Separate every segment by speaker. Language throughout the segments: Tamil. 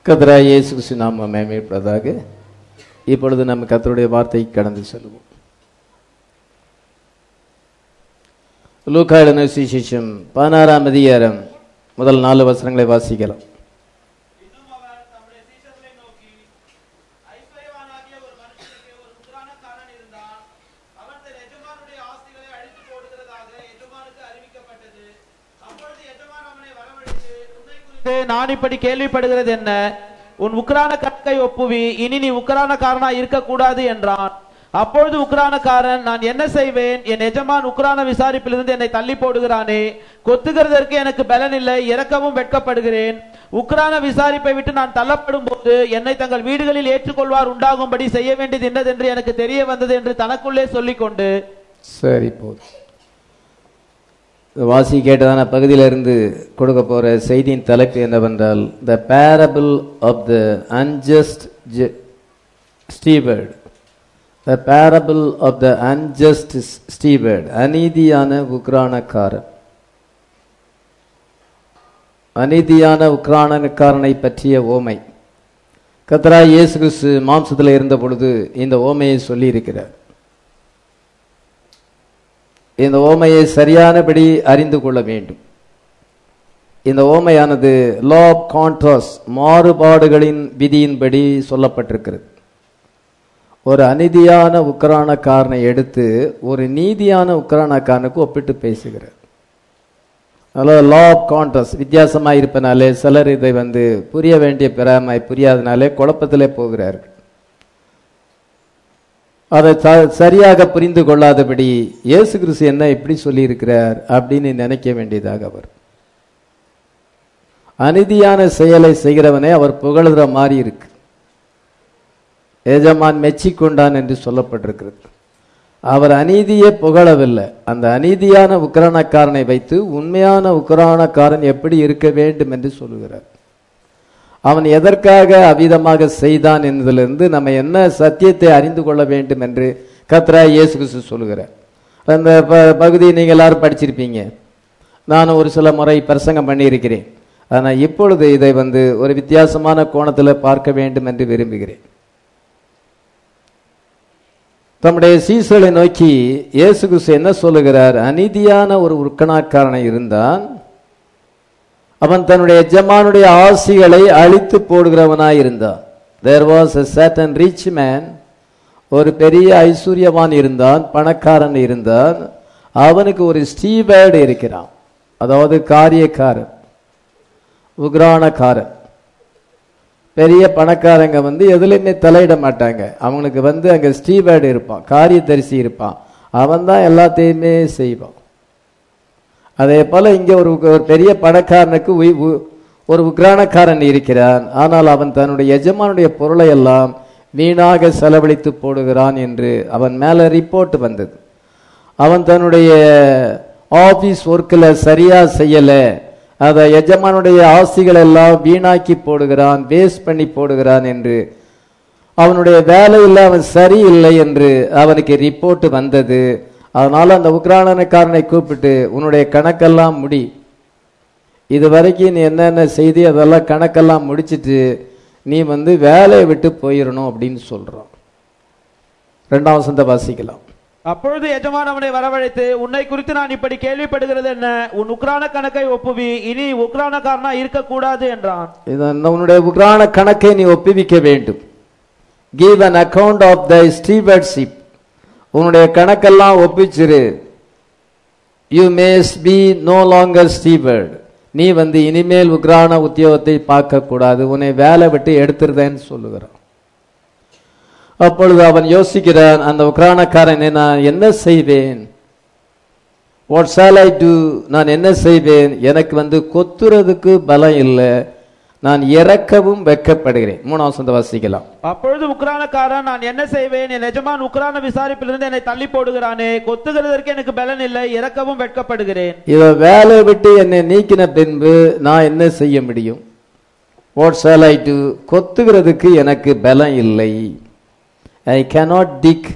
Speaker 1: கத்தராய் இயேசு கிறிஸ்து நாம மேம்படுவதாக இப்பொழுது நம்ம கத்தருடைய வார்த்தைக்கு கடந்து செல்வோம் லூக்கா எழுதின சுவிசேஷம் பதினாறாம் அதிகாரம் முதல் நாலு வசனங்களை வாசிக்கலாம்
Speaker 2: இன்னும் அவர் தம்முடைய சீஷர்களை நோக்கி ஐஸ்வர்யவானாகிய ஒரு மனுஷனுக்கு ஒரு முத்திரானக்காரன் இருந்தான் அவன் தன் எஜமானுடைய ஆஸ்திகளை அழித்து போடுகிறதாக எஜமானுக்கு அறிவிக்கப்பட்டது அப்பொழுது எஜமான் அவனை வரவழைத்து உன்னை குறித்து நான் இப்படி கேள்விப்படுகிறது என்ன உன் உக்ரான கற்கை ஒப்புவி இனி நீ உக்ரானக்காரனா இருக்கக்கூடாது என்றான் அப்பொழுது உக்ரானக்காரன் நான் என்ன செய்வேன் என் எஜமான் உக்ரான விசாரிப்பிலிருந்து என்னை தள்ளி போடுகிறானே கொத்துகிறதற்கு எனக்கு பலன் இல்லை இறக்கவும் வெட்கப்படுகிறேன் உக்ரான விசாரிப்பை விட்டு நான் தள்ளப்படும் போது என்னை தங்கள் வீடுகளில் ஏற்றுக்கொள்வார் உண்டாகும்படி செய்ய வேண்டியது என்னதென்று எனக்கு தெரிய வந்தது என்று தனக்குள்ளே சொல்லிக்கொண்டு
Speaker 1: சரி போதும் வாசி கேட்டதான பகுதியிலிருந்து கொடுக்க போற செய்தியின் தலைப்பு என்னவென்றால் the parable of the unjust steward the parable of the unjust steward அநீதியான உக்ரானக்காரன் அநீதியான உக்ரானக்காரனை பற்றிய ஓமை கத்தரா இயேசு கிறிஸ்து மாம்சத்தில் இருந்த பொழுது இந்த ஓமையை சொல்லி இருக்கிறார் இந்த ஓமையை சரியானபடி அறிந்து கொள்ள வேண்டும் இந்த ஓமையானது லா ஆஃப் கான்ட்ராஸ்ட் மாறுபாடுகளின் விதியின்படி சொல்லப்பட்டிருக்கிறது ஒரு அநீதியான உக்ரானக்காரனை எடுத்து ஒரு நீதியான உக்ரானக்காரனுக்கு ஒப்பிட்டு பேசுகிறார் அதனால லா ஆஃப் கான்ட்ராஸ்ட் வித்தியாசமாக இருப்பனாலே சிலர் இதை வந்து புரிய வேண்டிய பிறாமை புரியாதனாலே குழப்பத்திலே போகிறார்கள் அதை ச- சரியாக புரிந்து கொள்ளாதபடி இயேசு கிறிஸ்து என்ன எப்படி சொல்லியிருக்கிறார் அப்படின்னு நினைக்க வேண்டியதாக அவர் அநீதியான செயலை செய்கிறவனை அவர் புகழுகிற மாதிரி இருக்கு எஜமான் மெச்சிக்கொண்டான் என்று சொல்லப்பட்டிருக்கிறது அவர் அநீதியை புகழவில்லை அந்த அநீதியான உக்ரானக்காரனை வைத்து உண்மையான உக்ரானக்காரன் எப்படி இருக்க வேண்டும் என்று சொல்லுகிறார் அவன் எதற்காக அவிதமாக செய்தான் என்பதிலிருந்து நம்ம என்ன சத்தியத்தை அறிந்து கொள்ள வேண்டும் என்று கத்ரா இயேசு கிறிஸ்து சொல்லுகிறார் அந்த ப- பகுதியை நீங்கள் எல்லாரும் படிச்சிருப்பீங்க நான் ஒரு சில முறை பிரசங்கம் பண்ணியிருக்கிறேன் ஆனால் இப்பொழுது இதை வந்து ஒரு வித்தியாசமான கோணத்தில் பார்க்க வேண்டும் என்று விரும்புகிறேன் தம்முடைய சீசலை நோக்கி இயேசு கிறிஸ்து என்ன சொல்லுகிறார் அநீதியான ஒரு உருக்கணாக்காரனை இருந்தான் அவன் தன்னுடைய எஜமானுடைய ஆசிகளை அழித்து போடுகிறவனாய் இருந்தான் there was a certain rich man ஒரு பெரிய ஐஸ்வர்யவான் இருந்தான் பணக்காரன் இருந்தான் அவனுக்கு ஒரு ஸ்டீவேர்டு இருக்கிறான் அதாவது காரியக்காரன் உக்ரானக்காரன் பெரிய பணக்காரங்க வந்து எதுலையுமே தலையிட மாட்டாங்க அவனுக்கு வந்து அங்க ஸ்டீவேர்டு இருப்பான் காரியதரிசி இருப்பான் அவன் தான் எல்லாத்தையுமே செய்வான் அதே போல இங்க ஒரு ஒரு பெரிய பணக்காரனுக்கு உய்- உ- ஒரு உக்ரானக்காரன் இருக்கிறான் ஆனால் அவன் தன்னுடைய எஜமானுடைய பொருளை எல்லாம் வீணாக செலவழித்து போடுகிறான் என்று அவன் மேல ரிப்போர்ட் வந்தது அவன் தன்னுடைய ஆபீஸ் ஒர்க்கில் சரியா செய்யல அதை எஜமானுடைய ஆசிகள் எல்லாம் வீணாக்கி போடுகிறான் வேஸ்ட் பண்ணி போடுகிறான் என்று அவனுடைய வேலையில் அவன் சரியில்லை என்று அவனுக்கு ரிப்போர்ட் வந்தது அதனால அந்த உக்ரானக்காரனை கூப்பிட்டு உன்னுடைய கணக்கெல்லாம் முடி இது வரைக்கும் நீ என்னென்ன செய்தி அதெல்லாம் கணக்கெல்லாம் முடிச்சிட்டு நீ வந்து வேலையை விட்டு போயிடணும் அப்படின்னு சொல்றான் ரெண்டாம் வசந்த வாசிக்கலாம்
Speaker 2: அப்பொழுது எஜமான் அவனை வரவழைத்து உன்னை குறித்து நான் இப்படி கேள்விப்படுகிறது என்ன உன் உக்ரான கணக்கை ஒப்புவி இனி உக்ரானக்காரனா இருக்கக்கூடாது என்றான்
Speaker 1: இதன் உன்னுடைய உக்ரான கணக்கை நீ ஒப்புவிக்க வேண்டும் give an account of thy stewardship உன்னுடைய கணக்கெல்லாம் ஒப்பிச்சிரு you mayest be no longer steward நீ வந்து இனிமேல் உக்ரான உத்தியோகத்தை பார்க்க கூடாது உன்னை வேலை விட்டு எடுத்துருதேன்னு சொல்லுகிறான் அப்பொழுது அவன் யோசிக்கிறான் அந்த உக்ரானக்காரனை நான் என்ன செய்வேன் வாட் shall ஐ do நான் என்ன செய்வேன் எனக்கு வந்து கொத்துறதுக்கு பலம் இல்லை நான் இறக்கவும் வெட்கப்படுகிறேன் மூணாம் வசந்த வாசிக்கலாம்
Speaker 2: அப்பொழுது உக்ரானக்காரன் நான் என்ன செய்வேன் என் எஜமான் உக்ரான விசாரிப்பிலிருந்து என்னை தள்ளி போடுகிறானே கொத்துகிறதற்கு எனக்கு பலன் இல்லை இறக்கவும் வெட்கப்படுகிறேன்
Speaker 1: இவ வேலை விட்டு என்னை நீக்கின பின்பு நான் என்ன செய்ய முடியும் வாட் shall ஐ do கொத்துகிறதுக்கு எனக்கு பலம் இல்லை ஐ cannot டிக்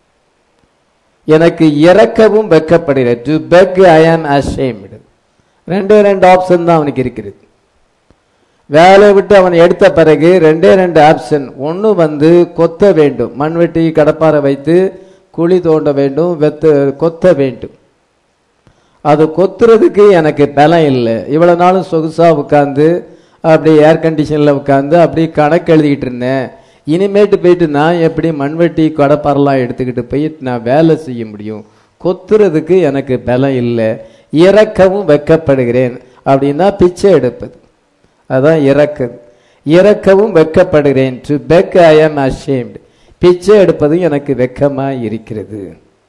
Speaker 1: எனக்கு இறக்கவும் வெட்கப்படுகிறேன் டு பெக் ஐ ஆம் ashamed ரெண்டு ரெண்டு ஆப்ஷன் தான் அவனுக்கு இருக்கிறது வேலையை விட்டு அவன் எடுத்த பிறகு ரெண்டே ரெண்டு ஆப்ஷன் ஒன்று வந்து கொத்த வேண்டும் மண்வெட்டி கடப்பாரை வைத்து குழி தோண்ட வேண்டும் வெத்த கொத்த வேண்டும் அது கொத்துறதுக்கு எனக்கு பலம் இல்லை இவ்வளவு நாளும் சொகுசா உட்காந்து அப்படி ஏர் கண்டிஷனில் உட்காந்து அப்படி கணக்கு எழுதிக்கிட்டு இருந்தேன் இனிமேட்டு போயிட்டு நான் எப்படி மண்வெட்டி கடப்பாரெல்லாம் எடுத்துக்கிட்டு போய் நான் வேலை செய்ய முடியும் கொத்துறதுக்கு எனக்கு பலம் இல்லை இறக்கவும் வெக்கப்படுகிறேன் அப்படின்னா பிச்சை எடுப்பது அதான் இறக்குது இறக்கவும் வெக்கப்படுகிறேன் டு பெக் ஐ ஆம் ashamed பிச்சை எடுப்பது எனக்கு வெக்கமா இருக்கிறது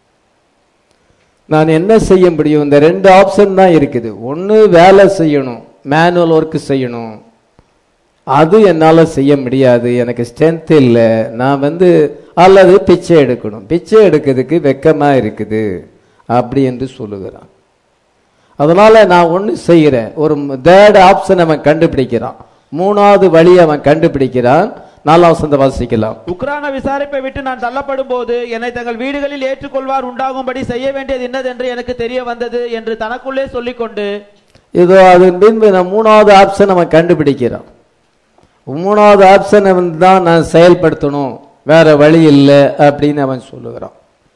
Speaker 1: நான் என்ன செய்ய முடியும் இந்த ரெண்டு ஆப்ஷன் தான் இருக்குது ஒன்று வேலை செய்யணும் மேனுவல் ஒர்க் செய்யணும் அது என்னால் செய்ய முடியாது எனக்கு ஸ்ட்ரென்த் இல்லை நான் வந்து அல்லது பிச்சை எடுக்கணும் பிச்சை எடுக்கிறதுக்கு வெக்கமாக இருக்குது அப்படி என்று சொல்லுகிறான் அதனால நான் ஒன்று செய்கிறேன் ஒரு தேர்ட் ஆப்ஷன் அவன் கண்டுபிடிக்கிறான் மூணாவது வழி அவன் கண்டுபிடிக்கிறான் நாலாம் வசந்த வாசிக்கலாம்
Speaker 2: உக்ரான விசாரிப்பை விட்டு நான் தள்ளப்படும் போது என்னை தங்கள் வீடுகளில் ஏற்றுக்கொள்வார் உண்டாகும்படி செய்ய வேண்டியது இன்னதென்று எனக்கு தெரிய வந்தது என்று தனக்குள்ளே சொல்லிக்கொண்டு
Speaker 1: இதோ அதன் பின்பு நான் மூணாவது ஆப்ஷன் அவன் கண்டுபிடிக்கிறான் மூணாவது ஆப்ஷனை வந்து தான் நான் செயல்படுத்தணும் வேற வழி இல்லை அப்படின்னு அவன் சொல்லுகிறான்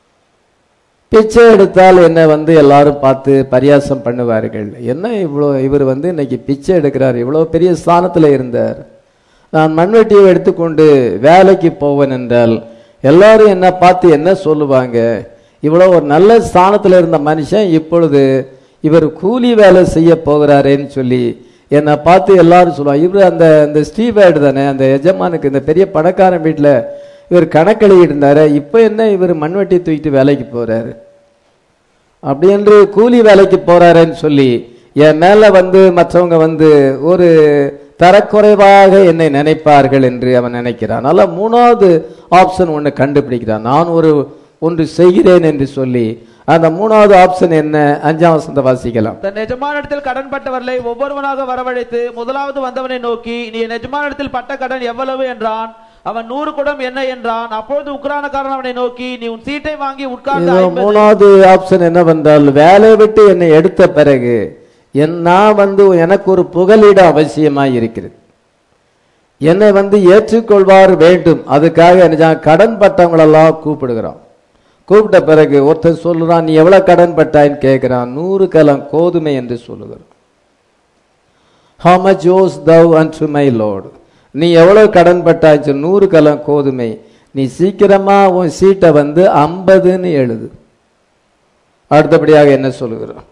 Speaker 1: பிச்சை எடுத்தால் என்ன வந்து எல்லாரும் பார்த்து பரியாசம் பண்ணுவார்கள் என்ன இவ்வளோ இவர் வந்து இன்னைக்கு பிச்சை எடுக்கிறார் இவ்வளோ பெரிய ஸ்தானத்தில் இருந்தார் நான் மண்வெட்டியை எடுத்துக்கொண்டு வேலைக்கு போவேன் என்றால் எல்லாரும் என்ன பார்த்து என்ன சொல்லுவாங்க இவ்வளோ ஒரு நல்ல ஸ்தானத்தில் இருந்த மனுஷன் இப்பொழுது இவர் கூலி வேலை செய்ய போகிறாரேன்னு சொல்லி என்னை பார்த்து எல்லாரும் சொல்லுவாங்க இவர் அந்த அந்த ஸ்டீவேர்டு தானே அந்த எஜமானுக்கு இந்த பெரிய பணக்காரன் வீட்டில் இவர் கணக்கெழுதிட்டு இருந்தாரு இப்போ என்ன இவர் மண்வெட்டி தூக்கிட்டு வேலைக்கு போறாரு அப்படி என்று கூலி வேலைக்கு போறாருன்னு சொல்லி என் மேல வந்து மற்றவங்க வந்து ஒரு தரக்குறைவாக என்னை நினைப்பார்கள் என்று அவன் நினைக்கிறான் அதனால மூணாவது ஆப்ஷன் ஒன்று கண்டுபிடிக்கிறான் நான் ஒரு ஒன்று செய்கிறேன் என்று சொல்லி அந்த மூணாவது ஆப்ஷன் என்ன அஞ்சாம் வசந்த வாசிக்கலாம்
Speaker 2: தன் எஜமானிடத்தில் கடன்பட்டவர்களை ஒவ்வொருவனாக வரவழைத்து முதலாவது வந்தவனை நோக்கி நீ என் எஜமானிடத்தில் பட்ட கடன் எவ்வளவு என்றான் அவன் நூறு குடம் என்ன என்றான் அப்பொழுது உக்ரானக்காரன் அவனை நோக்கி நீ உன் சீட்டை வாங்கி உட்கார்ந்து
Speaker 1: இதோ
Speaker 2: ஐம்பது
Speaker 1: மூணாவது ஆப்ஷன் என்னவென்றால் வேலையை விட்டு என்னை எடுத்த பிறகு என் நான் வந்து எனக்கு ஒரு புகலிட அவசியமாய் இருக்கிறது என்னை வந்து ஏற்றுக்கொள்வார் வேண்டும் அதுக்காக என்ன கடன் பட்டவங்களெல்லாம் கூப்பிடுகிறான் கூப்பிட்ட பிறகு ஒருத்தன் சொல்லுறான் நீ எவ்வளவு கடன் பட்டாயின்னு கேட்கிறான் நூறு கலம் கோதுமை என்று சொல்லுகிறான் how much owes thou unto my lord நீ எவ்வளவு கடன் பட்டாச்சு நூறு கலம் கோதுமை நீ சீக்கிரமா உன் சீட்டை வந்து ஐம்பதுன்னு எழுது அடுத்தபடியாக என்ன சொல்லுகிறான்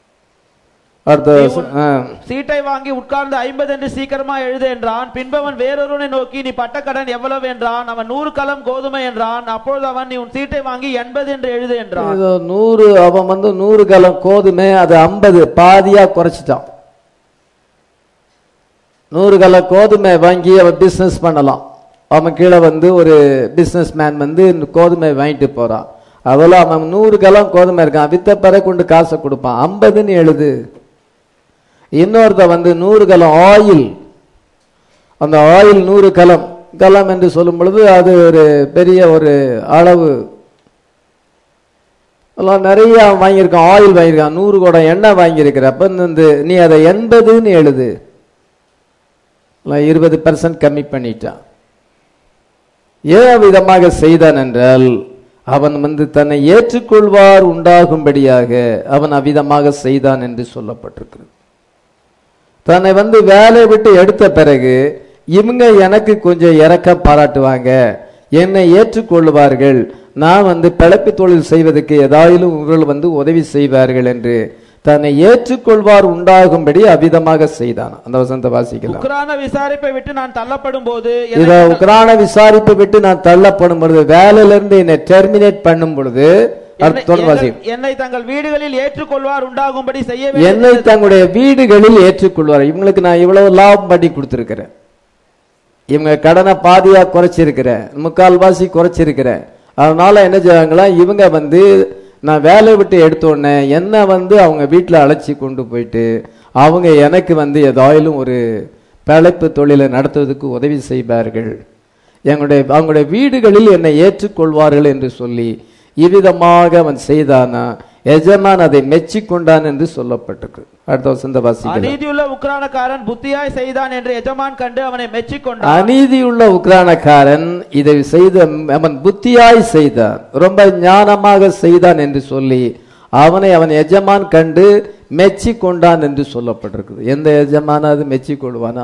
Speaker 1: அடுத்த வசனம், ஆ.
Speaker 2: சீட்டை வாங்கி உட்கார்ந்து ஐம்பது என்று சீக்கிரமா எழுது என்றான் பின்பவன் வேறொருவனை நோக்கி நீ பட்ட கடன் எவ்வளவு என்றான் அவன் நூறு கலம் கோதுமை என்றான் அப்பொழுது அவன் நீ உன் சீட்டை வாங்கி எண்பது என்று எழுது என்றான்
Speaker 1: இதோ நூறு அவன் வந்து நூறு கலம் கோதுமை அது ஐம்பது பாதியா குறைச்சிட்டான் நூறு கலம் கோதுமை வாங்கி அவன் பிசினஸ் பண்ணலாம் அவன் கீழே வந்து ஒரு பிசினஸ் மேன் வந்து இந்த கோதுமை வாங்கிட்டு போறான் அதெல்லாம் அவன் நூறு கலம் கோதுமை இருக்கான் வித்த பிறகு கொண்டு காசை கொடுப்பான் ஐம்பதுன்னு எழுது இன்னொருத்த வந்து நூறு கலம் ஆயில் அந்த ஆயில் நூறு கலம் கலம் என்று சொல்லும் பொழுது அது ஒரு பெரிய ஒரு அளவு எல்லாம் நிறைய வாங்கியிருக்கான் ஆயில் வாங்கியிருக்கான் நூறு குடம் எண்ணெய் வாங்கியிருக்கிற அப்ப இந்த நீ அதை எண்பதுன்னு எழுது எல்லாம் இருபது பர்சன்ட் கம்மி பண்ணிட்டான் ஏன் விதமாக செய்தான் என்றால் அவன் வந்து தன்னை ஏற்றுக்கொள்வார் உண்டாகும்படியாக அவன் அவ்விதமாக செய்தான் என்று சொல்லப்பட்டிருக்கிறது தன்னை வந்து வேலையை விட்டு எடுத்த பிறகு இவங்க எனக்கு கொஞ்சம் இறக்க பாராட்டுவாங்க என்னை ஏற்றுக்கொள்வார்கள் நான் வந்து பிழைப்பு தொழில் செய்வதற்கு ஏதாயிலும் இவர்கள் வந்து உதவி செய்வார்கள் என்று தன்னை ஏற்றுக்கொள்வார் உண்டாகும்படி அவ்விதமாக செய்தான் அந்த வசந்த வாசிக்கலாம்
Speaker 2: உக்ரான விசாரிப்பை விட்டு நான் தள்ளப்படும் போது
Speaker 1: இத உக்ரான விசாரிப்பு விட்டு நான் தள்ளப்படும் பொழுது வேலையில இருந்து என்னை டெர்மினேட் பண்ணும் பொழுது அடுத்த தொடர்ந்து வாசி.
Speaker 2: என்னை தங்கள் வீடுகளில் ஏற்றுக்கொள்வார் உண்டாகும்படி செய்ய
Speaker 1: என்னை
Speaker 2: வேண்டியது
Speaker 1: தங்களுடைய வீடுகளில் ஏற்றுக்கொள்வார் இவங்களுக்கு நான் இவ்வளவு லாபம் பண்ணி கொடுத்திருக்கிறேன் இவங்க கடனை பாதியா குறைச்சிருக்கிறேன் முக்கால்வாசி குறைச்சிருக்கிறேன் அதனால என்ன செய்வாங்களா இவங்க வந்து நான் வேலையை விட்டு எடுத்த உடனே என்ன வந்து அவங்க வீட்டில் அழைச்சி கொண்டு போயிட்டு அவங்க எனக்கு வந்து ஏதாயிலும் ஒரு பிழைப்பு தொழிலை நடத்துவதற்கு உதவி செய்வார்கள் எங்களுடைய அவங்களுடைய வீடுகளில் என்னை ஏற்றுக்கொள்வார்கள் என்று சொல்லி இவ்விதமாக அவன் செய்தானா எஜமான் அதை மெச்சிக்கொண்டான் என்று சொல்லப்பட்டிருக்கு அடுத்த வசந்த வாசிக்கலாம்
Speaker 2: அநீதியுள்ள உக்ரானக்காரன் புத்தியாய் செய்தான் என்று எஜமான் கண்டு அவனை மெச்சிக்கொண்டான்
Speaker 1: அநீதியுள்ள உக்ரானக்காரன் இதை செய்த அவன் புத்தியாய் செய்தான் ரொம்ப ஞானமாக செய்தான் என்று சொல்லி அவனை அவன் எஜமான் கண்டு மெச்சி கொண்டான் என்று சொல்லப்பட்டிருக்குது எந்த எஜமானாவது மெச்சி கொள்வானா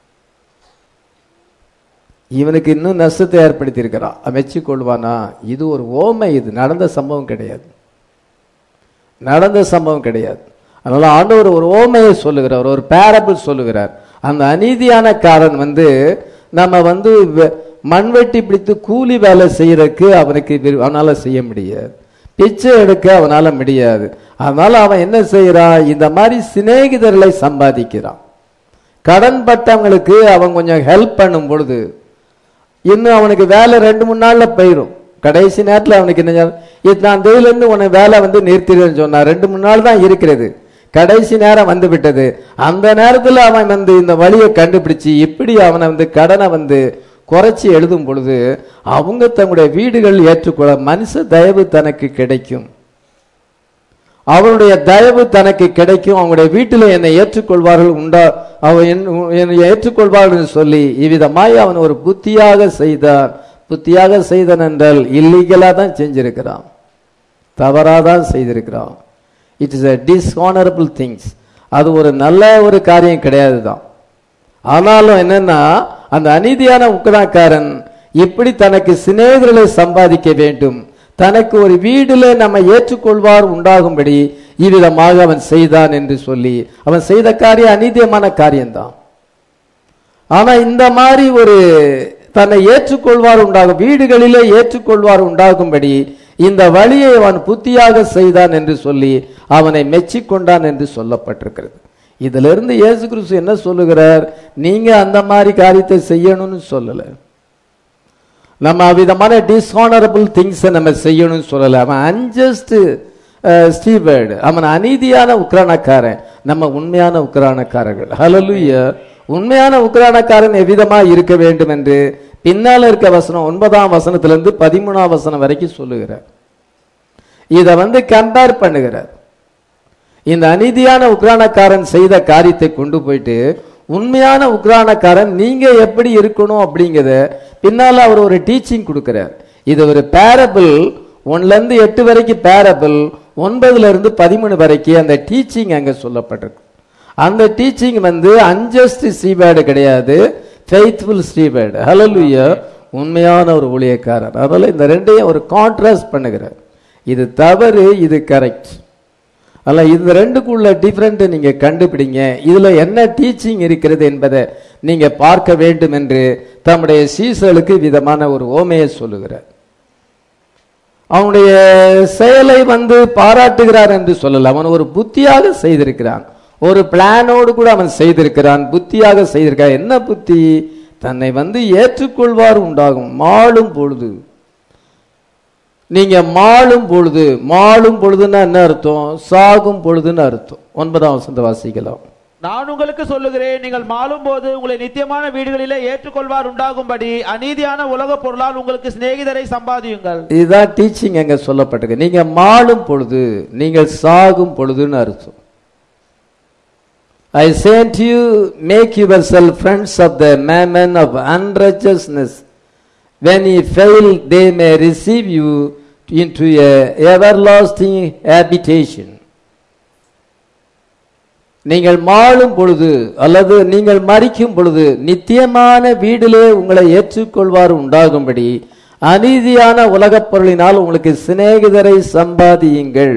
Speaker 1: இவனுக்கு இன்னும் நஷ்டத்தை ஏற்படுத்தி இருக்கிறான் மெச்சி கொள்வானா இது ஒரு ஓமை இது நடந்த சம்பவம் கிடையாது நடந்த சம்பவம் கிடையாது அதனால ஆண்டவர் ஒரு ஓமையை சொல்லுகிறார் ஒரு பேரபிள் சொல்லுகிறார் அந்த அநீதியான காரன் வந்து நம்ம வந்து வெ- மண்வெட்டி பிடித்து கூலி வேலை செய்யறதுக்கு அவனுக்கு விரு- அவனால செய்ய முடியாது பிச்சை எடுக்க அவனால முடியாது அதனால அவன் என்ன செய்யறான் இந்த மாதிரி சிநேகிதர்களை சம்பாதிக்கிறான் கடன் பட்டவங்களுக்கு அவன் கொஞ்சம் ஹெல்ப் பண்ணும் பொழுது இன்னும் அவனுக்கு வேலை ரெண்டு மூணு நாள்ல போயிடும் கடைசி நேரத்துல அவனுக்கு என்ன செய்ய- இத்தனாம் தேதியில இருந்து உனக்கு வேலை வந்து நிறுத்திடுன்னு சொன்னா ரெண்டு மூணு நாள் தான் இருக்கிறது கடைசி நேரம் வந்து விட்டது அந்த நேரத்துல அவன் வந்து இந்த வழியை கண்டுபிடிச்சு இப்படி அவனை வந்து கடனை வந்து குறைச்சி எழுதும் பொழுது அவங்க தங்களுடைய வீடுகள் ஏற்றுக்கொள்ள மனுஷ தயவு தனக்கு கிடைக்கும் அவருடைய தயவு தனக்கு கிடைக்கும் அவங்களுடைய வீட்டில் என்னை ஏற்றுக்கொள்வார்கள் உண்டா அவன் என்- என்னை ஏற்றுக்கொள்வார்கள் என்று சொல்லி இவ்விதமாய் அவன் ஒரு புத்தியாக செய்தான் புத்தியாக செய்தான் என்றால் இல்லீகலா தான் செஞ்சிருக்கிறான் தவறாக தான் செய்திருக்கிறான் it is a dishonorable things அது ஒரு நல்ல ஒரு காரியம் கிடையாது தான் ஆனாலும் என்னன்னா அந்த அநீதியான உக்கடாக்காரன் இப்படி தனக்கு சிநேகிதர்களை சம்பாதிக்க வேண்டும் தனக்கு ஒரு வீடுல நம்ம ஏற்றுக்கொள்வார் உண்டாகும்படி இவ்விதமாக அவன் செய்தான் என்று சொல்லி அவன் செய்த காரியம் அநீதியமான காரியம்தான் ஆனா இந்த மாதிரி ஒரு தன்னை ஏற்றுக்கொள்வார் உண்டாகும் வீடுகளிலே ஏற்றுக்கொள்வார் உண்டாகும்படி இந்த வழியை அவன் புத்தியாக செய்தான் என்று சொல்லி அவனை மெச்சிக்கொண்டான் என்று சொல்லப்பட்டிருக்கிறது இதிலிருந்து இயேசு கிறிஸ்து என்ன சொல்லுகிறார் நீங்க அந்த மாதிரி காரியத்தை செய்யணும்னு சொல்லல நம்ம அவ்விதமான டிஸ்ஹானரபிள் திங்ஸை நம்ம செய்யணும்னு சொல்லல அவன் அன்ஜஸ்ட் ஸ்டீவர்டு அவன் அநீதியான உக்ரானக்காரன் நம்ம உண்மையான உக்ரானக்காரர்கள் ஹalleluya உண்மையான உக்ரானக்காரன் எவ்விதமா இருக்க வேண்டும் என்று பின்னால இருக்க வசனம் ஒன்பதாம் வசனத்திலிருந்து பதிமூணாம் வசனம் வரைக்கும் சொல்லுகிறார் இத வந்து கம்பேர் பண்ணுகிறார் இந்த அநீதியான உக்ரானக்காரன் செய்த காரியத்தை கொண்டு போயிட்டு உண்மையான உக்ரானக்காரன் நீங்க எப்படி இருக்கணும் அப்படிங்கறத பின்னால அவர் ஒரு டீச்சிங் கொடுக்கிறார் இது ஒரு பேரபிள் ஒன்ல இருந்து எட்டு வரைக்கும் பேரபிள் ஒன்பதுல இருந்து பதிமூணு வரைக்கும் அந்த டீச்சிங் அங்க சொல்லப்பட்டிருக்கு அந்த டீச்சிங் வந்து அன்ஜஸ்ட் ஸ்ரீபேடு கிடையாது ஃபெய்த்ஃபுல் ஸ்ரீபேடு ஹalleluya உண்மையான ஒரு ஊழியக்காரர் அதனால இந்த ரெண்டையும் ஒரு கான்ட்ராஸ்ட் பண்ணுகிறார் இது தவறு இது கரெக்ட் அல்ல இந்த ரெண்டுக்குள்ள டிஃபரெண்ட் நீங்க கண்டுபிடிங்க இதுல என்ன டீச்சிங் இருக்கிறது என்பதை நீங்க பார்க்க வேண்டும் என்று தம்முடைய சீசலுக்கு விதமான ஒரு ஓமையை சொல்லுகிறார் அவனுடைய செயலை வந்து பாராட்டுகிறார் என்று சொல்லல அவன் ஒரு புத்தியாக செய்திருக்கிறான் ஒரு பிளானோடு கூட அவன் செய்திருக்கிறான் புத்தியாக செய்திருக்கிறான் என்ன புத்தி தன்னை வந்து ஏற்றுக்கொள்வார் உண்டாகும் மாளும் பொழுது நீங்க மாளும் பொழுது மாளும் பொழுதுன்னா என்ன அர்த்தம் சாகும் பொழுதுன்னு அர்த்தம் ஒன்பதாம் வசந்த வாசிக்கலாம்
Speaker 2: நான் உங்களுக்கு சொல்லுகிறேன் நீங்கள் மாளும் போது உங்களை நித்தியமான வீடுகளிலே ஏற்றுக்கொள்வார் உண்டாகும்படி அநீதியான உலக பொருளால் உங்களுக்கு சிநேகிதரை சம்பாதியுங்கள்
Speaker 1: இதுதான் டீச்சிங் அங்க சொல்லப்பட்டிருக்கு நீங்க மாளும் பொழுது நீங்கள் சாகும் பொழுதுன்னு அர்த்தம் ஐ sent you make yourself friends of the mammon of unrighteousness when ye fail they may receive you into a everlasting habitation நீங்கள் மாளும் பொழுது அல்லது நீங்கள் மறிக்கும் பொழுது நித்தியமான வீடிலே உங்களை ஏற்றுக்கொள்வார் உண்டாகும்படி அநீதியான உலகப் பொருளினால் உங்களுக்கு சிநேகிதரை சம்பாதியுங்கள்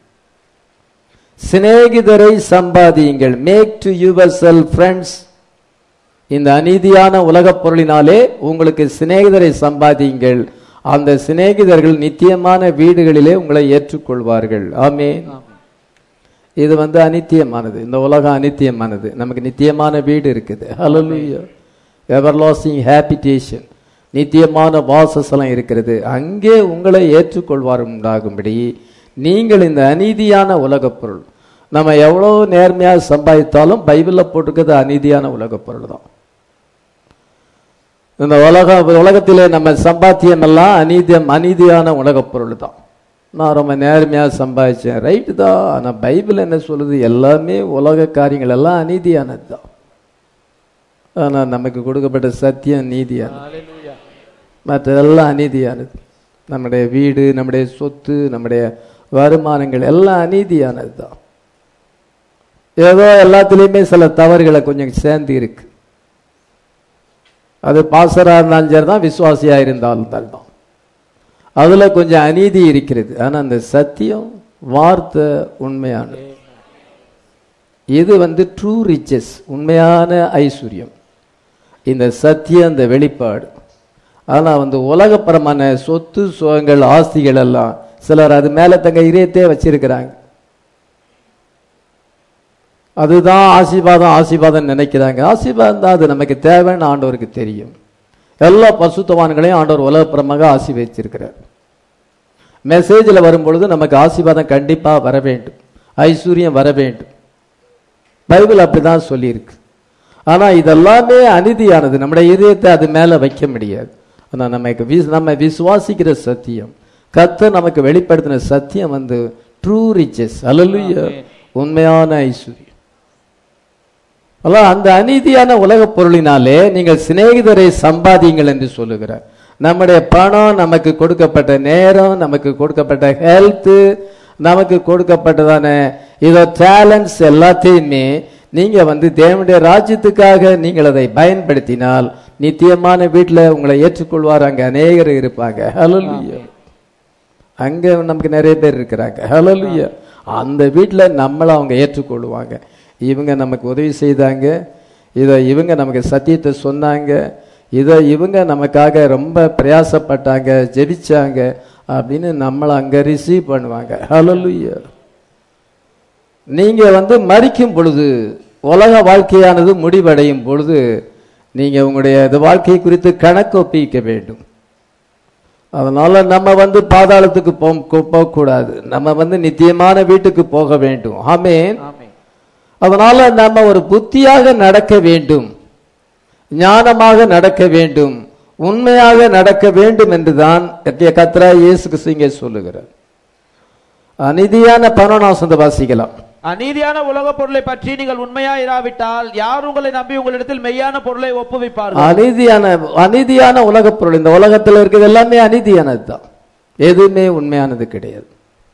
Speaker 1: சிநேகிதரை சம்பாதியுங்கள் make to yourself friends இந்த அநீதியான உலகப் பொருளினாலே உங்களுக்கு சிநேகிதரை சம்பாதியுங்கள் அந்த சிநேகிதர்கள் நித்தியமான வீடுகளிலே உங்களை ஏற்றுக்கொள்வார்கள் ஆமென் இது வந்து அனித்தியமானது இந்த உலகம் அனித்தியமானது நமக்கு நித்தியமான வீடு இருக்குது ஹalleluya எவர்லாஸ்டிங் ஹேபிடேஷன் நித்தியமான வாசஸ்தலம் இருக்கிறது அங்கே உங்களை ஏற்றுக்கொள்வார் உண்டாகும்படி நீங்கள் இந்த அநீதியான உலகப் பொருள் நம்ம எவ்வளோ நேர்மையாக சம்பாதித்தாலும் பைபிளில் போட்டிருக்கிறது அநீதியான உலகப் பொருள் தான் இந்த உலக உலகத்திலே நம்ம சம்பாத்தியம் எல்லாம் அநீதியம் அநீதியான உலகப் பொருள் தான் நான் ரொம்ப நேர்மையாக சம்பாதிச்சேன் ரைட்டு தான் ஆனால் பைபிள் என்ன சொல்லுது எல்லாமே உலக காரியங்கள் எல்லாம் அநீதியானது தான் ஆனால் நமக்கு கொடுக்கப்பட்ட சத்தியம் நீதியானது
Speaker 2: ஹalleluya
Speaker 1: மற்றதெல்லாம் அநீதியானது நம்முடைய வீடு நம்முடைய சொத்து நம்முடைய வருமானங்கள் எல்லாம் அநீதியானது தான் ஏதோ எல்லாத்துலேயுமே சில தவறுகளை கொஞ்சம் சேர்ந்து இருக்கு அது பாசராக இருந்தாலும் சரி தான் விசுவாசியாக இருந்தாலும் தான் அதுல கொஞ்சம் அநீதி இருக்கிறது ஆனா அந்த சத்தியம் வார்த்தை உண்மையானது இது வந்து ட்ரூ ரிச்சஸ் உண்மையான ஐஸ்வர்யம் இந்த சத்தியம் இந்த வெளிப்பாடு ஆனா வந்து உலகப்பரமான சொத்து சுகங்கள் ஆஸ்திகள் எல்லாம் சிலர் அது மேல தங்க இதயத்தே வச்சிருக்கிறாங்க அதுதான் ஆசீர்வாதம் ஆசீர்வாதம் நினைக்கிறாங்க ஆசீர்வாதம் தான் அது நமக்கு தேவைன்னு ஆண்டவருக்கு தெரியும் எல்லா பசுத்தவான்களையும் ஆண்டவர் உலகப்புறமாக ஆசீர்வதிச்சிருக்கிறார் மெசேஜில் வரும்பொழுது நமக்கு ஆசீர்வாதம் கண்டிப்பாக வர வேண்டும் ஐஸ்வர்யம் வர வேண்டும் பைபிள் அப்படிதான் சொல்லியிருக்கு ஆனால் இதெல்லாமே அநீதியானது நம்முடைய இதயத்தை அது மேலே வைக்க முடியாது ஆனால் நமக்கு வி நம்ம விசுவாசிக்கிற சத்தியம் கர்த்தர் நமக்கு வெளிப்படுத்தின சத்தியம் வந்து ட்ரூ ரிச்சஸ் அல்லலுயா உண்மையான ஐஸ்வர்யம் அதான் அந்த அநீதியான உலகப் பொருளினாலே நீங்கள் சிநேகிதரை சம்பாதியுங்கள் என்று சொல்லுகிறார் நம்முடைய பணம் நமக்கு கொடுக்கப்பட்ட நேரம் நமக்கு கொடுக்கப்பட்ட ஹெல்த் நமக்கு கொடுக்கப்பட்டதான இதோ டேலண்ட்ஸ் எல்லாத்தையுமே நீங்க வந்து தேவனுடைய ராஜ்யத்துக்காக நீங்கள் அதை பயன்படுத்தினால் நித்தியமான வீட்டில் உங்களை ஏற்றுக்கொள்வார் அங்க அநேகர் இருப்பாங்க ஹalleluya அங்க நமக்கு நிறைய பேர் இருக்கிறாங்க ஹalleluya அந்த வீட்டில் நம்மளை அவங்க ஏற்றுக்கொள்வாங்க இவங்க நமக்கு உதவி செய்தாங்க இதை இவங்க நமக்கு சத்தியத்தை சொன்னாங்க இதை இவங்க நமக்காக ரொம்ப பிரயாசப்பட்டாங்க ஜெபிச்சாங்க அப்படின்னு நம்மளை அங்க ரிசீவ் பண்ணுவாங்க ஹalleluya நீங்க வந்து மறிக்கும் பொழுது உலக வாழ்க்கையானது முடிவடையும் பொழுது நீங்க உங்களுடைய இந்த வாழ்க்கை குறித்து கணக்கு ஒப்பிக்க வேண்டும் அதனால நம்ம வந்து பாதாளத்துக்கு போக போகக்கூடாது நம்ம வந்து நித்தியமான வீட்டுக்கு போக வேண்டும் ஆமென்
Speaker 2: ஆமென்
Speaker 1: அதனால நம்ம ஒரு புத்தியாக நடக்க வேண்டும் ஞானமாக நடக்க வேண்டும் உண்மையாக நடக்க வேண்டும் என்றுதான் கத்ரா இயேசு கிறிஸ்து இங்கே சொல்லுகிறார் அநீதியான பணம் நான் சொந்த வாசிக்கலாம்
Speaker 2: அநீதியான உலக பொருளை பற்றி நீங்கள் உண்மையா இராவிட்டால் யார் உங்களை நம்பி உங்களிடத்தில் மெய்யான பொருளை ஒப்புவிப்பார்கள்
Speaker 1: அநீதியான அநீதியான உலகப் பொருள் இந்த உலகத்தில் இருக்கிறது எல்லாமே அநீதியானது தான் எதுவுமே உண்மையானது கிடையாது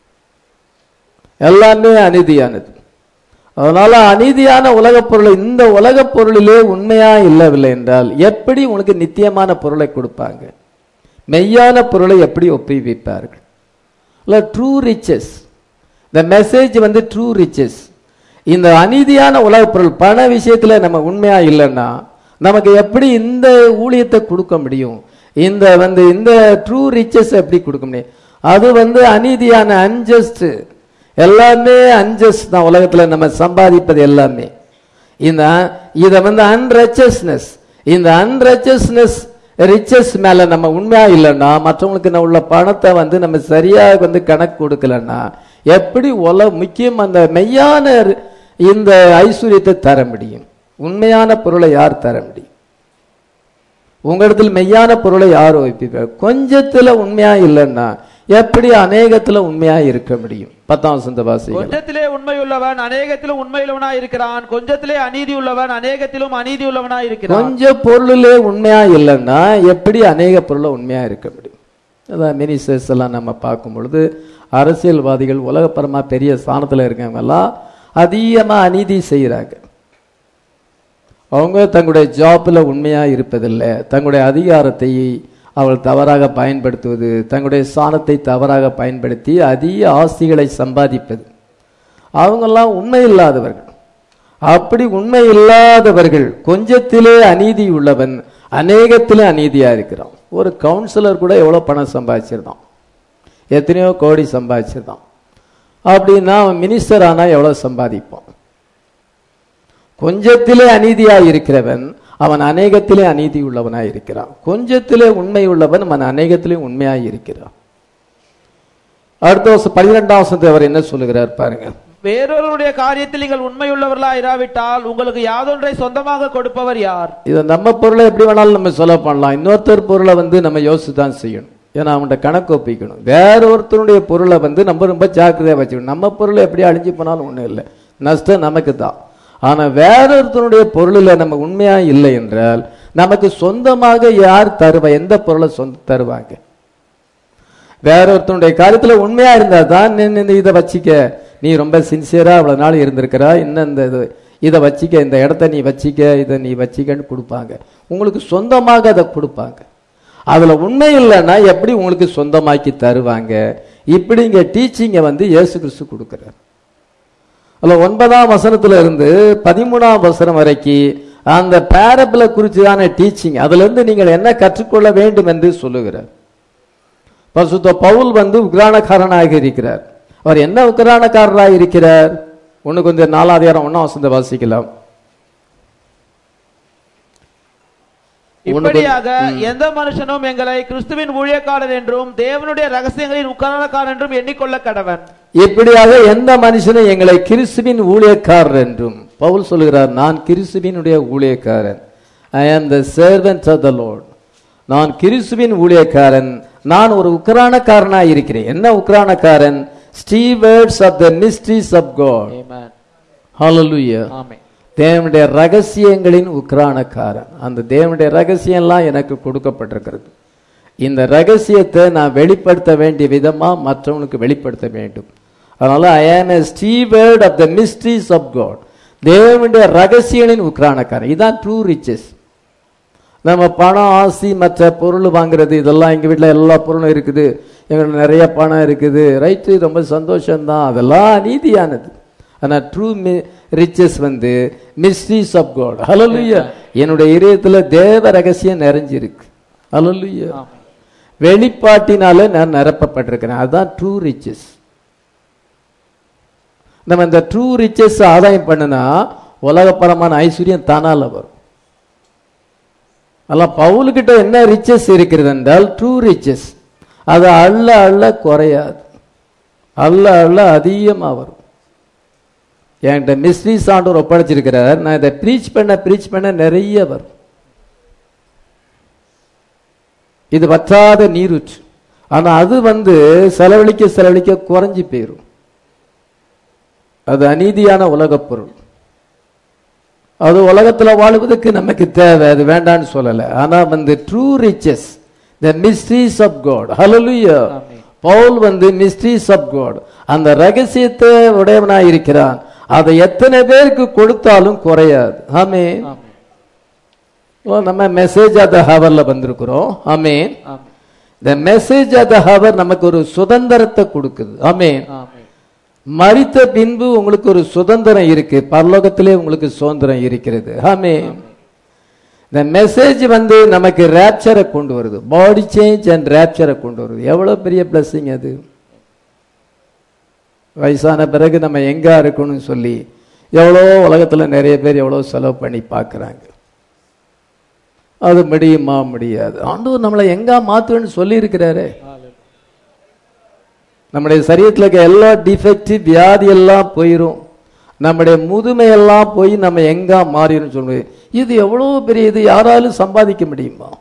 Speaker 1: எல்லாமே அநீதியானது அதனால அநீதியான உலகப் பொருள் இந்த உலகப் பொருளிலே உண்மையா இல்லவில்லை என்றால் எப்படி உனக்கு நித்தியமான பொருளை கொடுப்பாங்க மெய்யான பொருளை எப்படி ஒப்புவிப்பார்கள் இல்லை ட்ரூ ரிச்சஸ் இந்த மெசேஜ் வந்து ட்ரூ ரிச்சஸ் இந்த அநீதியான உலகப் பொருள் பண விஷயத்துல நம்ம உண்மையா இல்லைன்னா நமக்கு எப்படி இந்த ஊழியத்தை கொடுக்க முடியும் இந்த வந்து இந்த ட்ரூ ரிச்சஸ் எப்படி கொடுக்க முடியும் அது வந்து அநீதியான அன்ஜஸ்ட் எல்லாமே அன்ஜஸ்ட் தான் உலகத்துல நம்ம சம்பாதிப்பது எல்லாமே இந்த இத வந்து அன்ரச்சஸ்னஸ் இந்த அன்ரச்சஸ்னஸ் ரிச்சஸ் மேல நம்ம உண்மையா இல்லைன்னா மற்றவங்களுக்கு நம்ம உள்ள பணத்தை வந்து நம்ம சரியா வந்து கணக்கு கொடுக்கலன்னா எப்படி உல முக்கியம் அந்த மெய்யான இந்த ஐஸ்வர்யத்தை தர முடியும் உண்மையான பொருளை யார் தர முடியும் உங்களிடத்தில் மெய்யான பொருளை யார் வைப்பீர்கள் கொஞ்சத்துல உண்மையா இல்லைன்னா எப்படி அநேகத்துல உண்மையா இருக்க முடியும் பத்தாம் வசந்த வாசிகள்
Speaker 2: கொஞ்சத்திலே உண்மையுள்ளவன் அநேகத்திலும் உண்மையுள்ளவனாய் இருக்கிறான் கொஞ்சத்திலே அநீதி உள்ளவன் அநேகத்திலும் அநீதி உள்ளவனாய் இருக்கிறான்
Speaker 1: கொஞ்ச பொருளிலே உண்மையா இல்லைன்னா எப்படி அநேக பொருளை உண்மையா இருக்க முடியும் அதான் மினிஸ்டர்ஸ் எல்லாம் நம்ம பார்க்கும் பொழுது அரசியல்வாதிகள் உலகப்பரமா பெரிய ஸ்தானத்துல இருக்கவங்க எல்லாம் அதிகமா அநீதி செய்யறாங்க அவங்க தங்களுடைய ஜாப்ல உண்மையா இருப்பதில்லை தங்களுடைய அதிகாரத்தை அவள் தவறாக பயன்படுத்துவது தங்களுடைய சாணத்தை தவறாக பயன்படுத்தி அதிக ஆஸ்திகளை சம்பாதிப்பது அவங்கெல்லாம் உண்மை இல்லாதவர்கள் அப்படி உண்மை இல்லாதவர்கள் கொஞ்சத்திலே அநீதி உள்ளவன் அநேகத்திலே அநீதியா இருக்கிறான் ஒரு கவுன்சிலர் கூட எவ்வளவு பணம் சம்பாதிச்சிருந்தான் எத்தனையோ கோடி சம்பாதிச்சிருந்தான் அப்படின்னா அவன் மினிஸ்டர் ஆனா எவ்வளவு சம்பாதிப்பான் கொஞ்சத்திலே அநீதியா இருக்கிறவன் அவன் அநேகத்திலே அநீதி உள்ளவனாய் இருக்கிறான் கொஞ்சத்திலே உண்மை உள்ளவன் அவன் அநேகத்திலே உண்மையாய் இருக்கிறான் அடுத்த வருஷம் பன்னிரெண்டாம் வருஷத்தை அவர் என்ன சொல்லுகிறார் பாருங்க
Speaker 2: வேறொருடைய காரியத்தில் நீங்கள் உண்மையுள்ளவர்களா இராவிட்டால் உங்களுக்கு யாதொன்றை சொந்தமாக கொடுப்பவர் யார்
Speaker 1: இதை நம்ம பொருளை எப்படி வேணாலும் நம்ம சொல்ல பண்ணலாம் இன்னொருத்தர் பொருளை வந்து நம்ம யோசிச்சு தான் செய்யணும் ஏன்னா அவன்கிட்ட கணக்கு ஒப்பிக்கணும் வேற ஒருத்தருடைய பொருளை வந்து நம்ம ரொம்ப ஜாக்கிரதையாக வச்சுக்கணும் நம்ம பொருள் எப்படி அழிஞ்சு போனாலும் ஒன்றும் இல்லை நஷ்டம் நமக்கு தான் ஆனால் வேற ஒருத்தருடைய பொருளில் நம்ம உண்மையாக இல்லை என்றால் நமக்கு சொந்தமாக யார் தருவா எந்த பொருளை சொந்த தருவாங்க வேற ஒருத்தனுடைய காரியத்துல உண்மையா இருந்தா தான் நீ நீ இதை வச்சிக்க நீ ரொம்ப சின்சியரா அவ்வளவு நாள் இருந்திருக்கிறா இன்னும் இந்த இது இதை வச்சிக்க இந்த இடத்த நீ வச்சிக்க இதை நீ வச்சிக்கன்னு கொடுப்பாங்க உங்களுக்கு சொந்தமாக அதை கொடுப்பாங்க அதுல உண்மை இல்லைன்னா எப்படி உங்களுக்கு சொந்தமாக்கி தருவாங்க இப்படி இங்க டீச்சிங்கை வந்து இயேசு கிறிஸ்து கொடுக்கிறார் அதுல ஒன்பதாம் வசனத்துல இருந்து பதிமூணாம் வசனம் வரைக்கும் அந்த பேரபிளை குறிச்சுதான டீச்சிங் அதுல இருந்து நீங்கள் என்ன கற்றுக்கொள்ள வேண்டும் என்று சொல்லுகிறார் பரிசுத்த பவுல் வந்து உக்ரானக்காரனாக இருக்கிறார் அவர் என்ன உக்ரானக்காரராக இருக்கிறார் ஒண்ணு கொஞ்சம் நாலாதிகாரம் ஒன்னாம் வசந்த வாசிக்கலாம்
Speaker 2: இப்படியாக எந்த மனுஷனும் எங்களை கிறிஸ்துவின் ஊழியக்காரர் என்றும் தேவனுடைய ரகசியங்களின் உக்காரக்காரர் என்றும் எண்ணிக்கொள்ள கடவன்
Speaker 1: இப்படியாக எந்த மனுஷனும் எங்களை கிறிஸ்துவின் ஊழியக்காரர் என்றும் பவுல் சொல்கிறார் நான் கிறிஸ்துவினுடைய ஊழியக்காரன் I am the servant of the Lord நான் கிறிஸ்துவின் ஊழியக்காரன் நான் ஒரு உக்ரானக்காரனாய் இருக்கிறேன் என்ன உக்ரானக்காரன் stewards of the mysteries of God
Speaker 2: ஆமென்
Speaker 1: ஹalleluya
Speaker 2: ஆமென்
Speaker 1: தேவனுடைய ரகசியங்களின் உக்ரானக்காரன் அந்த தேவனுடைய ரகசியம்லாம் எனக்கு கொடுக்கப்பட்டிருக்கிறது இந்த ரகசியத்தை நான் வெளிப்படுத்த வேண்டிய விதமா மற்றவனுக்கு வெளிப்படுத்த வேண்டும் அதனால ஐ ஆம் a steward of the mysteries of God தேவனுடைய ரகசியங்களின் உக்ரானக்காரன் இதான் ட்ரூ riches நம்ம பணம் ஆசி மற்ற பொருள் வாங்குறது இதெல்லாம் எங்கள் வீட்டில் எல்லா பொருளும் இருக்குது எங்களுக்கு நிறைய பணம் இருக்குது ரைட்டு ரொம்ப சந்தோஷம்தான் அதெல்லாம் அநீதியானது ஆனால் ட்ரூ மி ரிச்சஸ் வந்து மிஸ்ட்ரீஸ் ஆஃப் காட் ஹலலுயா என்னுடைய இதயத்தில் தேவ ரகசியம் நிறைஞ்சிருக்கு ஹலலுயா
Speaker 2: ஆமென்
Speaker 1: வெளிப்பாட்டினால நான் நிரப்பப்பட்டிருக்கிறேன் அதுதான் ட்ரூ ரிச்சஸ் நம்ம இந்த ட்ரூ ரிச்சஸ் ஆதாயம் பண்ணுனா உலகப்பரமான ஐஸ்வர்யம் தானால வரும் அல்ல பவுலுக்கிட்ட என்ன ரிச்சஸ் இருக்கிறது என்றால் ட்ரூ ரிச்சஸ் அது அள்ள அள்ள குறையாது அள்ள அள்ள அதிகமாக வரும் என்கிட்ட மிஸ்ட்ரீஸ் ஆண்டவர் ஒப்படைச்சிருக்கிறார் நான் இதை ப்ரீச் பண்ண ப்ரீச் பண்ண நிறைய வரும் இது வற்றாத நீரூற்று ஆனா அது வந்து செலவழிக்க செலவழிக்க குறைஞ்சி போயிரும் அது அநீதியான உலகப் பொருள் அது உலகத்துல வாழ்வதற்கு நமக்கு தேவை அது வேண்டான்னு சொல்லல ஆனா வந்து true riches the mysteries of God ஹalleluya
Speaker 2: ஆமென்.
Speaker 1: பவுல் வந்து மிஸ்ட்ரீஸ் ஆஃப் காட் அந்த ரகசியத்தை உடையவனாய் இருக்கிறான் அதை எத்தனை பேருக்கு கொடுத்தாலும் குறையாது ஆமென்
Speaker 2: ஆமென்
Speaker 1: ஓ, நம்ம மெசேஜ் ஆஃப் த ஹவர்ல வந்திருக்கிறோம் ஆமென்
Speaker 2: ஆமென்
Speaker 1: இந்த மெசேஜ் ஆஃப் த ஹவர் நமக்கு ஒரு சுதந்திரத்தை கொடுக்குது ஆமென்
Speaker 2: ஆமென்
Speaker 1: மரித்த பின்பு உங்களுக்கு ஒரு சுதந்திரம் இருக்கு பரலோகத்திலே உங்களுக்கு சுதந்திரம் இருக்கிறது ஆமென் இந்த மெசேஜ் வந்து நமக்கு ரேப்சரை கொண்டு வருது பாடி சேஞ்ச் அண்ட் ரேப்சரை கொண்டு வருது எவ்வளவு பெரிய பிளஸ்ஸிங் அது வயசான பிறகு நம்ம எங்க இருக்கணும்னு சொல்லி எவ்வளோ உலகத்துல நிறைய பேர் எவ்வளோ செலவு பண்ணி பார்க்கறாங்க அது முடியுமா முடியாது ஆண்டவர் நம்மளை எங்க மாத்துவேன்னு சொல்லி இருக்கிறாரு நம்முடைய சரீரத்தில் இருக்க எல்லா டிஃபெக்டிவ் வியாதி எல்லாம் போயிரும் நம்முடைய முதுமையெல்லாம் போய் நம்ம எங்க மாறிடும் சொல்லுது இது எவ்வளவு பெரிய இது யாராலும் சம்பாதிக்க முடியுமா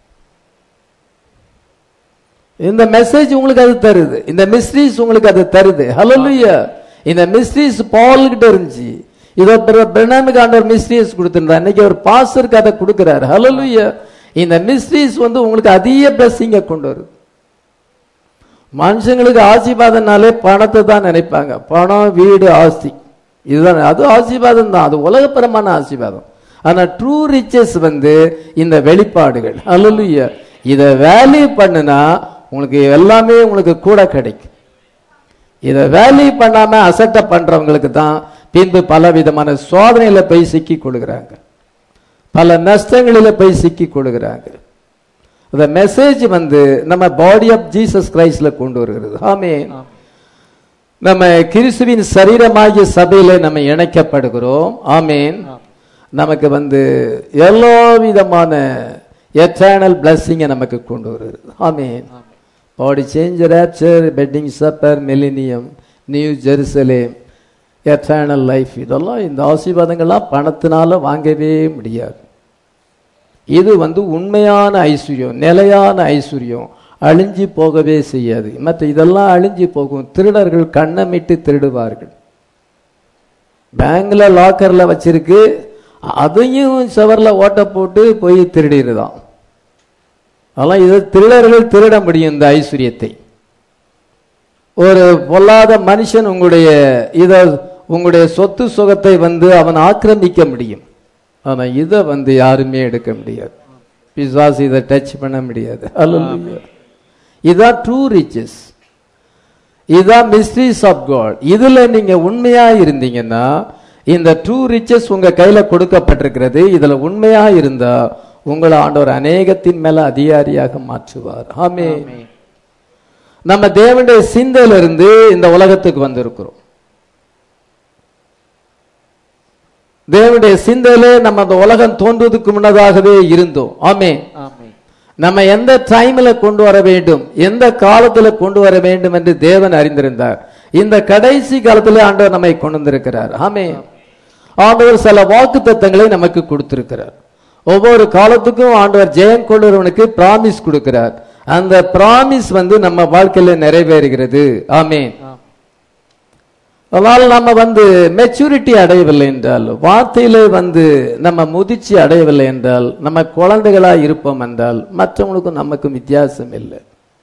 Speaker 1: இந்த மெசேஜ் உங்களுக்கு அது தருது இந்த மிஸ்ட்ரீஸ் உங்களுக்கு அது தருது ஹalleluya இந்த மிஸ்ட்ரீஸ் பால் கிட்ட இருந்துச்சு இதோ பிரணாமிக்கு ஆண்டவர் மிஸ்ட்ரீஸ் கொடுத்திருந்தார் இன்னைக்கு ஒரு பாஸ்டருக்கு அதை கொடுக்கிறார் ஹalleluya இந்த மிஸ்ட்ரீஸ் வந்து உங்களுக்கு அதிக பிளஸிங்க கொண்டு வருது மனுஷங்களுக்கு ஆசீர்வாதம்னாலே பணத்தை தான் நினைப்பாங்க பணம் வீடு ஆஸ்தி இதுதான் அது ஆசீர்வாதம் தான் அது உலகப்பரமான ஆசீர்வாதம் ஆனா ட்ரூ ரிச்சஸ் வந்து இந்த வெளிப்பாடுகள் அல்லலுயா இதை வேல்யூ பண்ணுனா உங்களுக்கு எல்லாமே உங்களுக்கு கூட கிடைக்கும் இதை வேல்யூ பண்ணாம அசட்டை பண்றவங்களுக்கு தான் பின்பு பல விதமான சோதனையில போய் சிக்கி கொள்கிறாங்க பல நஷ்டங்களில போய் சிக்கி கொள்கிறாங்க அந்த மெசேஜ் வந்து நம்ம பாடி ஆஃப் ஜீசஸ் கிரைஸ்ட்ல கொண்டு வருகிறது ஆமே நம்ம கிறிஸ்துவின் சரீரமாகிய சபையில நம்ம இணைக்கப்படுகிறோம் ஆமேன் நமக்கு வந்து எல்லா விதமான எட்டர்னல் பிளஸ்ஸிங்கை நமக்கு கொண்டு வருகிறது ஆமேன் பாடி சேஞ்ச் ரேப்சர் பெட்டிங் supper millennium New Jerusalem eternal life இதெல்லாம் இந்த ஆசீர்வாதங்கள்லாம் பணத்தினால வாங்கவே முடியாது இது வந்து உண்மையான ஐஸ்வர்யம் நிலையான ஐஸ்வர்யம் அழிஞ்சு போகவே செய்யாது மற்ற இதெல்லாம் அழிஞ்சு போகும் திருடர்கள் கண்ணமிட்டு திருடுவார்கள் பேங்க்ல லாக்கர்ல வச்சிருக்கு அதையும் செவர்ல ஓட்ட போட்டு போய் திருடிடுதான் அதெல்லாம் இது திருடர்கள் திருட முடியும் இந்த ஐஸ்வர்யத்தை ஒரு பொல்லாத மனுஷன் உங்களுடைய இத உங்களுடைய சொத்து சுகத்தை வந்து அவன் ஆக்கிரமிக்க முடியும் ஆனா இதை வந்து யாருமே எடுக்க முடியாது பிசாஸ் இதை டச் பண்ண முடியாது அல்ல இதான் ட்ரூ ரிச்சஸ் இதான் மிஸ்ட்ரீஸ் ஆஃப் காட் இதுல நீங்க உண்மையா இருந்தீங்கன்னா இந்த ட்ரூ ரிச்சஸ் உங்க கையில கொடுக்கப்பட்டிருக்கிறது இதுல உண்மையா இருந்தா உங்களை ஆண்டவர் அநேகத்தின் மேல அதிகாரியாக மாற்றுவார் ஆமே நம்ம தேவனுடைய சிந்தையில இருந்து இந்த உலகத்துக்கு வந்திருக்கிறோம் தேவனுடைய சிந்தையில நம்ம அந்த உலகம் தோன்றுவதற்கு முன்னதாகவே இருந்தோம் ஆமே
Speaker 2: ஆமென்
Speaker 1: நம்ம எந்த டைம்ல கொண்டு வர வேண்டும் எந்த காலத்துல கொண்டு வர வேண்டும் என்று தேவன் அறிந்திருந்தார் இந்த கடைசி காலத்துல ஆண்டவர் நம்மை கொண்டு வந்திருக்கிறார் ஆமே ஆண்டவர் சில வாக்கு தத்தங்களை நமக்கு கொடுத்திருக்கிறார் ஒவ்வொரு காலத்துக்கும் ஆண்டவர் ஜெயம் கொள்ளுறவனுக்கு பிராமிஸ் கொடுக்கிறார் அந்த பிராமிஸ் வந்து நம்ம வாழ்க்கையில நிறைவேறுகிறது ஆமே அதனால் நம்ம வந்து மெச்சூரிட்டி அடையவில்லை என்றால் வார்த்தையில வந்து நம்ம முதிர்ச்சி அடையவில்லை என்றால் நம்ம குழந்தைகளா இருப்போம் என்றால் மற்றவங்களுக்கும் நமக்கும் வித்தியாசம் இல்லை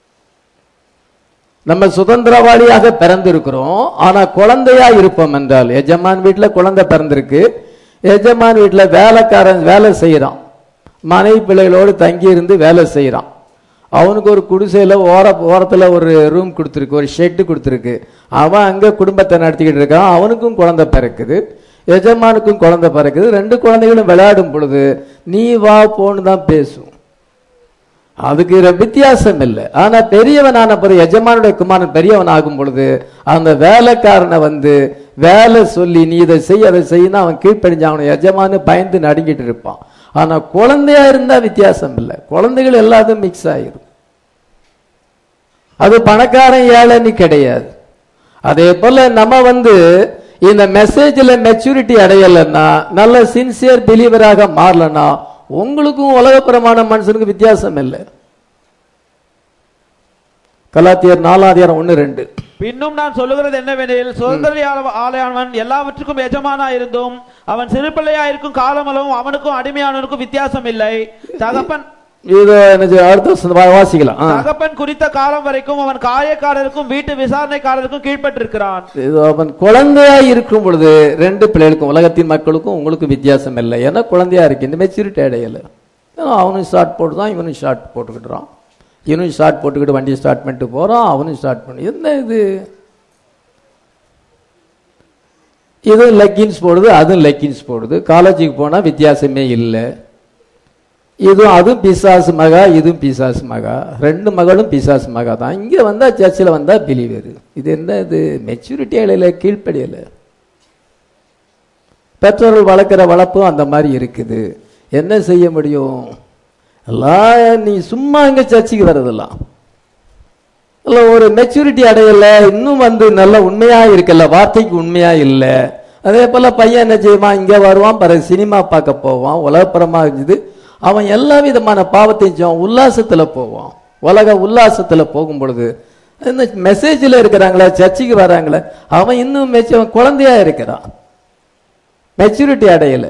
Speaker 1: நம்ம சுதந்திரவாளியாக பிறந்திருக்கிறோம் ஆனா குழந்தையா இருப்போம் என்றால் எஜமான் வீட்டுல குழந்தை பிறந்திருக்கு எஜமான் வீட்டுல வேலைக்காரன் வேலை செய்யறான் மனைவி பிள்ளைகளோடு தங்கி இருந்து வேலை செய்யறான் அவனுக்கு ஒரு குடிசையில ஓர ஓரத்துல ஒரு ரூம் கொடுத்துருக்கு ஒரு ஷெட்டு கொடுத்துருக்கு அவன் அங்க குடும்பத்தை நடத்திக்கிட்டு இருக்கான் அவனுக்கும் குழந்தை பிறக்குது எஜமானுக்கும் குழந்தை பிறக்குது ரெண்டு குழந்தைகளும் விளையாடும் பொழுது நீ வா போன்னு தான் பேசும் அதுக்கு ர- வித்தியாசம் இல்லை ஆனா பெரியவனான பிறகு எஜமானுடைய குமாரன் பெரியவன் ஆகும் பொழுது அந்த வேலைக்காரனை வந்து வேலை சொல்லி நீ இதை செய் அதை செய்யினா அவன் கீழ்ப்படிஞ்சு அவனை எஜமானு பயந்து நடுங்கிட்டு இருப்பான் ஆனா குழந்தையா இருந்தா வித்தியாசம் இல்லை குழந்தைகள் எல்லாத்தையும் மிக்ஸ் ஆயிரும் அது பணக்காரன் ஏழைன்னு கிடையாது அதே போல நம்ம வந்து இந்த மெசேஜ்ல மெச்சூரிட்டி அடையலைன்னா நல்ல சின்சியர் பிலீவராக மாறலன்னா உங்களுக்கும் உலகப்புறமான மனுஷனுக்கு வித்தியாசம் இல்லை கலாத்தியர் நாலாதியாரம் ஒன்னு ரெண்டு
Speaker 2: பின்னும் நான் சொல்லுகிறது என்னவெனில் சுதந்திர ஆலயானவன் எல்லாவற்றுக்கும் எஜமானா இருந்தும் அவன் சிறு பிள்ளையா இருக்கும் காலமளவும் அவனுக்கும் அடிமையானவனுக்கும் வித்தியாசம் இல்லை தகப்பன்
Speaker 1: இது என்னது அடுத்த வசனம் வா- வாசிக்கலாம் ஆ.
Speaker 2: தகப்பன் குறித்த காலம் வரைக்கும் அவன் காயக்காரருக்கும் வீட்டு விசாரணைக்காரருக்கும் கீழ்ப்பட்டிருக்கிறான்
Speaker 1: இது அவன் குழந்தையா இருக்கும் பொழுது ரெண்டு பிள்ளைகளுக்கும் உலகத்தின் மக்களுக்கும் உங்களுக்கு வித்தியாசம் இல்லை ஏன்னா குழந்தையா இருக்கு இந்த மெச்சூரிட்டி அடையல ஏன்னா அவனும் ஷார்ட் போட்டுதான் இவனும் ஷார்ட் போட்டுக்கிட்டுறான் இவனும் ஷார்ட் போட்டுக்கிட்டு வண்டியை ஸ்டார்ட் பண்ணிட்டு போறான் அவனும் ஸ்டார்ட் பண்ணி என்ன இது இதுவும் லெக்கின்ஸ் போடுது அதுவும் லெக்கின்ஸ் போடுது காலேஜுக்கு போனா வித்தியாசமே இல்லை இதுவும் அதுவும் பிசாசு மகா இதுவும் பிசாசு மகா ரெண்டு மகளும் பிசாசு மகா தான் இங்க வந்தா சர்ச்சில் வந்தா பிலிவர் இது என்ன இது மெச்சூரிட்டி அடையில கீழ்ப்படியல பெற்றோர்கள் வளர்க்குற வளர்ப்பும் அந்த மாதிரி இருக்குது என்ன செய்ய முடியும் எல்லாம் நீ சும்மா இங்க சர்ச்சுக்கு வர்றதெல்லாம் இல்ல ஒரு மெச்சூரிட்டி அடையல இன்னும் வந்து நல்ல உண்மையா இருக்கல வார்த்தைக்கு உண்மையா இல்ல அதே போல பையன் என்ன செய்வான் இங்க வருவான் பிறகு சினிமா பார்க்க போவான் உலகப்புறமா இருந்தது அவன் எல்லா விதமான பாவத்தையும் செய்வான் உல்லாசத்துல போவான் உலக உல்லாசத்துல போகும் பொழுது இந்த மெசேஜ்ல இருக்கிறாங்களே சர்ச்சுக்கு வராங்களே அவன் இன்னும் மெச்ச அவன் குழந்தையா இருக்கிறான் மெச்சூரிட்டி அடையல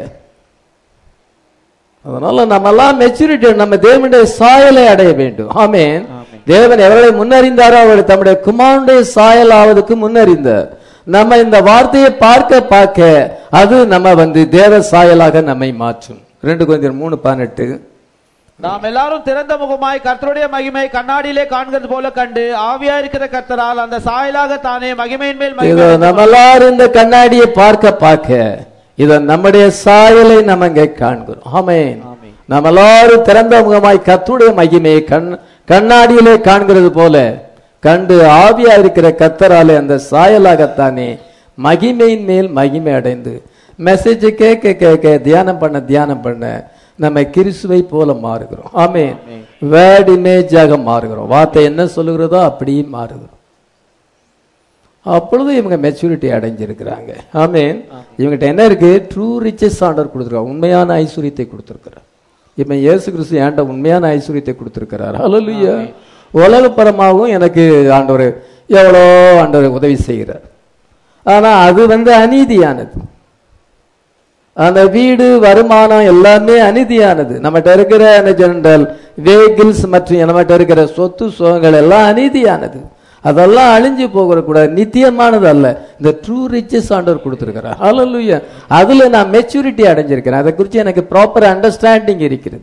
Speaker 1: அதனால நம்ம எல்லாம் மெச்சூரிட்டி நம்ம தேவனுடைய சாயலை அடைய வேண்டும் ஆமென் தேவன் எவர்களை முன்னறிந்தாரோ அவர்களை தம்முடைய குமாரனுடைய சாயல் ஆவதற்கு முன்னறிந்தார் நம்ம இந்த வார்த்தையை பார்க்க பார்க்க அது நம்ம வந்து தேவ சாயலாக நம்மை மாற்றும் ரெண்டு கொஞ்சம் மூணு பதினெட்டு
Speaker 2: நாம் எல்லாரும் திறந்த முகமாய் கர்த்தருடைய மகிமை கண்ணாடியிலே காண்கிறது போல கண்டு ஆவியா இருக்கிற கர்த்தரால் அந்த சாயலாக தானே மகிமையின் மேல்
Speaker 1: இத
Speaker 2: மகிமை
Speaker 1: நம்ம எல்லாரும் இந்த கண்ணாடியை பார்க்க பார்க்க இத நம்முடைய சாயலை நம்ம இங்கே காண்கிறோம் ஆமென்
Speaker 2: ஆமென்.
Speaker 1: நம்ம எல்லாரும் திறந்த முகமாய் கத்துடைய மகிமையை கண் கண்ணாடியிலே காண்கிறது போல கண்டு ஆவியா இருக்கிற கத்தராலே அந்த சாயலாகத்தானே மகிமையின் மேல் மகிமை அடைந்து மெசேஜ் கேட்க கேட்க தியானம் பண்ண தியானம் பண்ண நம்ம கிறிஸ்துவை போல மாறுகிறோம் ஆமென் வேர்ட் இமேஜாக மாறுகிறோம் வார்த்தை என்ன சொல்லுகிறதோ அப்படியே மாறுகிறோம் அப்பொழுது இவங்க மெச்சூரிட்டி அடைஞ்சிருக்கிறாங்க ஆமென் இவங்ககிட்ட என்ன இருக்கு ட்ரூ ரிச்சஸ் ஆர்டர் கொடுத்துருக்காங்க உண்மையான ஐஸ்வர்யத்தை கொடுத்துருக்கிறார் இப்ப இயேசு கிறிஸ்து ஏன்ட உண்மையான ஐஸ்வர்யத்தை கொடுத்திருக்கிறார் ஹalleluya உலகப்பரமாகவும் எனக்கு ஆண்டவர் எவ்வளோ ஆண்டவர் உதவி செய்கிறார் ஆனா அது வந்து அநீதியானது அந்த வீடு வருமானம் எல்லாமே அநீதியானது நம்மகிட்ட இருக்கிற என்ன ஜெனரல் வெஹிக்கிள்ஸ் மற்றும் நம்மகிட்ட இருக்கிற சொத்து சுகங்கள் எல்லாம் அநீதியானது அதெல்லாம் அழிஞ்சு போகிற கூட நித்தியமானது அல்ல இந்த ட்ரூ ரிச்சஸ் ஆண்டவர் கொடுத்துருக்கிறார் ஹalleluya அதுல நான் மெச்சூரிட்டி அடைஞ்சிருக்கிறேன் அதை குறித்து எனக்கு ப்ராப்பர் அண்டர்ஸ்டாண்டிங் இருக்கிறது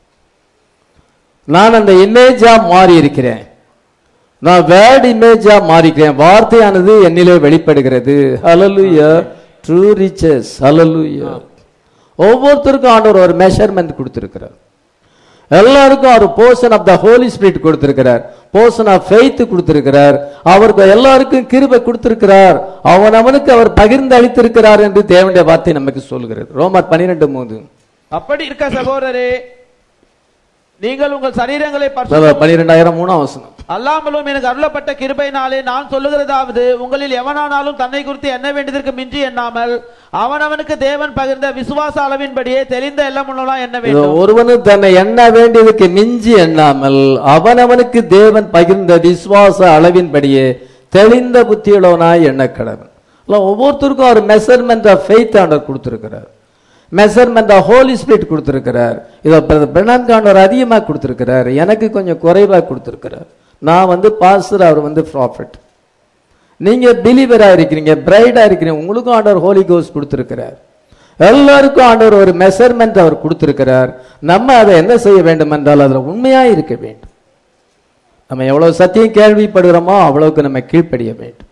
Speaker 1: நான் அந்த இமேஜா மாறி இருக்கிறேன் நான் வேர்ட் இமேஜா மாறிக்கிறேன் வார்த்தையானது என்னிலே வெளிப்படுகிறது ஹalleluya ட்ரூ ரிச்சஸ் ஹalleluya ஒவ்வொருத்தருக்கும் ஆண்டவர் ஒரு மெஷர்மெண்ட் கொடுத்திருக்கிறார் எல்லாருக்கும் ஒரு portion of the Holy Spirit கொடுத்திருக்கிறார் போர்ஷன் ஆஃப் ஃபெய்த் கொடுத்திருக்கிறார் அவருக்கு எல்லாருக்கும் கிருபை கொடுத்திருக்கிறார் அவன் அவனுக்கு அவர் பகிர்ந்து அளித்திருக்கிறார் என்று தேவனுடைய வார்த்தை நமக்கு சொல்கிறது ரோமர் பன்னிரெண்டு மூணு
Speaker 2: அப்படி இருக்க சகோதரரே நீங்கள் உங்கள் சரீரங்களை பரிசுத்தம்
Speaker 1: பன்னிரெண்டாயிரம் மூணாம் வசனம்
Speaker 2: அல்லாமலும் எனக்கு அருளப்பட்ட கிருபையினாலே நான் சொல்லுகிறதாவது உங்களில் எவனானாலும் தன்னை குறித்து எண்ண வேண்டியதற்கு மிஞ்சி எண்ணாமல் அவனவனுக்கு தேவன் பகிர்ந்த விசுவாச அளவின்படியே தெளிந்த எல்லாம் உள்ளலாம் எண்ண
Speaker 1: இதோ
Speaker 2: வேண்டும்
Speaker 1: ஒருவனும் தன்னை எண்ண வேண்டியதுக்கு மிஞ்சி எண்ணாமல் அவனவனுக்கு தேவன் பகிர்ந்த விசுவாச அளவின்படியே தெளிந்த புத்தியுள்ளவனாய் எண்ண கடவன் ஒவ்வொருத்தருக்கும் ஒரு மெஷர்மெண்ட் ஆஃப் ஃபெய்த் ஆண்டவர் கொடுத்திருக்கிறார் மெஷர்மெண்ட் ஆஃப் ஹோலி ஸ்பிரிட் கொடுத்திருக்கிறார் இதோ பிரணான் ஆண்டவர் அதிகமா கொடுத்திருக்கிறார் எனக்கு கொஞ்சம் குறைவா கொடுத்திருக்கிறார் நான் வந்து பாஸ்டர் அவர் வந்து ப்ராஃபிட் நீங்க பிலீவரா இருக்கிறீங்க பிரைடா இருக்கிறீங்க உங்களுக்கும் ஆண்டவர் ஹோலி கோஸ் கொடுத்திருக்கிறார் எல்லாருக்கும் ஆண்டவர் ஒரு மெஷர்மெண்ட் அவர் கொடுத்திருக்கிறார் நம்ம அதை என்ன செய்ய வேண்டும் என்றால் அதுல உண்மையா இருக்க வேண்டும் நம்ம எவ்வளவு சத்தியம் கேள்விப்படுகிறோமோ அவ்வளவுக்கு நம்ம கீழ்ப்படிய வேண்டும்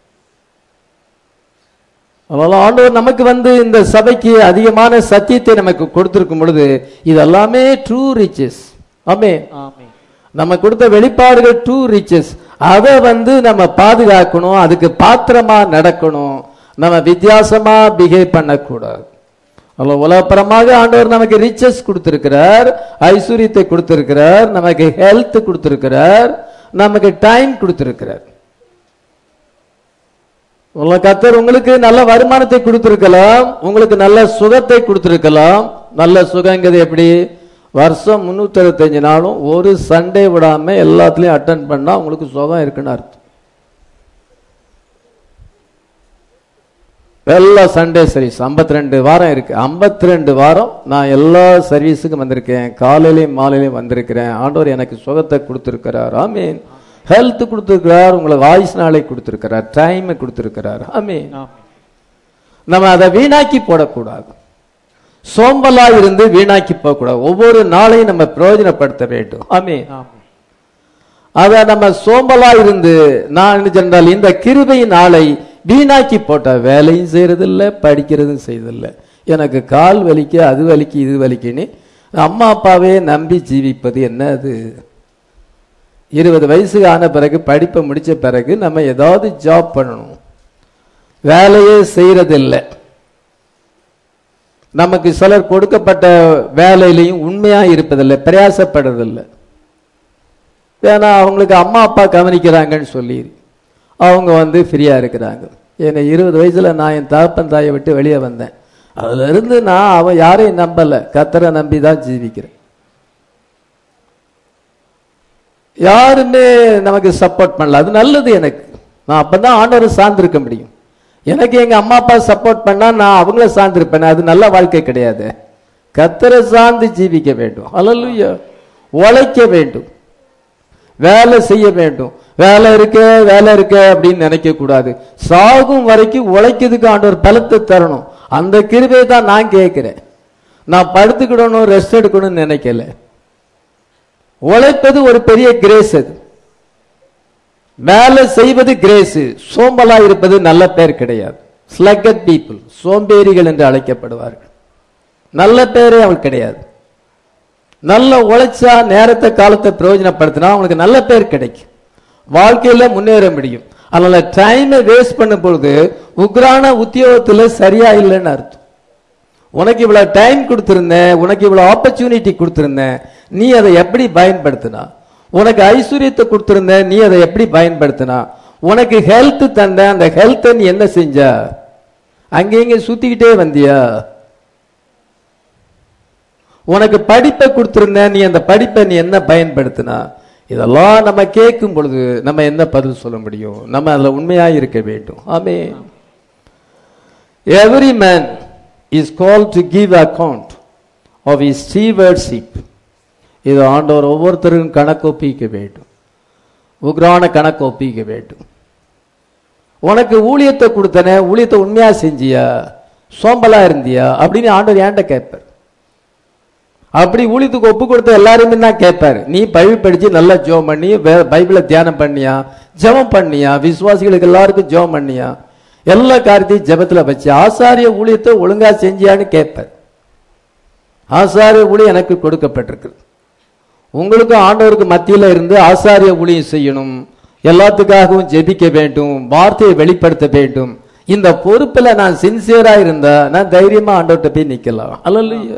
Speaker 1: அதனால ஆண்டவர் நமக்கு வந்து இந்த சபைக்கு அதிகமான சத்தியத்தை நமக்கு கொடுத்திருக்கும் பொழுது இதெல்லாமே ட்ரூ ரிச்சஸ் ஆமே
Speaker 2: ஆமென்
Speaker 1: நம்ம கொடுத்த வெளிப்பாடுகள் டூ ரிச்சஸ் அதை வந்து நம்ம பாதுகாக்கணும் அதுக்கு பாத்திரமா நடக்கணும் நம்ம வித்தியாசமா பிஹேவ் பண்ணக்கூடாது அல்ல உலகப்புறமாக ஆண்டவர் நமக்கு ரிச்சஸ் கொடுத்திருக்கிறார் ஐஸ்வர்யத்தை கொடுத்திருக்கிறார் நமக்கு ஹெல்த் கொடுத்திருக்கிறார் நமக்கு டைம் கொடுத்திருக்கிறார் உங்களை கத்தர் உங்களுக்கு நல்ல வருமானத்தை கொடுத்திருக்கலாம் உங்களுக்கு நல்ல சுகத்தை கொடுத்திருக்கலாம் நல்ல சுகங்கிறது எப்படி வருஷம் முன்னூத்தி அறுபத்தஞ்சு நாளும் ஒரு சண்டே விடாம எல்லாத்துலயும் அட்டன் பண்ணா உங்களுக்கு சுகம் இருக்குன்னு அர்த்தம் எல்லா சண்டே சர்வீஸ் 52 ரெண்டு வாரம் இருக்கு 52 ரெண்டு வாரம் நான் எல்லா சர்வீஸுக்கும் வந்திருக்கேன் காலையிலையும் மாலையிலையும் வந்திருக்கிறேன் ஆண்டவர் எனக்கு சுகத்தை கொடுத்திருக்கிறார் ஆமீன் ஹெல்த் கொடுத்திருக்கிறார் உங்களுக்கு ஆயுஷ் நாளை கொடுத்திருக்கிறார் டைம் கொடுத்திருக்கிறார் ஆமீன்
Speaker 2: ஆமென்
Speaker 1: நம்ம அதை வீணாக்கி போடக்கூடாது சோம்பலா இருந்து வீணாக்கி போகக்கூடாது ஒவ்வொரு நாளையும் நம்ம பிரயோஜனப்படுத்த வேண்டும் ஆமீன்
Speaker 2: ஆமென்
Speaker 1: அத நம்ம சோம்பலா இருந்து நான் என்ன சொன்னால் இந்த கிருபை நாளை வீணாக்கி போட்ட வேலையும் செய்யறதில்ல படிக்கிறதும் செய்யறதில்ல எனக்கு கால் வலிக்கு அது வலிக்கு இது வலிக்குன்னு அம்மா அப்பாவே நம்பி ஜீவிப்பது என்ன அது இருபது வயசுக்கு ஆன பிறகு படிப்பை முடிச்ச பிறகு நம்ம ஏதாவது ஜாப் பண்ணணும் வேலையே செய்யறதில்லை நமக்கு சிலர் கொடுக்கப்பட்ட வேலையிலையும் உண்மையா இருப்பதில்லை பிரயாசப்படுறதில்லை ஏன்னா அவங்களுக்கு அம்மா அப்பா கவனிக்கிறாங்கன்னு சொல்லி அவங்க வந்து ஃப்ரீயா இருக்கிறாங்க என்னை இருபது வயசுல நான் என் தகப்பன் தாயை விட்டு வெளியே வந்தேன் அதுல இருந்து நான் அவன் யாரையும் நம்பல கத்தரை நம்பி தான் ஜீவிக்கிறேன் யாருமே நமக்கு சப்போர்ட் பண்ணல அது நல்லது எனக்கு நான் அப்பதான் ஆண்டவரை சார்ந்திருக்க முடியும் எனக்கு எங்க அம்மா அப்பா சப்போர்ட் பண்ணா நான் அவங்கள சார்ந்திருப்பேன் அது நல்ல வாழ்க்கை கிடையாது கத்தரை சார்ந்து ஜீவிக்க வேண்டும் அல்லலுயா உழைக்க வேண்டும் வேலை செய்ய வேண்டும் வேலை இருக்க வேலை இருக்க அப்படின்னு நினைக்க கூடாது சாகும் வரைக்கும் உழைக்கிறதுக்கு ஆண்டவர் பலத்தை தரணும் அந்த கிருபையை தான் நான் கேட்கிறேன் நான் படுத்துக்கிடணும் ரெஸ்ட் எடுக்கணும்னு நினைக்கல உழைப்பது ஒரு பெரிய கிரேஸ் அது வேலை செய்வது கிரேஸ் சோம்பலா இருப்பது நல்ல பேர் கிடையாது ஸ்லக்கட் பீப்புள் சோம்பேறிகள் என்று அழைக்கப்படுவார்கள் நல்ல பேரே அவங்களுக்கு கிடையாது நல்ல உழைச்சா நேரத்தை காலத்தை பிரயோஜனப்படுத்தினா அவங்களுக்கு நல்ல பேர் கிடைக்கும் வாழ்க்கையில முன்னேற முடியும் அதனால டைமை வேஸ்ட் பண்ணும் பொழுது உக்ரான உத்தியோகத்துல சரியா இல்லைன்னு அர்த்தம் உனக்கு இவ்வளவு டைம் கொடுத்திருந்தேன் உனக்கு இவ்வளவு ஆப்பர்ச்சுனிட்டி கொடுத்திருந்தேன் நீ அதை எப்படி பயன்படுத்தினா உனக்கு ஐஸ்வர்யத்தை கொடுத்திருந்தேன் நீ அதை எப்படி பயன்படுத்தினா உனக்கு ஹெல்த் தந்த அந்த ஹெல்த்தை நீ என்ன செஞ்ச அங்க இங்க சுத்திக்கிட்டே வந்தியா உனக்கு படிப்பை கொடுத்திருந்தேன் நீ அந்த படிப்பை நீ என்ன பயன்படுத்தினா இதெல்லாம் நம்ம கேட்கும் பொழுது நம்ம என்ன பதில் சொல்ல முடியும் நம்ம அதுல உண்மையாக இருக்க வேண்டும் ஆமே every man is call to give account of his stewardship இது ஆண்டவர் ஒவ்வொருத்தருக்கும் கணக்கு ஒப்பிக்க வேண்டும் உக்ரான கணக்கு ஒப்பிக்க வேண்டும் உனக்கு ஊழியத்தை கொடுத்தனே ஊழியத்தை உண்மையா செஞ்சியா சோம்பலா இருந்தியா அப்படின்னு ஆண்டவர் ஏன்ட்ட கேட்பார் அப்படி ஊழியத்துக்கு ஒப்பு கொடுத்த எல்லாருமே தான் கேட்பாரு நீ பைபிள் படிச்சு நல்லா ஜெபம் பண்ணி வே- பைபிளை தியானம் பண்ணியா ஜெபம் பண்ணியா விசுவாசிகளுக்கு எல்லாருக்கும் ஜெபம் பண்ணியா எல்லா காரியத்தையும் ஜெபத்துல வச்சு ஆசாரிய ஊழியத்தை ஒழுங்கா செஞ்சியான்னு கேட்பார் ஆசாரிய ஊழியம் எனக்கு கொடுக்கப்பட்டிருக்கு உங்களுக்கும் ஆண்டவருக்கு மத்தியில இருந்து ஆசாரிய ஊழியம் செய்யணும் எல்லாத்துக்காகவும் ஜெபிக்க வேண்டும் வார்த்தையை வெளிப்படுத்த வேண்டும் இந்த பொறுப்புல நான் சின்சியரா இருந்தா நான் தைரியமா ஆண்டவர்கிட்ட போய் நிக்கலாம் அல்ல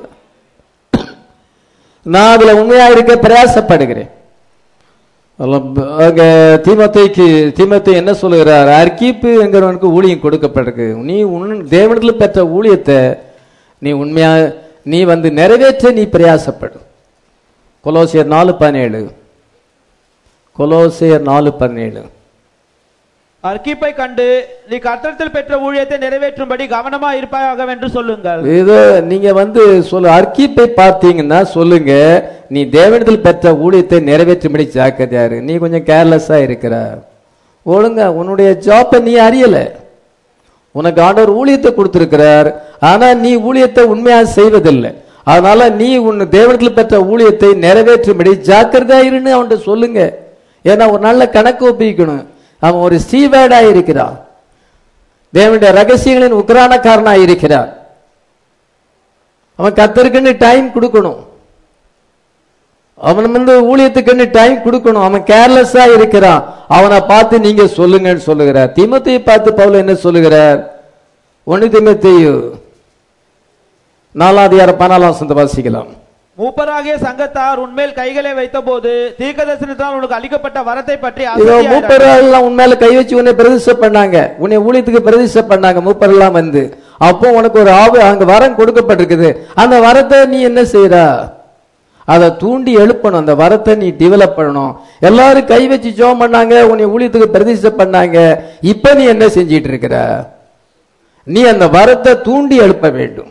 Speaker 1: நான் அதுல உண்மையா இருக்க பிரயாசப்படுகிறேன் அல்ல, அங்க தீமத்தைக்கு தீமத்தை என்ன சொல்லுகிறார் அர்க்கீப்பு என்கிறவனுக்கு ஊழியம் கொடுக்கப்பட்டிருக்கு நீ உன் தேவனத்தில் பெற்ற ஊழியத்தை நீ உண்மையா நீ வந்து நிறைவேற்ற நீ பிரயாசப்படு கொலோசியர் நாலு பதினேழு கொலோசியர் நாலு பதினேழு
Speaker 2: அர்க்கிப்பை கண்டு நீ கர்த்தத்தில் பெற்ற ஊழியத்தை நிறைவேற்றும்படி கவனமா இருப்பாயாக என்று சொல்லுங்கள்
Speaker 1: இது நீங்க வந்து சொல்லு அர்க்கீப்பை பார்த்தீங்கன்னா சொல்லுங்க நீ தேவனத்தில் பெற்ற ஊழியத்தை நிறைவேற்றும்படி ஜாக்கிரதையாரு நீ கொஞ்சம் கேர்லெஸ்ஸா இருக்கிற ஒழுங்கா உன்னுடைய ஜாப்பை நீ அறியல உனக்கு ஆண்டவர் ஊழியத்தை கொடுத்திருக்கிறார் ஆனா நீ ஊழியத்தை உண்மையா செய்வதில்லை அதனால நீ உன் தேவனத்தில் பெற்ற ஊழியத்தை நிறைவேற்றும்படி ஜாக்கிரதையா இருன்னு அவன்கிட்ட சொல்லுங்க ஏன்னா ஒரு நல்ல கணக்கு ஒப்பிக்கணும் அவன் ஒரு ஸ்டீவேர்டா இருக்கிறான் தேவனுடைய ரகசியங்களின் உக்ரானக்காரனா இருக்கிறார் அவன் கத்தருக்குன்னு டைம் கொடுக்கணும் அவன் வந்து ஊழியத்துக்குன்னு டைம் கொடுக்கணும் அவன் கேர்லெஸ்ஸா இருக்கிறான் அவனை பார்த்து நீங்க சொல்லுங்கன்னு சொல்லுகிறார் திமுத்தையை பார்த்து பவுல் என்ன சொல்லுகிறார் ஒன்னு திமுத்தையு நாலாதிகார பதினாலாம் சொந்த வாசிக்கலாம்
Speaker 2: மூப்பராகிய சங்கத்தார் உன்மேல் கைகளை வைத்தபோது தீர்க்கதரிசனத்தால் உனக்கு அளிக்கப்பட்ட வரத்தை பற்றி
Speaker 1: இதோ
Speaker 2: அசதியாயிராதே.
Speaker 1: மூப்பரெல்லாம் உன் மேல கை வச்சு உன்னை பிரதிஷ்டை பண்ணாங்க உன்னை ஊழியத்துக்கு பிரதிஷ்டை பண்ணாங்க மூப்பரெல்லாம் வந்து அப்போ உனக்கு ஒரு ஆவு அங்க வரம் கொடுக்கப்பட்டிருக்குது அந்த வரத்தை நீ என்ன செய்யற அதை தூண்டி எழுப்பணும் அந்த வரத்தை நீ டெவலப் பண்ணணும் எல்லாரும் கை வச்சு ஜோம் பண்ணாங்க உன்னை ஊழியத்துக்கு பிரதிஷ்டை பண்ணாங்க இப்ப நீ என்ன செஞ்சிட்டு இருக்கிற நீ அந்த வரத்தை தூண்டி எழுப்ப வேண்டும்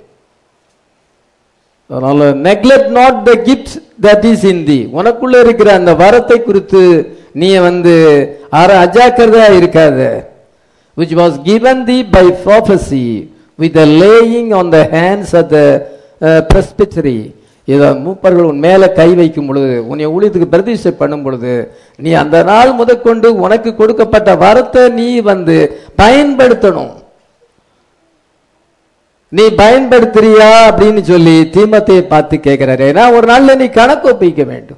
Speaker 1: அதனால neglect not the gift that is in the உனக்குள்ள இருக்கிற அந்த வரத்தை குறித்து நீ வந்து அற அஜாக்கிரதையா இருக்காத which was given thee by prophecy with the laying on the hands of the uh, presbytery இத மூப்பர்கள் உன் மேல கை வைக்கும் பொழுது உன்னை ஊழியத்துக்கு பிரதிஷ்டை பண்ணும் பொழுது நீ அந்த நாள் முதற்கொண்டு உனக்கு கொடுக்கப்பட்ட வரத்தை நீ வந்து பயன்படுத்தணும் நீ பயன்படுத்துறியா அப்படின்னு சொல்லி தீமத்தையை பார்த்து கேட்கிறாரு ஏன்னா ஒரு நாள்ல நீ கணக்கு ஒப்பிக்க வேண்டும்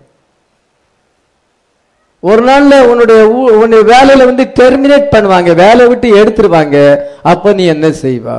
Speaker 1: ஒரு நாள்ல உன்னுடைய ஊ- உன்னுடைய வேலையில வந்து டெர்மினேட் பண்ணுவாங்க வேலையை விட்டு எடுத்துருவாங்க அப்ப நீ என்ன செய்வா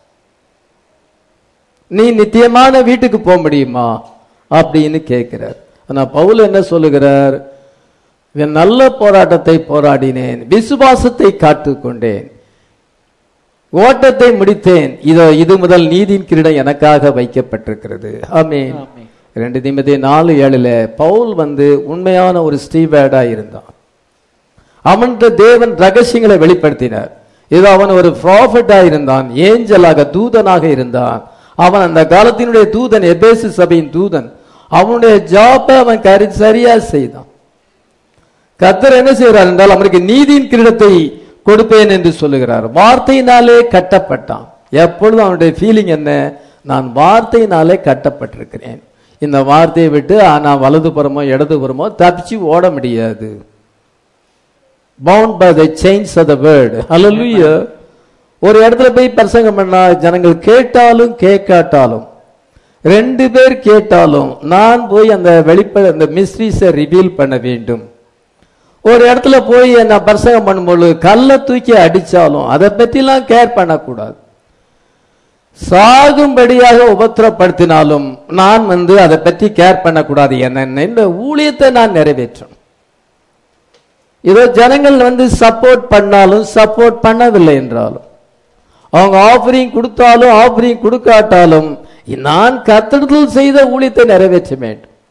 Speaker 1: நீ நித்தியமான வீட்டுக்கு போக முடியுமா அப்படின்னு கேட்கிறார் ஆனா பவுல் என்ன சொல்லுகிறார் "இவன் நல்ல போராட்டத்தை போராடினேன் விசுவாசத்தை காத்துக்கொண்டேன் ஓட்டத்தை முடித்தேன் இதோ இது முதல் நீதியின் கிரீடம் எனக்காக வைக்கப்பட்டிருக்கிறது ஆமென்
Speaker 2: ஆமென்.
Speaker 1: ரெண்டு நிமிதி நாலு ஏழுல பவுல் வந்து உண்மையான ஒரு ஸ்டீவேர்டா இருந்தான் அவன்கிட்ட தேவன் ரகசியங்களை வெளிப்படுத்தினார் இது அவன் ஒரு ப்ராஃபட்டா இருந்தான் ஏஞ்சலாக தூதனாக இருந்தான் அவன் அந்த காலத்தினுடைய தூதன் எபேசு சபையின் தூதன் அவனுடைய ஜாப்பை அவன் கரி சரியா செய்தான் கத்தர் என்ன செய்கிறார் என்றால் அவனுக்கு நீதியின் கிரீடத்தை கொடுப்பேன் என்று சொல்லுகிறார் வார்த்தையினாலே கட்டப்பட்டான் எப்பொழுதும் அவனுடைய ஃபீலிங் என்ன நான் வார்த்தையினாலே கட்டப்பட்டிருக்கிறேன் இந்த வார்த்தையை விட்டு ஆ, நான் வலதுபுறமோ இடதுபுறமோ தப்பிச்சு ஓட முடியாது bound by the chains of the word ஹalleluya ஒரு இடத்துல போய் பிரசங்கம் பண்ணா ஜனங்கள் கேட்டாலும் கேட்காட்டாலும் ரெண்டு பேர் கேட்டாலும் நான் போய் அந்த வெளிப்பட அந்த மிஸ்ட்ரீஸை ரிவீல் பண்ண வேண்டும் ஒரு இடத்துல போய் நான் பிரசங்கம் பண்ணும்போது கல்லை தூக்கி அடிச்சாலும் அதை பத்திலாம் கேர் பண்ணக்கூடாது சாகும்படியாக உபத்திரப்படுத்தினாலும் நான் வந்து அதை பற்றி கேர் பண்ணக்கூடாது என்ன இந்த ஊழியத்தை நான் நிறைவேற்றணும் இதோ ஜனங்கள் வந்து சப்போர்ட் பண்ணாலும் சப்போர்ட் பண்ணவில்லை என்றாலும் அவங்க ஆஃபரிங் கொடுத்தாலும் ஆஃபரிங் கொடுக்காட்டாலும் நான் கத்தடத்தில் செய்த ஊழியத்தை நிறைவேற்ற வேண்டும்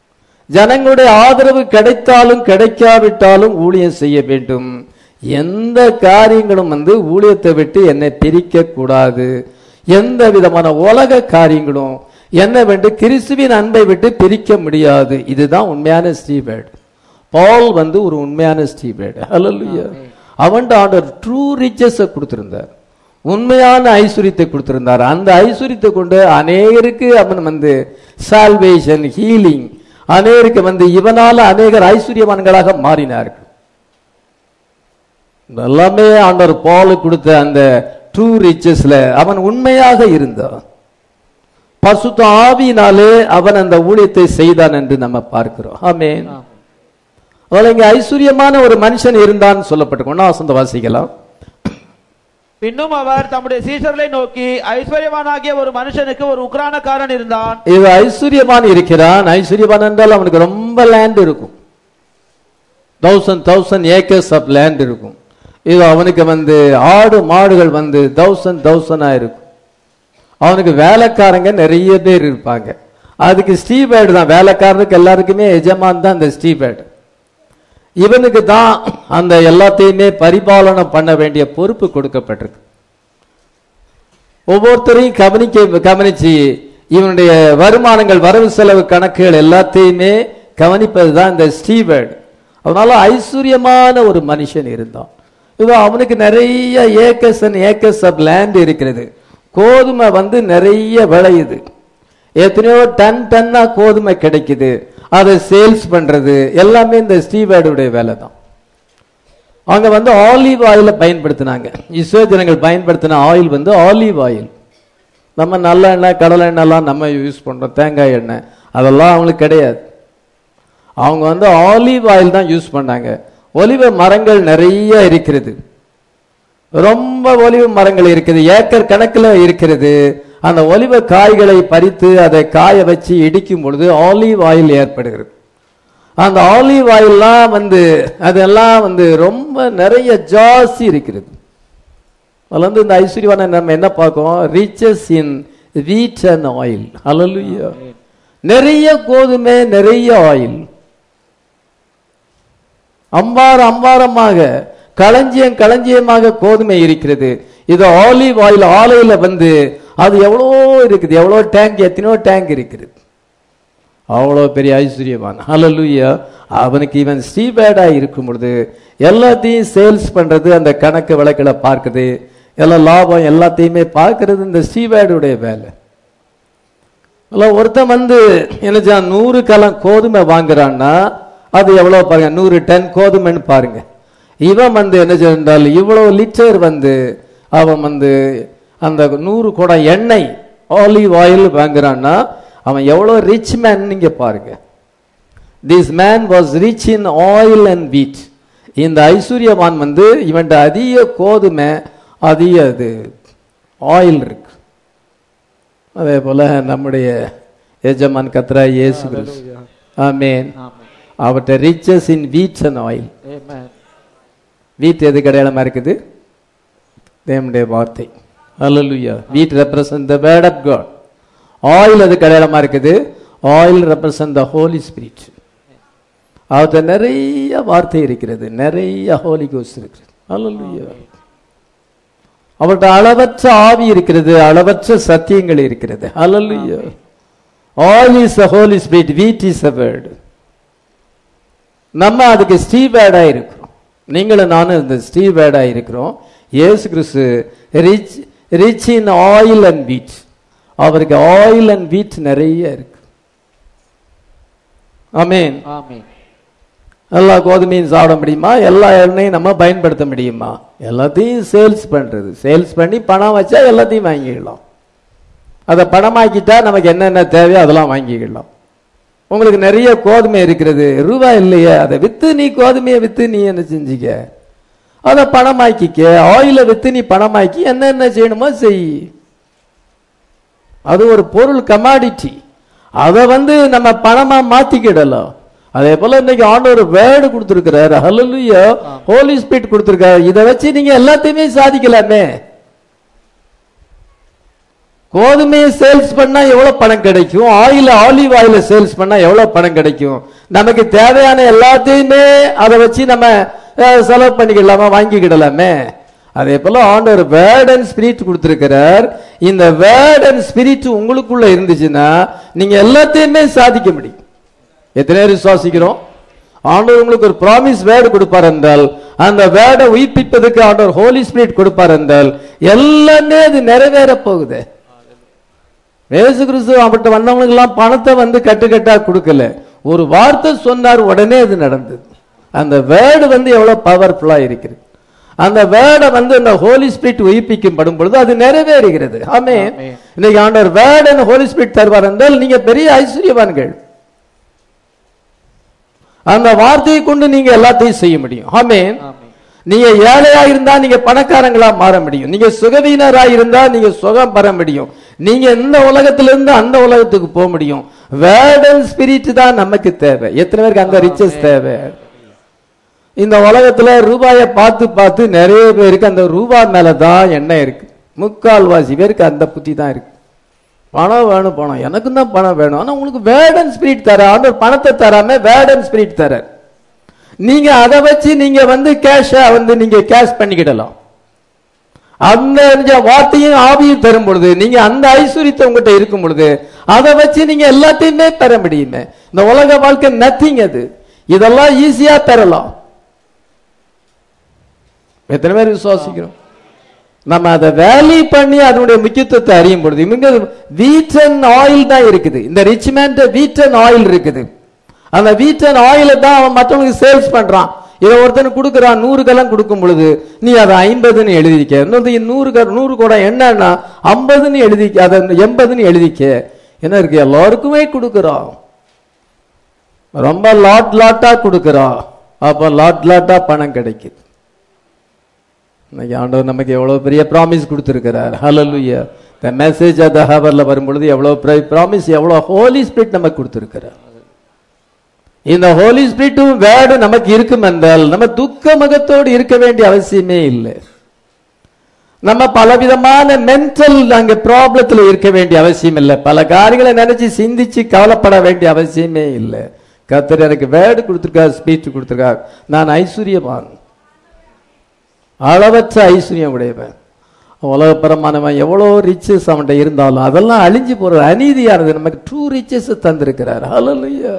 Speaker 1: ஜனங்களுடைய ஆதரவு கிடைத்தாலும் கிடைக்காவிட்டாலும் ஊழியம் செய்ய வேண்டும் எந்த காரியங்களும் வந்து ஊழியத்தை விட்டு என்னை பிரிக்க கூடாது எந்த விதமான உலக காரியங்களும் என்னை விட்டு கிறிஸ்துவின் அன்பை விட்டு பிரிக்க முடியாது இதுதான் உண்மையான ஸ்ரீபேட் பால் வந்து ஒரு உண்மையான ஸ்ரீபேட் ஹalleluya அவன்ட ஆண்டவர் ட்ரூ ரிச்சஸ் கொடுத்திருந்தார் உண்மையான ஐஸ்வர்யத்தை கொடுத்திருந்தார் அந்த ஐஸ்வர்யத்தை கொண்டு அநேகருக்கு அவன் வந்து சால்வேஷன் ஹீலிங் அநேகருக்கு வந்து இவனால அநேகர் ஐஸ்வர்யவான்களாக மாறினார்கள் எல்லாமே ஆண்டவர் பால் கொடுத்த அந்த ட்ரூ ரிச்சஸ்ல அவன் உண்மையாக இருந்தான் பசுத்த ஆவியினாலே அவன் அந்த ஊழியத்தை செய்தான் என்று நம்ம பார்க்கிறோம் ஆமென் அதனால இங்க ஐஸ்வர்யமான ஒரு மனுஷன் இருந்தான்னு சொல்லப்பட்டிருக்கோம் ஒன்னா வசந்த வாசிக்கலாம்
Speaker 2: பின்னும் அவர் தம்முடைய சீஷர்களை நோக்கி ஐஸ்வர்யவானாகிய ஒரு மனுஷனுக்கு ஒரு உக்ரானக்காரன் இருந்தான்
Speaker 1: இது ஐஸ்வர்யவான் இருக்கிறான் ஐஸ்வர்யவான் என்றால் அவனுக்கு ரொம்ப லேண்ட் இருக்கும் thousand thousand acres of land இருக்கும் இது அவனுக்கு வந்து ஆடு மாடுகள் வந்து தௌசண்ட் தௌசண்டா இருக்கும் அவனுக்கு வேலைக்காரங்க நிறைய பேர் இருப்பாங்க அதுக்கு ஸ்டீபேடு தான் வேலைக்காரனுக்கு எல்லாருக்குமே எஜமான் தான் அந்த ஸ்டீபேடு இவனுக்கு தான் அந்த எல்லாத்தையுமே பரிபாலனம் பண்ண வேண்டிய பொறுப்பு கொடுக்கப்பட்டிருக்கு ஒவ்வொருத்தரையும் கவனிக்க கவனிச்சு இவனுடைய வருமானங்கள் வரவு செலவு கணக்குகள் எல்லாத்தையுமே கவனிப்பது தான் இந்த ஸ்டீவர்ட் அதனால ஐஸ்வர்யமான ஒரு மனுஷன் இருந்தான் இது அவனுக்கு நிறைய acres and acres of land இருக்கிறது கோதுமை வந்து நிறைய விளையுது எத்தனையோ டன் டன்னா கோதுமை கிடைக்குது அதை சேல்ஸ் பண்றது எல்லாமே இந்த ஸ்டீவேர்டுடைய வேலை தான் அவங்க வந்து ஆலிவ் ஆயிலை பயன்படுத்தினாங்க இஸ்ரோ ஜனங்கள் பயன்படுத்தின ஆயில் வந்து ஆலிவ் ஆயில் நம்ம நல்ல எண்ணெய் கடலை எண்ணெய்லாம் நம்ம யூஸ் பண்றோம் தேங்காய் எண்ணெய் அதெல்லாம் அவங்களுக்கு கிடையாது அவங்க வந்து ஆலிவ் ஆயில் தான் யூஸ் பண்ணாங்க ஒலிவ மரங்கள் நிறைய இருக்கிறது ரொம்ப ஒலிவ மரங்கள் இருக்குது ஏக்கர் கணக்கில் இருக்கிறது அந்த ஒலிவ காய்களை பறித்து அதை காய வச்சு இடிக்கும் பொழுது ஆலிவ் ஆயில் ஏற்படுகிறது அந்த ஆலிவ் ஆயில்லாம் வந்து அதெல்லாம் வந்து ரொம்ப நிறைய ஜாஸ்தி இருக்கிறது அதுல வந்து இந்த ஐஸ்வர்யவான நம்ம என்ன பார்க்கோம் ரிச்சஸ் இன் வீட் அண்ட் ஆயில் ஹalleluya நிறைய கோதுமை நிறைய ஆயில் அம்பார அம்பாரமாக களஞ்சியம் களஞ்சியமாக கோதுமை இருக்கிறது இது ஆலிவ் ஆயில் ஆலையில வந்து அது எவ்வளோ இருக்குது எவ்வளோ டேங்க் எத்தனையோ டேங்க் இருக்குது அவ்வளோ பெரிய ஐஸ்வர்யவான் ஹalleluya அவனுக்கு இவன் ஸ்ரீபேடா இருக்கும் பொழுது எல்லாத்தையும் சேல்ஸ் பண்றது அந்த கணக்கு வழக்கில் பார்க்குது எல்லா லாபம் எல்லாத்தையுமே பார்க்கறது இந்த ஸ்ரீபேடுடைய வேலை அல்ல ஒருத்தன் வந்து என்ன செய்றான், நூறு கலம் கோதுமை வாங்குறான்னா அது எவ்வளவு பாருங்க நூறு டன் கோதுமைன்னு பாருங்க இவன் வந்து என்ன செய்தால் இவ்வளவு லிட்டர் வந்து அவன் வந்து அந்த நூறு குடம் எண்ணெய் ஆலிவ் ஆயில் வாங்குறான்னா அவன் எவ்வளவு ரிச் மேன் நீங்க பாருங்க this man was rich in oil and wheat இந்த ஐஸ்வர்யவான் வந்து இவன் அதிக கோதுமை அதிக இது ஆயில் இருக்கு அதே போல நம்முடைய எஜமான் கத்ரா இயேசு கிறிஸ்து ஆமென் அவர்கிட்ட riches in wheats and oil wheat எது அடையாளமா இருக்குது தேவனுடைய வார்த்தை அல்லலுயா wheat represent the word of God oil அதுக்கு அடையாளமா இருக்குது oil represent the Holy Spirit அவர்கிட்ட நிறைய வார்த்தை இருக்கிறது நிறைய ஹோலி கோஸ் இருக்கிறது அல்லலுயா அவர்கிட்ட அளவற்ற ஆவி இருக்கிறது அளவற்ற சத்தியங்கள் இருக்கிறது அல்லலுயா oil is the Holy Spirit wheat is a word நம்ம அதுக்கு ஸ்டீவேடா இருக்கிறோம் நீங்களும் நானும் இந்த ஸ்டீவேடா இருக்கிறோம் இயேசு கிறிஸ்து rich rich in oil and wheat அவருக்கு ஆயில் அண்ட் வீட் நிறைய இருக்கு ஆமென் எல்லா கோதுமையும் சாப்பிட முடியுமா எல்லா எண்ணெயும் நம்ம பயன்படுத்த முடியுமா எல்லாத்தையும் சேல்ஸ் பண்றது சேல்ஸ் பண்ணி பணம் வச்சா எல்லாத்தையும் வாங்கிக்கலாம் அதை பணமாக்கிட்டா நமக்கு என்னென்ன தேவையோ அதெல்லாம் வாங்கிக்கலாம் உங்களுக்கு நிறைய கோதுமை இருக்கிறது ரூபாய் இல்லையே அதை வித்து நீ கோதுமையை வித்து நீ என்ன செஞ்சுக்க அதை பணமாக்கிக்க ஆயில வித்து நீ பணமாக்கி என்னென்ன செய்யணுமோ செய் அது ஒரு பொருள் கமாடிட்டி அதை வந்து நம்ம பணமா மாத்திக்கிடலாம் அதே போல இன்னைக்கு ஆண்டவர் வேர்டு கொடுத்திருக்கிறாரு ஹalleluya ஹோலி ஸ்பிரிட் கொடுத்திருக்காரு இதை வச்சு நீங்க எல்லாத்தையுமே சாதிக்கலாமே கோதுமையை சேல்ஸ் பண்ணா எவ்வளவு பணம் கிடைக்கும் ஆயில ஆலிவ் ஆயில சேல்ஸ் பண்ணா எவ்வளவு பணம் கிடைக்கும் நமக்கு தேவையான எல்லாத்தையுமே அதை வச்சு நம்ம அஹ், செலவு பண்ணிக்கிடலாமா வாங்கிக்கிடலாமே அதே போல ஆண்டவர் வேர்ட் அண்ட் ஸ்பிரிட் கொடுத்திருக்கிறார் இந்த வேர்ட் அண்ட் ஸ்பிரிட் உங்களுக்குள்ள இருந்துச்சுன்னா நீங்க எல்லாத்தையுமே சாதிக்க முடியும் எத்தனை பேர் விசுவாசிக்கிறோம் ஆண்டவர் உங்களுக்கு ஒரு ப்ராமிஸ் வேர்டு கொடுப்பார் என்றால் அந்த வேர்டை உயிர்ப்பிப்பதற்கு ஆண்டவர் ஹோலி ஸ்பிரிட் கொடுப்பார் என்றால் எல்லாமே அது நிறைவேற போகுது இயேசு கிறிஸ்து அவர்கிட்ட வந்தவங்களுக்கு எல்லாம் பணத்தை வந்து கட்டுக்கட்டா கொடுக்கல ஒரு வார்த்தை சொன்னார் உடனே அது நடந்தது அந்த வேர்டு வந்து எவ்வளவு பவர்ஃபுல்லா இருக்கிறது அந்த வேர்டை வந்து அந்த ஹோலி ஸ்பிரிட் உயிர்ப்பிக்கும் படும் பொழுது அது நிறைவேறுகிறது ஆமே
Speaker 3: ஆமென்.
Speaker 1: இன்னைக்கு ஆண்டவர் வேர்ட் அண்ட் ஹோலி ஸ்பிரிட் தருவார் என்றால் நீங்க பெரிய ஐஸ்வர்யவான்கள் அந்த வார்த்தையை கொண்டு நீங்க எல்லாத்தையும் செய்ய முடியும் ஆமென்
Speaker 3: ஆமென்.
Speaker 1: நீங்க ஏழையா இருந்தா நீங்க பணக்காரங்களா மாற முடியும் நீங்க சுகவீனரா இருந்தா நீங்க சுகம் பெற முடியும் நீங்க இந்த உலகத்துல இருந்து அந்த உலகத்துக்கு போக முடியும் வேர்ட் அண்ட் ஸ்பிரிட் தான் நமக்கு தேவை எத்தனை பேருக்கு அந்த ரிச்சஸ் தேவை இந்த உலகத்துல ரூபாயை பார்த்து பார்த்து நிறைய பேருக்கு அந்த ரூபாய் மேல தான் எண்ணம் இருக்கு முக்கால்வாசி பேருக்கு அந்த புத்தி தான் இருக்கு பணம் வேணும் பணம் எனக்கும் தான் பணம் வேணும் ஆனா உங்களுக்கு வேர்ட் அண்ட் ஸ்பிரிட் தர ஆண்டவர் பணத்தை தராம வேர்ட் அண்ட் ஸ்பிரிட் தர நீங்க அதை வச்சு நீங்க வந்து கேஷ வந்து நீங்க கேஷ் பண்ணிக்கிடலாம் அந்த நிஜ- வார்த்தையும் ஆவியும் தரும் பொழுது நீங்க அந்த ஐஸ்வர்யத்தை உங்ககிட்ட இருக்கும் பொழுது அதை வச்சு நீங்க எல்லாத்தையுமே பெற முடியுமே இந்த உலக வாழ்க்கை நத்திங் அது இதெல்லாம் ஈஸியா பெறலாம் எத்தனை பேர் விசுவாசிக்கிறோம் நம்ம அதை வேல்யூ பண்ணி அதனுடைய முக்கியத்துவத்தை அறியும் பொழுது இவங்க வீட் அண்ட் ஆயில் தான் இருக்குது இந்த rich man wheat and oil இருக்குது அந்த வீட் அண்ட் ஆயில தான் அவன் மற்றவங்களுக்கு சேல்ஸ் பண்றான் இதை ஒருத்தனுக்கு கொடுக்குறான் நூறு கலம் கொடுக்கும் பொழுது நீ அதை ஐம்பதுன்னு எழுதிக்க இன்னொரு நூறு க நூறு கூட என்னன்னா ஐம்பதுன்னு எழுதிக்க அதை எண்பதுன்னு எழுதிக்க என்ன இருக்கு எல்லாருக்குமே கொடுக்குறான் ரொம்ப லாட் லாட்டா கொடுக்குறான் அப்போ லாட் லாட்டா பணம் கிடைக்குது இன்னைக்கு ஆண்டவர் நமக்கு எவ்வளவு பெரிய ப்ராமிஸ் கொடுத்திருக்கிறார் ஹalleluya the மெசேஜ் at the ஹவர்ல வரும்பொழுது எவ்வளவு ப்ராமிஸ் எவ்வளவு ஹோலி ஸ்பிரிட் நமக்கு கொடுத்திருக்கிறார் இந்த ஹோலி ஸ்பிரிட்டும் வேர்டு நமக்கு இருக்கும் என்றால் நம்ம துக்க முகத்தோடு இருக்க வேண்டிய அவசியமே இல்லை நம்ம பலவிதமான மென்டல் அங்க ப்ராப்ளத்துல இருக்க வேண்டிய அவசியம் இல்லை பல காரியங்களை நினைச்சு சிந்திச்சு கவலைப்பட வேண்டிய அவசியமே இல்லை கர்த்தர் எனக்கு வேர்டு கொடுத்திருக்கார் ஸ்பீச் கொடுத்திருக்கார் நான் ஐஸ்வர்யவான் அளவற்ற ஐஸ்வர்யம் உடையவன் உலகப்பரமானவன் எவ்வளோ ரிச்சஸ் அவன்கிட்ட இருந்தாலும் அதெல்லாம் அழிஞ்சு போற அநீதியானது நமக்கு ட்ரூ ரிச்சஸ் தந்திருக்கிறார் ஹalleluya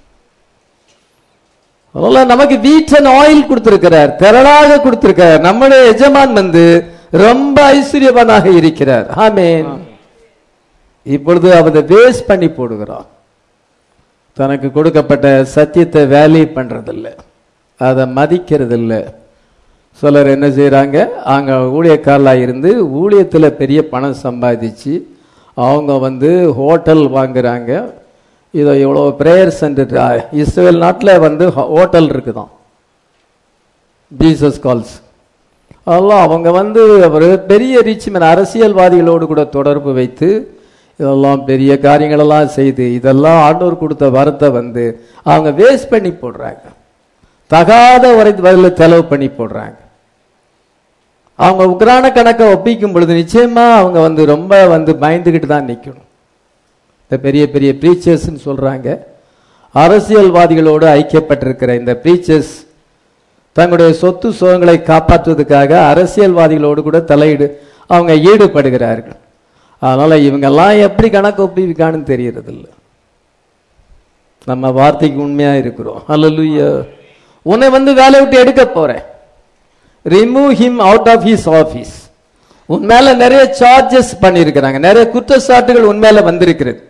Speaker 1: அதெல்லாம் நமக்கு வீட் அண்ட் ஆயில் கொடுத்திருக்கிறார் திரளாக கொடுத்திருக்கிறார் நம்முடைய எஜமான் வந்து ரொம்ப ஐஸ்வர்யவானாக இருக்கிறார் ஆமென் இப்பொழுது அவனை வேஸ்ட் பண்ணி போடுகிறான் தனக்கு கொடுக்கப்பட்ட சத்தியத்தை வேல்யூ பண்றதில்ல அதை மதிக்கிறதில்ல சிலர் என்ன செய்றாங்க அங்க ஊழியக்காரலா இருந்து ஊழியத்துல பெரிய பணம் சம்பாதிச்சு அவங்க வந்து ஹோட்டல் வாங்குறாங்க இதை இவ்வளோ ப்ரேயர் சென்டர் இஸ்ரேல் நாட்டில் வந்து ஹோட்டல் இருக்குதாம் ஜீசஸ் கால்ஸ் அதெல்லாம் அவங்க வந்து ஒரு பெரிய ரிச் மேன் அரசியல்வாதிகளோடு கூட தொடர்பு வைத்து இதெல்லாம் பெரிய காரியங்களெல்லாம் செய்து இதெல்லாம் ஆண்டவர் கொடுத்த வரத்தை வந்து அவங்க வேஸ்ட் பண்ணி போடுறாங்க தகாத உரை பதில செலவு பண்ணி போடுறாங்க அவங்க உக்ரான கணக்கை ஒப்பிக்கும் பொழுது நிச்சயமா அவங்க வந்து ரொம்ப வந்து பயந்துகிட்டு தான் நிக்கணும் இந்த பெரிய பெரிய ப்ரீச்சர்ஸ்ன்னு சொல்றாங்க அரசியல்வாதிகளோடு ஐக்கியப்பட்டிருக்கிற இந்த ப்ரீச்சர்ஸ் தங்களுடைய சொத்து சுகங்களை காப்பாற்றுவதற்காக அரசியல்வாதிகளோடு கூட தலையீடு அவங்க ஈடுபடுகிறார்கள் அதனால இவங்கெல்லாம் எப்படி கணக்கு ஒப்பிக்கான்னு தெரியறது இல்ல நம்ம வார்த்தைக்கு உண்மையா இருக்கிறோம் அல்லலுயா உன்னை வந்து வேலையை விட்டு எடுக்க போறேன் remove him out of his office உன் மேல நிறைய சார்ஜஸ் பண்ணியிருக்கிறாங்க நிறைய குற்றச்சாட்டுகள் உன் மேல வந்திருக்கிறது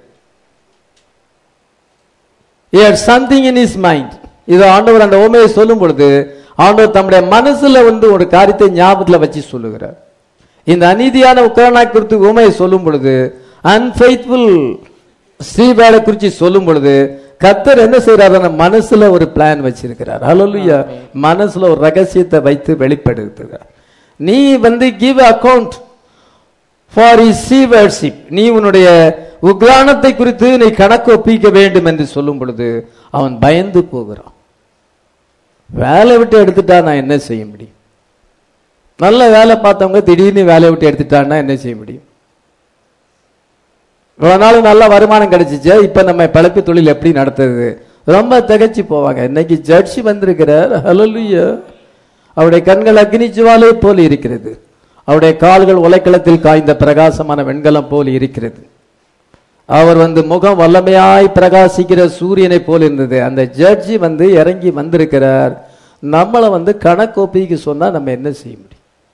Speaker 1: சம்திங் இன் இஸ் மைண்ட் இது ஆண்டவர் அந்த ஓமையை சொல்லும் பொழுது ஆண்டவர் தம்முடைய மனசுல வந்து ஒரு காரியத்தை ஞாபகத்துல வச்சு சொல்லுகிறார் இந்த அநீதியான உக்ரானா குறித்து உமையை சொல்லும் பொழுது அன்ஃபெய்த்ஃபுல் ஸ்ரீபேடை குறித்து சொல்லும் பொழுது கத்தர் என்ன செய்யறாரு மனசுல ஒரு பிளான் வச்சிருக்கிறார் ஹalleluya மனசுல ஒரு ரகசியத்தை வைத்து வெளிப்படுத்துகிறார் நீ வந்து கிவ் அக்கவுண்ட் ஃபார் சீவர்ஷிப் நீ உன்னுடைய உக்ரானத்தை குறித்து நீ கணக்கு ஒப்பிக்க வேண்டும் என்று சொல்லும் பொழுது அவன் பயந்து போகிறான் வேலை விட்டு எடுத்துட்டா நான் என்ன செய்ய முடியும் நல்ல வேலை பார்த்தவங்க திடீர்னு வேலையை விட்டு எடுத்துட்டான்னா என்ன செய்ய முடியும் இவ்வளவு நாள் நல்ல வருமானம் கிடைச்சிச்சு இப்ப நம்ம பிழைப்பு தொழில் எப்படி நடத்துறது ரொம்ப திகைச்சு போவாங்க இன்னைக்கு ஜட்ஜி வந்திருக்கிறார் ஹalleluya அவருடைய கண்கள் அக்னி ஜுவாலை போல் இருக்கிறது அவருடைய கால்கள் உலைக்களத்தில் காய்ந்த பிரகாசமான வெண்கலம் போல் இருக்கிறது அவர் வந்து முகம் வல்லமையாய் பிரகாசிக்கிற சூரியனை போல் இருந்தது அந்த ஜட்ஜி வந்து இறங்கி வந்திருக்கிறார் நம்மளை வந்து கணக்கோப்பிக்கு சொன்னா நம்ம என்ன செய்ய முடியும்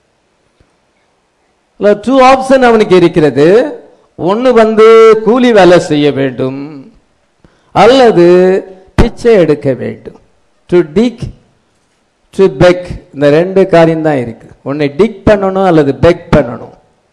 Speaker 1: டூ ஆப்ஷன் அவனுக்கு இருக்கிறது ஒன்னு வந்து கூலி வேலை செய்ய வேண்டும் அல்லது பிச்சை எடுக்க வேண்டும் டு டிக் டு பெக் இந்த ரெண்டு காரியம் தான் இருக்கு ஒன்னு டிக் பண்ணணும் அல்லது பெக் பண்ணணும்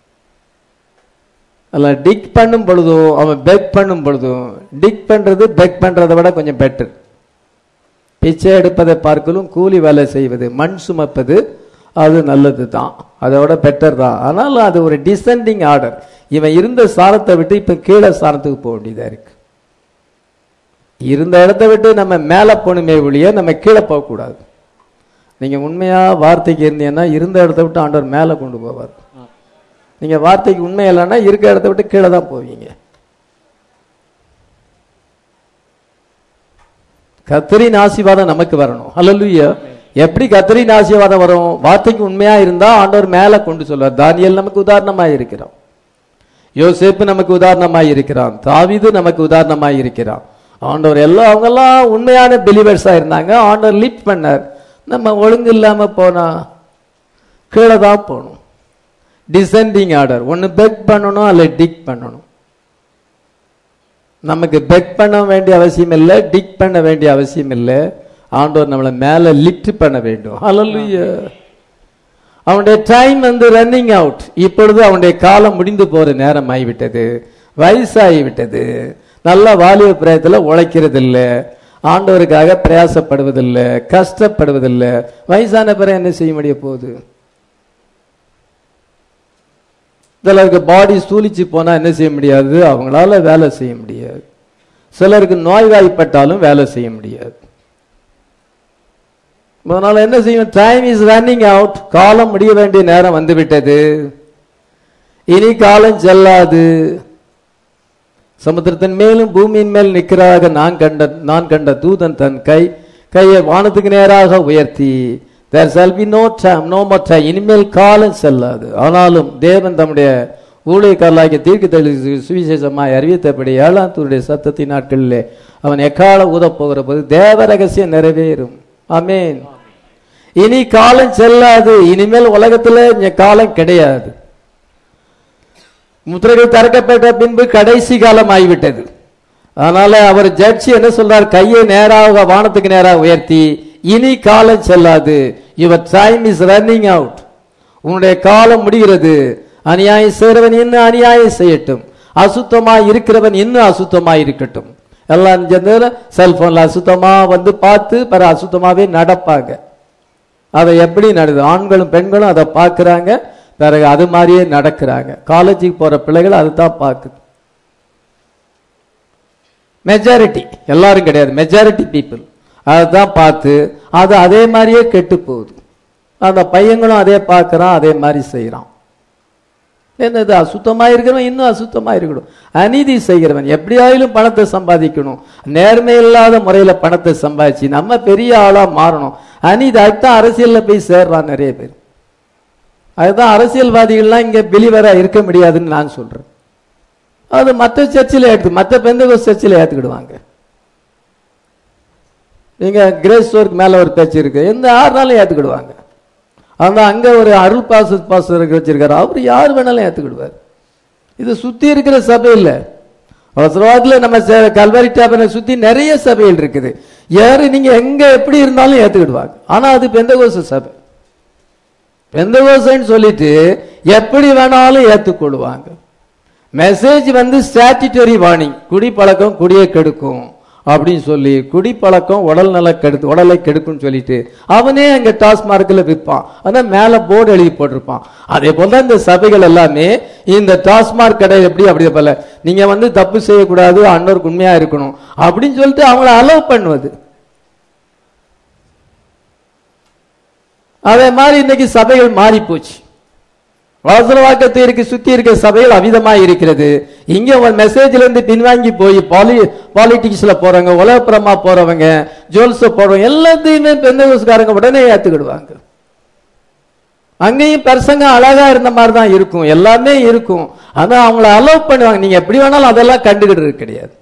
Speaker 1: அல்ல டிக் பண்ணும் பொழுதும் அவன் பெக் பண்ணும் பொழுதும் டிக் பண்றது பெக் பண்றதை விட கொஞ்சம் பெட்டர் பிச்சை எடுப்பதை பார்க்கலும் கூலி வேலை செய்வது மண் சுமப்பது அது நல்லது தான் அதோட பெட்டர் தான் ஆனால் அது ஒரு டிசெண்டிங் ஆர்டர் இவன் இருந்த சாரத்தை விட்டு இப்ப கீழே சாரத்துக்கு போக வேண்டியதா இருக்கு இருந்த இடத்த விட்டு நம்ம மேலே போகணுமே ஒழிய நம்ம கீழே போகக்கூடாது நீங்க உண்மையா வார்த்தைக்கு இருந்தீங்கன்னா இருந்த இடத்த விட்டு ஆண்டவர் மேலே கொண்டு போவார் நீங்க வார்த்தைக்கு உண்மை இல்லைன்னா இருக்க இடத்த விட்டு கீழே தான் போவீங்க கத்தரின் ஆசீர்வாதம் நமக்கு வரணும் ஹalleluya எப்படி கத்தரின் ஆசீர்வாதம் வரும் வார்த்தைக்கு உண்மையா இருந்தா ஆண்டவர் மேல கொண்டு சொல்வார் தானியல் நமக்கு உதாரணமா இருக்கிறான் யோசேப்பு நமக்கு உதாரணமாய் இருக்கிறான் தாவீது நமக்கு உதாரணமாய் இருக்கிறான் ஆண்டவர் எல்லாம் அவங்கெல்லாம் உண்மையான பிலிவர்ஸா இருந்தாங்க ஆண்டவர் லிஃப்ட் பண்ணார் நம்ம ஒழுங்கு இல்லாம போனா கீழே தான் போகணும் டிசெண்டிங் ஆர்டர் ஒன்னு பெக் பண்ணணும் அல்ல டிக் பண்ணணும் நமக்கு பெக் பண்ண வேண்டிய அவசியம் இல்லை டிக் பண்ண வேண்டிய அவசியம் இல்லை ஆண்டவர் நம்மளை மேல லிஃப்ட் பண்ண வேண்டும் ஹalleluya அவனுடைய டைம் வந்து ரன்னிங் அவுட் இப்பொழுது அவனுடைய காலம் முடிந்து போற நேரம் ஆகிவிட்டது வயசாகி விட்டது நல்ல வாலிப பிராயத்தில் உழைக்கிறது இல்லை ஆண்டவருக்காக பிரயாசப்படுவதில்லை கஷ்டப்படுவதில்லை வயசான பிறகு என்ன செய்ய முடிய போகுது சிலருக்கு பாடி சூழிச்சு போனா என்ன செய்ய முடியாது அவங்களால வேலை செய்ய முடியாது சிலருக்கு நோய்வாய்ப்பட்டாலும் வேலை செய்ய முடியாது அதனால என்ன செய்யும் டைம் இஸ் ரன்னிங் அவுட் காலம் முடிய வேண்டிய நேரம் வந்து விட்டது இனி காலம் செல்லாது சமுத்திரத்தின் மேலும் பூமியின் மேல் நிற்கிறாக நான் கண்ட நான் கண்ட தூதன் தன் கை கையை வானத்துக்கு நேராக உயர்த்தி there shall be no time no more time இனிமேல் காலம் செல்லாது ஆனாலும் தேவன் தம்முடைய ஊழியக்காரலாகிய தீர்க்க சுவிசேஷமாய் அறிவித்தபடி ஏழாம் தூருடைய சத்தத்தின் நாட்களிலே அவன் எக்கால ஊதப் போகிற போது தேவ ரகசியம் நிறைவேறும் ஆமென் இனி காலம் செல்லாது இனிமேல் உலகத்துல இங்க காலம் கிடையாது முத்திரைகள் திறக்கப்பட்ட பின்பு கடைசி காலம் ஆகிவிட்டது அதனால அவர் ஜட்ஜி என்ன சொல்றார் கையை நேராக வானத்துக்கு நேராக உயர்த்தி இனி காலம் செல்லாது your time is running out உன்னுடைய காலம் முடிகிறது அநியாயம் செய்கிறவன் இன்னும் அநியாயம் செய்யட்டும் அசுத்தமா இருக்கிறவன் இன்னும் அசுத்தமா இருக்கட்டும் எல்லாம் செல்போன்ல அசுத்தமா வந்து பார்த்து பிற அசுத்தமாவே நடப்பாங்க அதை எப்படி நடக்குது ஆண்களும் பெண்களும் அதை பார்க்கறாங்க பிறகு அது மாதிரியே நடக்கிறாங்க காலேஜுக்கு போற பிள்ளைகள் அதுதான் பார்க்குது மெஜாரிட்டி எல்லாரும் கிடையாது மெஜாரிட்டி பீப்புள் அதை பார்த்து அது அதே மாதிரியே கெட்டு போகுது அந்த பையங்களும் அதே பார்க்கறான் அதே மாதிரி செய்கிறான் என்னது அசுத்தமா இருக்கிறவன் இன்னும் அசுத்தமா இருக்கணும் அநீதி செய்கிறவன் எப்படியாயிலும் பணத்தை சம்பாதிக்கணும் நேர்மை இல்லாத முறையில பணத்தை சம்பாதிச்சு நம்ம பெரிய ஆளா மாறணும் அநீதி அதுதான் அரசியல்ல போய் சேர்றான் நிறைய பேர் அதுதான் அரசியல்வாதிகள்லாம் இங்க பிலிவரா இருக்க முடியாதுன்னு நான் சொல்றேன் அது மற்ற சர்ச்சில் ஏற்று மற்ற பெந்தகோஸ் சர்ச்சில் ஏத்துக்கிடுவாங்க நீங்க கிரேஸ் ஒர்க் மேல ஒரு பேச்சு இருக்கு எந்த ஆறுனாலும் ஏத்துக்கிடுவாங்க ஆனா அங்க ஒரு அருள் பாச பாசருக்கு வச்சிருக்காரு அவர் யார் வேணாலும் ஏத்துக்கிடுவார் இது சுத்தி இருக்கிற சபை இல்ல அவசரவாதத்துல நம்ம சே- கல்வாரி டேபனை சுத்தி நிறைய சபைகள் இருக்குது யாரு நீங்க எங்க எப்படி இருந்தாலும் ஏத்துக்கிடுவாங்க ஆனா அது பெந்தகோச சபை பெந்தகோசன்னு சொல்லிட்டு எப்படி வேணாலும் ஏத்துக்கொள்வாங்க மெசேஜ் வந்து ஸ்டாச்சுட்டரி வார்னிங் குடிப்பழக்கம் குடியை கெடுக்கும் அப்படின்னு சொல்லி குடிப்பழக்கம் உடல் நல கெடுத்து உடலை கெடுக்கும்னு சொல்லிட்டு அவனே அங்க டாஸ்மார்க்கில் விற்பான் ஆனா மேல போர்டு எழுதி போட்டிருப்பான் அதே போல இந்த சபைகள் எல்லாமே இந்த டாஸ்மார்க் கடை எப்படி அப்படி போல நீங்க வந்து தப்பு செய்யக்கூடாது அன்னோருக்கு உண்மையா இருக்கணும் அப்படின்னு சொல்லிட்டு அவங்கள அலோவ் பண்ணுவது அதே மாதிரி இன்னைக்கு சபைகள் மாறி போச்சு வலசலவாக்கத்திற்கு சுத்தி இருக்க சபைகள் அவிதமாய் இருக்கிறது இங்க ஒரு மெசேஜ்ல இருந்து பின்வாங்கி போய் பாலி பாலிடிக்ஸ்ல போறவங்க உலகப்புறமா போறவங்க ஜுவல்ஸ் போறவங்க எல்லாத்தையுமே பெந்தகோஸ்காரங்க உடனே ஏத்துக்கிடுவாங்க அங்கேயும் பர்சங்க அழகா இருந்த மாதிரி தான் இருக்கும் எல்லாமே இருக்கும் ஆனா அவங்கள அலோவ் பண்ணுவாங்க நீங்க எப்படி வேணாலும் அதெல்லாம் கண்டுகிடுறது கிடையாது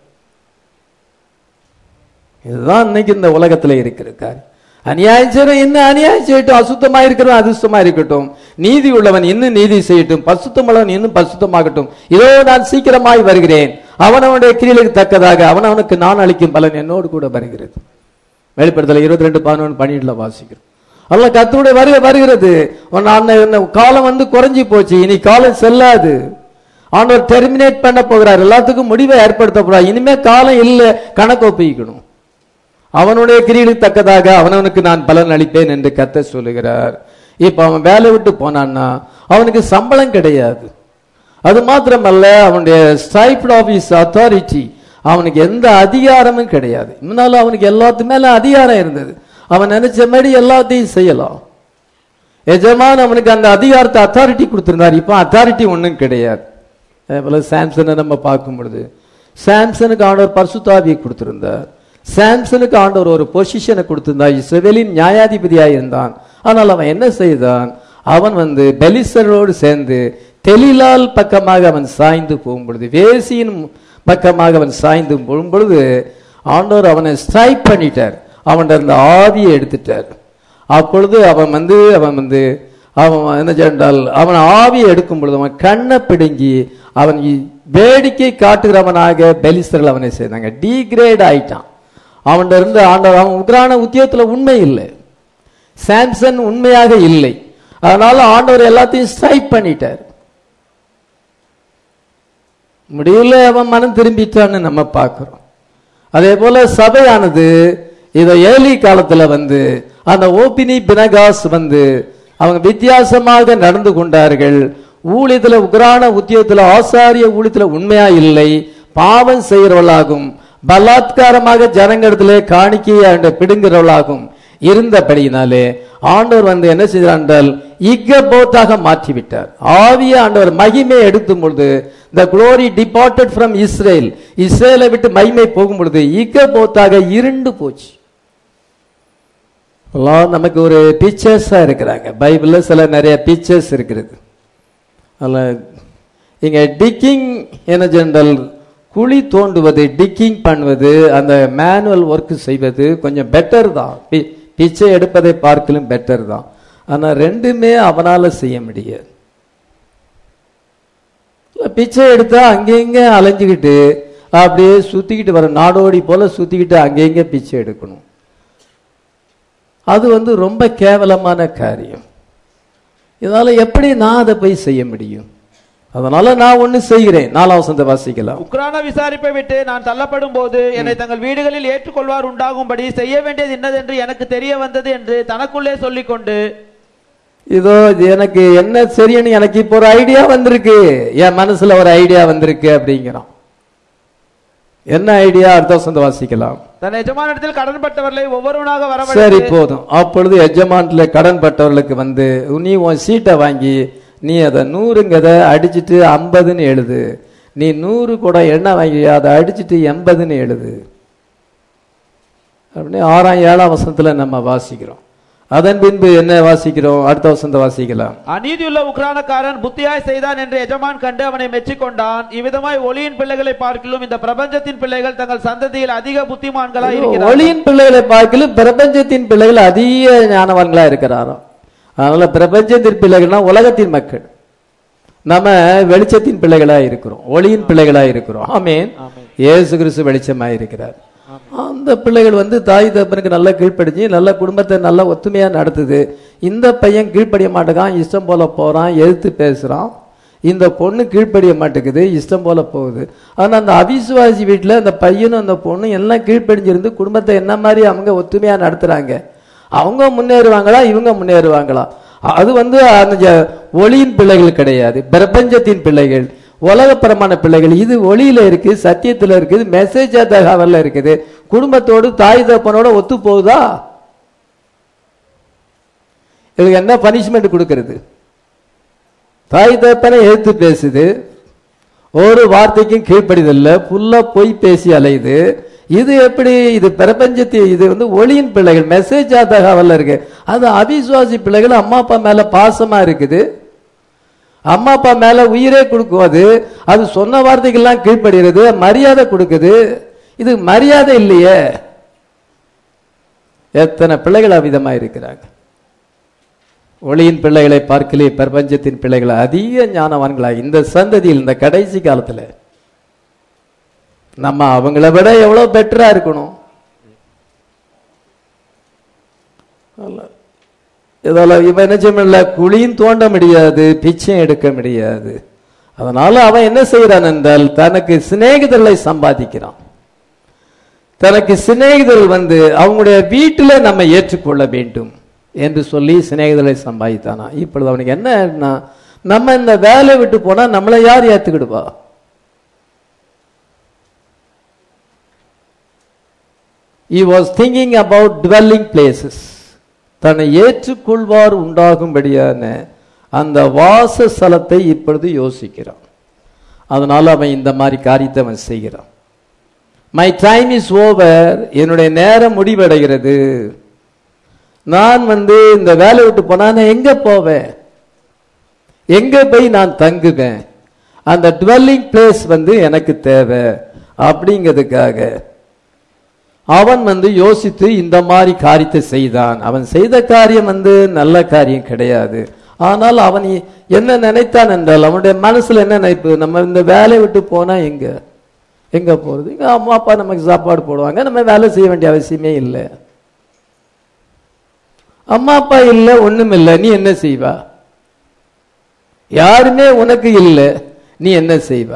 Speaker 1: இதுதான் இன்னைக்கு இந்த உலகத்துல இருக்கிற காரியம் அநியாயம் செய்யறோம் இன்னும் அநியாயம் செய்யட்டும் அசுத்தமா இருக்கிறவன் அதிர்ஷ்டமா இருக்கட்டும் நீதி உள்ளவன் இன்னும் நீதி செய்யட்டும் பசுத்தம் உள்ளவன் இன்னும் பசுத்தமாகட்டும் இதோ நான் சீக்கிரமாய் வருகிறேன் அவனவனுடைய கிரியலுக்கு தக்கதாக அவனவனுக்கு நான் அளிக்கும் பலன் என்னோடு கூட வருகிறது வெளிப்படுத்தல இருபத்தி ரெண்டு பதினொன்று பன்னிரெண்டுல வாசிக்கிறோம் அல்ல கத்தருடைய வருகை வருகிறது உன் நான் இந்த காலம் வந்து குறைஞ்சி போச்சு இனி காலம் செல்லாது ஆண்டவர் டெர்மினேட் பண்ண போகிறார் எல்லாத்துக்கும் முடிவை ஏற்படுத்த போறார் இனிமே காலம் இல்லை கணக்கு ஒப்பிக்கணும் அவனுடைய கிரிகளுக்கு தக்கதாக அவனவனுக்கு நான் பலன் அளிப்பேன் என்று கத்த சொல்லுகிறார் இப்ப அவன் வேலை விட்டு போனான்னா அவனுக்கு சம்பளம் கிடையாது அது மாத்திரமல்ல அவனுடைய ஸ்டைப்ட் ஆஃபீஸ் அத்தாரிட்டி அவனுக்கு எந்த அதிகாரமும் கிடையாது முன்னால அவனுக்கு எல்லாத்து மேல அதிகாரம் இருந்தது அவன் நினைச்ச மாதிரி எல்லாத்தையும் செய்யலாம் எஜமான் அவனுக்கு அந்த அதிகாரத்தை அத்தாரிட்டி கொடுத்திருந்தார் இப்போ அத்தாரிட்டி ஒன்றும் கிடையாது அதே போல சாம்சனை நம்ம பார்க்கும் பொழுது சாம்சனுக்கு ஆண்டவர் பரிசுத்தாவியை கொடுத்திருந்தார் சாம்சனுக்கு ஆண்டவர் ஒரு பொசிஷனை கொடுத்திருந்தார் இஸ்ரவேலின் நியாயாதிபதியாக இருந்தான் ஆனால் அவன் என்ன செய்தான் அவன் வந்து பெலிசரோடு சேர்ந்து தெளிலால் பக்கமாக அவன் சாய்ந்து போகும் பொழுது வேசியின் பக்கமாக அவன் சாய்ந்து போகும் பொழுது ஆண்டவர் அவனை ஸ்ட்ரைக் பண்ணிட்டார் அவன் அந்த ஆவியை எடுத்துட்டார் அப்பொழுது அவன் வந்து அவன் வந்து அவன் என்ன சென்றால் அவன் ஆவியை எடுக்கும் பொழுது அவன் கண்ணை பிடுங்கி அவன் இ- வேடிக்கை காட்டுகிறவனாக பெலிஸ்தர்கள் அவனை செய்தாங்க டீக்ரேட் ஆயிட்டான் அவன்கிட்ட இருந்து ஆண்டவர் அவன் உக்ரான உத்தியோகத்துல உண்மை இல்லை சாம்சன் உண்மையாக இல்லை அதனால ஆண்டவர் எல்லாத்தையும் ஸ்ட்ரைக் பண்ணிட்டார் முடியல அவன் மனம் திரும்பிட்டான்னு நம்ம பார்க்கிறோம் அதே போல சபையானது இதை ஏலி காலத்துல வந்து அந்த ஓபினி பினகாஸ் வந்து அவங்க வித்தியாசமாக நடந்து கொண்டார்கள் ஊழியத்துல உக்ரான உத்தியோகத்துல ஆசாரிய ஊழியத்துல உண்மையா இல்லை பாவம் செய்கிறவளாகும் பலாத்காரமாக ஜனங்களிடத்திலே காணிக்கையை பிடுங்குறவளாகும் இருந்தபடியினாலே ஆண்டவர் வந்து என்ன செய்தார் என்றால் இக்கபோத்தாக மாற்றிவிட்டார் ஆவிய ஆண்டவர் மகிமை எடுக்கும் பொழுது the glory departed from Israel இஸ்ரேலை விட்டு மகிமை போகும் பொழுது இக்கபோத்தாக இருண்டு போச்சு எல்லாம் நமக்கு ஒரு பிக்சர்ஸா இருக்கிறாங்க பைபிள்ல சில நிறைய பிக்சர்ஸ் இருக்கிறது அதில் இங்க டிக்கிங் என்ன ஜென்ரல் குழி தோண்டுவது டிக்கிங் பண்ணுவது அந்த மேனுவல் ஒர்க் செய்வது கொஞ்சம் பெட்டர் தான் பி- பிச்சை எடுப்பதை பார்க்கலும் பெட்டர் தான் ஆனா ரெண்டுமே அவனால செய்ய முடியாது பிச்சை எடுத்தா அங்கங்க அலைஞ்சுக்கிட்டு அப்படியே சுத்திக்கிட்டு வர நாடோடி போல சுத்திக்கிட்டு அங்கங்க பிச்சை எடுக்கணும் அது வந்து ரொம்ப கேவலமான காரியம் இதனால எப்படி நான் அதை போய் செய்ய முடியும் அதனால நான் ஒண்ணு செய்கிறேன் நாலாம் வசந்த வாசிக்கலாம்
Speaker 2: உக்ரான விசாரிப்பை விட்டு நான் தள்ளப்படும் போது என்னை தங்கள் வீடுகளில் ஏற்றுக்கொள்வார் உண்டாகும்படி செய்ய வேண்டியது என்னதென்று எனக்கு தெரிய வந்தது என்று தனக்குள்ளே சொல்லிக்கொண்டு
Speaker 1: இதோ இது எனக்கு என்ன சரின்னு எனக்கு இப்போ ஒரு ஐடியா வந்திருக்கு என் மனசுல ஒரு ஐடியா வந்திருக்கு அப்படிங்கிறான் என்ன ஐடியா அடுத்த வசந்த வாசிக்கலாம்
Speaker 2: தன் எஜமானிடத்தில் கடன்பட்டவர்களை ஒவ்வொருவனாக
Speaker 1: சரி
Speaker 2: வரவழைத்து
Speaker 1: போதும் அப்பொழுது எஜமான்ல கடன் பட்டவர்களுக்கு வந்து நீ உன் சீட்டை வாங்கி நீ அதை நூறுங்கதை அடிச்சிட்டு ஐம்பதுன்னு எழுது நீ நூறு கூட எண்ணெய் வாங்கி அதை அடிச்சிட்டு எண்பதுன்னு எழுது அப்படின்னு ஆறாம் ஏழாம் வசனத்துல நம்ம வாசிக்கிறோம் அதன் பின்பு என்ன வாசிக்கிறோம் அடுத்த வசந்த வாசிக்கலாம்
Speaker 2: அநீதியுள்ள உக்ரானக்காரன் புத்தியாய் செய்தான் என்று எஜமான் கண்டு அவனை மெச்சிக்கொண்டான் இவ்விதமாய் ஒளியின் பிள்ளைகளை பார்க்கிலும் இந்த பிரபஞ்சத்தின் பிள்ளைகள் தங்கள் சந்ததியில் அதிக புத்திமான்களாய் இருக்கிறார்கள்
Speaker 1: ஒளியின் பிள்ளைகளை பார்க்கலும் பிரபஞ்சத்தின் பிள்ளைகள் அதிக ஞானவான்களா இருக்கிறாராம் அதனால பிரபஞ்சத்தின் பிள்ளைகள்னா உலகத்தின் மக்கள் நம்ம வெளிச்சத்தின் பிள்ளைகளா இருக்கிறோம் ஒளியின் பிள்ளைகளா இருக்கிறோம் ஆமென் இயேசு கிறிஸ்து வெளிச்சமா இருக்கிறார் அந்த பிள்ளைகள் வந்து தாய் தகப்பனுக்கு நல்லா கீழ்ப்படிஞ்சு நல்ல குடும்பத்தை நல்லா ஒத்துமையா நடத்துது இந்த பையன் கீழ்ப்படிய மாட்டேங்கான் இஷ்டம் போல போறான் எதிர்த்து பேசுறான் இந்த பொண்ணு கீழ்ப்படிய மாட்டேங்குது இஷ்டம் போல போகுது ஆனா அந்த அவிசுவாசி வீட்டுல அந்த பையனும் அந்த பொண்ணும் எல்லாம் கீழ்ப்படிஞ்சிருந்து குடும்பத்தை என்ன மாதிரி அவங்க ஒத்துமையா நடத்துறாங்க அவங்க முன்னேறுவாங்களா இவங்க முன்னேறுவாங்களா அது வந்து அந்த ஜ- ஒளியின் பிள்ளைகள் கிடையாது பிரபஞ்சத்தின் பிள்ளைகள் உலகப்பரமான பிள்ளைகள் இது ஒளியில இருக்கு சத்தியத்துல இருக்குது மெசேஜ் தகவல்ல இருக்குது குடும்பத்தோடு தாய் தப்பனோட ஒத்து போகுதா இதுக்கு என்ன பனிஷ்மெண்ட் கொடுக்கிறது தாய் தப்பனை எதிர்த்து பேசுது ஒரு வார்த்தைக்கும் கீழ்ப்படிதல்ல ஃபுல்லா பொய் பேசி அலையுது இது எப்படி இது பிரபஞ்சத்தை இது வந்து ஒளியின் பிள்ளைகள் மெசேஜ் தகவல் இருக்கு அது அவிசுவாசி பிள்ளைகள் அம்மா அப்பா மேல பாசமா இருக்குது அம்மா அப்பா மேல உயிரே கொடுக்கும் அது அது சொன்ன வார்த்தைக்கெல்லாம் கீழ்ப்படுகிறது மரியாதை கொடுக்குது இது மரியாதை இல்லையே எத்தனை பிள்ளைகள் அவ்விதமா இருக்கிறாங்க ஒளியின் பிள்ளைகளை பார்க்கலே பிரபஞ்சத்தின் பிள்ளைகளை அதிக ஞானவான்களா இந்த சந்ததியில் இந்த கடைசி காலத்துல நம்ம அவங்கள விட எவ்வளவு பெட்டரா இருக்கணும் அல்ல. இதெல்லாம் இவன் என்ன செய்ய முடியல குழியும் தோண்ட முடியாது பிச்சையும் எடுக்க முடியாது அதனால அவன் என்ன செய்யறான் என்றால் தனக்கு சிநேகிதர்களை சம்பாதிக்கிறான் தனக்கு சிநேகிதர்கள் வந்து அவங்களுடைய வீட்டில நம்ம ஏற்றுக்கொள்ள வேண்டும் என்று சொல்லி சிநேகிதர்களை சம்பாதித்தானா இப்பொழுது அவனுக்கு என்ன நம்ம இந்த வேலையை விட்டு போனா நம்மளை யார் ஏத்துக்கிடுவா he was thinking about dwelling places தன்னை ஏற்றுக்கொள்வார் உண்டாகும்படியான அந்த வாசஸ்தலத்தை இப்பொழுது யோசிக்கிறான் அதனால அவன் இந்த மாதிரி காரியத்தை அவன் செய்கிறான் மை டைம் இஸ் ஓவர் என்னுடைய நேரம் முடிவடைகிறது நான் வந்து இந்த வேலை விட்டு போனா நான் எங்க போவேன் எங்க போய் நான் தங்குவேன் அந்த டுவெல்லிங் பிளேஸ் வந்து எனக்கு தேவை அப்படிங்கிறதுக்காக அவன் வந்து யோசித்து இந்த மாதிரி காரியத்தை செய்தான் அவன் செய்த காரியம் வந்து நல்ல காரியம் கிடையாது ஆனால் அவன் இ- என்ன நினைத்தான் என்றால் அவனுடைய மனசுல என்ன நினைப்பு நம்ம இந்த வேலையை விட்டு போனா எங்க எங்க போறது எங்க அம்மா அப்பா நமக்கு சாப்பாடு போடுவாங்க நம்ம வேலை செய்ய வேண்டிய அவசியமே இல்லை அம்மா அப்பா இல்லை ஒண்ணும் இல்லை நீ என்ன செய்வா யாருமே உனக்கு இல்லை நீ என்ன செய்வா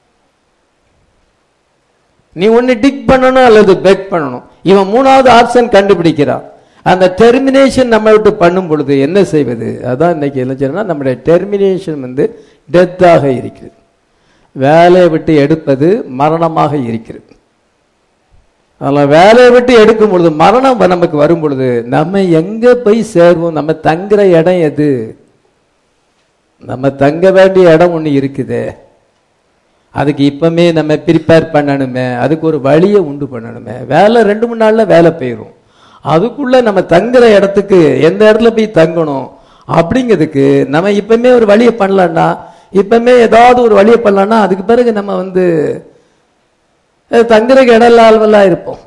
Speaker 1: நீ ஒன்னு டிக் பண்ணணும் அல்லது பெக் பண்ணணும் இவன் மூணாவது ஆப்ஷன் கண்டுபிடிக்கிறான் அந்த டெர்மினேஷன் நம்ம விட்டு பண்ணும் பொழுது என்ன செய்வது அதான் இன்னைக்கு என்ன செய்யணும்னா நம்முடைய டெர்மினேஷன் வந்து டெத்தாக இருக்கிறது வேலையை விட்டு எடுப்பது மரணமாக இருக்கிறது அதில் வேலையை விட்டு எடுக்கும் பொழுது மரணம் வ- நமக்கு வரும் பொழுது நம்ம எங்க போய் சேருவோம் நம்ம தங்குற இடம் எது நம்ம தங்க வேண்டிய இடம் ஒண்ணு இருக்குதே அதுக்கு இப்பமே நம்ம ப்ரிப்பேர் பண்ணணுமே அதுக்கு ஒரு வழியை உண்டு பண்ணணுமே வேலை ரெண்டு மூணு நாள்ல வேலை போயிடும் அதுக்குள்ள நம்ம தங்குற இடத்துக்கு எந்த இடத்துல போய் தங்கணும் அப்படிங்கிறதுக்கு நம்ம இப்பமே ஒரு வழியை பண்ணலாம்னா இப்பமே ஏதாவது ஒரு வழியை பண்ணலாம்னா அதுக்கு பிறகு நம்ம வந்து அஹ், தங்குறதுக்கு இடம் இல்லாதவெல்லாம் இருப்போம்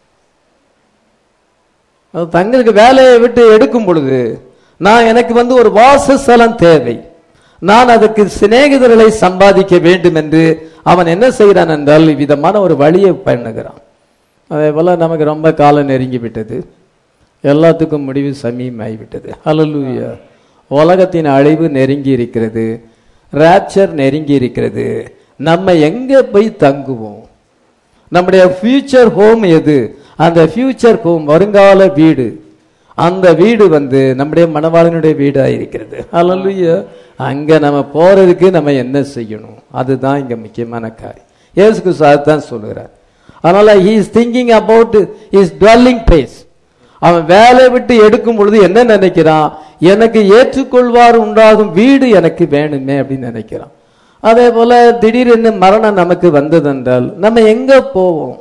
Speaker 1: அது தங்களுக்கு வேலையை விட்டு எடுக்கும் பொழுது நான் எனக்கு வந்து ஒரு வாசஸ்தலம் தேவை நான் அதுக்கு சிநேகிதர்களை சம்பாதிக்க வேண்டும் என்று அவன் என்ன செய்கிறான் என்றால் விதமான ஒரு வழியை பண்ணுகிறான் அதே போல நமக்கு ரொம்ப காலம் நெருங்கி விட்டது எல்லாத்துக்கும் முடிவு சமீபமாகிவிட்டது ஹalleluya உலகத்தின் அழிவு நெருங்கி இருக்கிறது ராப்சர் நெருங்கி இருக்கிறது நம்ம எங்க போய் தங்குவோம் நம்முடைய ஃபியூச்சர் ஹோம் எது அந்த ஃபியூச்சர் ஹோம் வருங்கால வீடு அந்த வீடு வந்து நம்முடைய மணவாளனுடைய வீடா இருக்கிறது ஹalleluya அங்க நம்ம போறதுக்கு நம்ம என்ன செய்யணும் அதுதான் இங்க முக்கியமான காரியம் இயேசு கிறிஸ்து அதுதான் சொல்லுகிறார் அதனால he is thinking about his dwelling place அவன் வேலையை விட்டு எடுக்கும் பொழுது என்ன நினைக்கிறான் எனக்கு ஏற்றுக்கொள்வார் உண்டாகும் வீடு எனக்கு வேணுமே அப்படின்னு நினைக்கிறான் அதே போல திடீரென்று மரணம் நமக்கு வந்ததென்றால் நம்ம எங்க போவோம்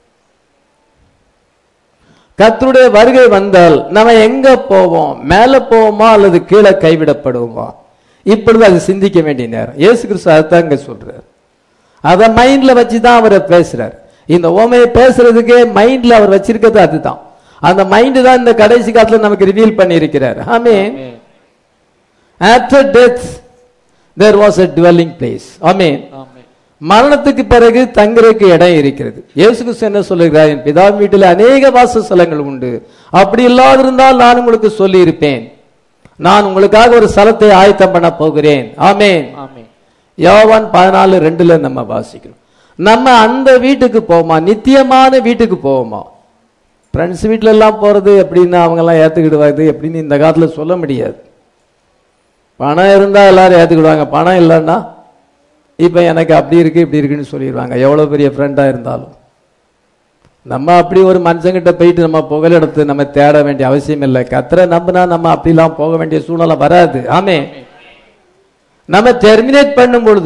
Speaker 1: கர்த்தருடைய வருகை வந்தால் நம்ம எங்க போவோம் மேல போவோமா அல்லது கீழே கைவிடப்படுவோமா இப்பொழுது அது சிந்திக்க வேண்டிய நேரம் இயேசு கிறிஸ்து அதைத்தான் இங்க சொல்றார் அதை மைண்ட்ல வச்சு தான் அவர் பேசுறார் இந்த ஓமையை பேசுறதுக்கே மைண்ட்ல அவர் வச்சிருக்கிறது அதுதான் அந்த மைண்ட் தான் இந்த கடைசி காலத்துல நமக்கு ரிவீல் பண்ணி இருக்கிறார் ஆமென் after death there was a dwelling place ஆமென் மரணத்துக்கு பிறகு தங்குறதுக்கு இடம் இருக்கிறது இயேசு கிறிஸ்து என்ன சொல்லுகிறார் என் பிதா வீட்டில் அநேக வாசஸ்தலங்கள் உண்டு அப்படி இல்லாதிருந்தால் நான் உங்களுக்கு சொல்லி இருப்பேன் நான் உங்களுக்காக ஒரு ஸ்தலத்தை ஆயத்தம் பண்ண போகிறேன் ஆமென் யோவான் பதினாலு ரெண்டுல நம்ம வாசிக்கணும் நம்ம அந்த வீட்டுக்கு போவோமா நித்தியமான வீட்டுக்கு போவோமா ஃப்ரெண்ட்ஸ் வீட்ல எல்லாம் போறது எப்படின்னு அவங்க எல்லாம் ஏத்துக்கிடுவாங்க எப்படின்னு இந்த காலத்துல சொல்ல முடியாது பணம் இருந்தா எல்லாரும் ஏத்துக்கிடுவாங்க பணம் இல்லைன்னா இப்ப எனக்கு அப்படி இருக்கு இப்படி இருக்குன்னு சொல்லிடுவாங்க எவ்வளவு பெரிய ஃப்ரெண்டா இருந்தாலும் நம்ம அப்படி ஒரு மனுஷங்கிட்ட போயிட்டு நம்ம புகலிடத்து நம்ம தேட வேண்டிய அவசியம் இல்லை கத்தரை நம்பினா நம்ம அப்படிலாம் போக வேண்டிய சூழ்நிலை வராது ஆமே நம்ம டெர்மினேட் பண்ணும் பொழுது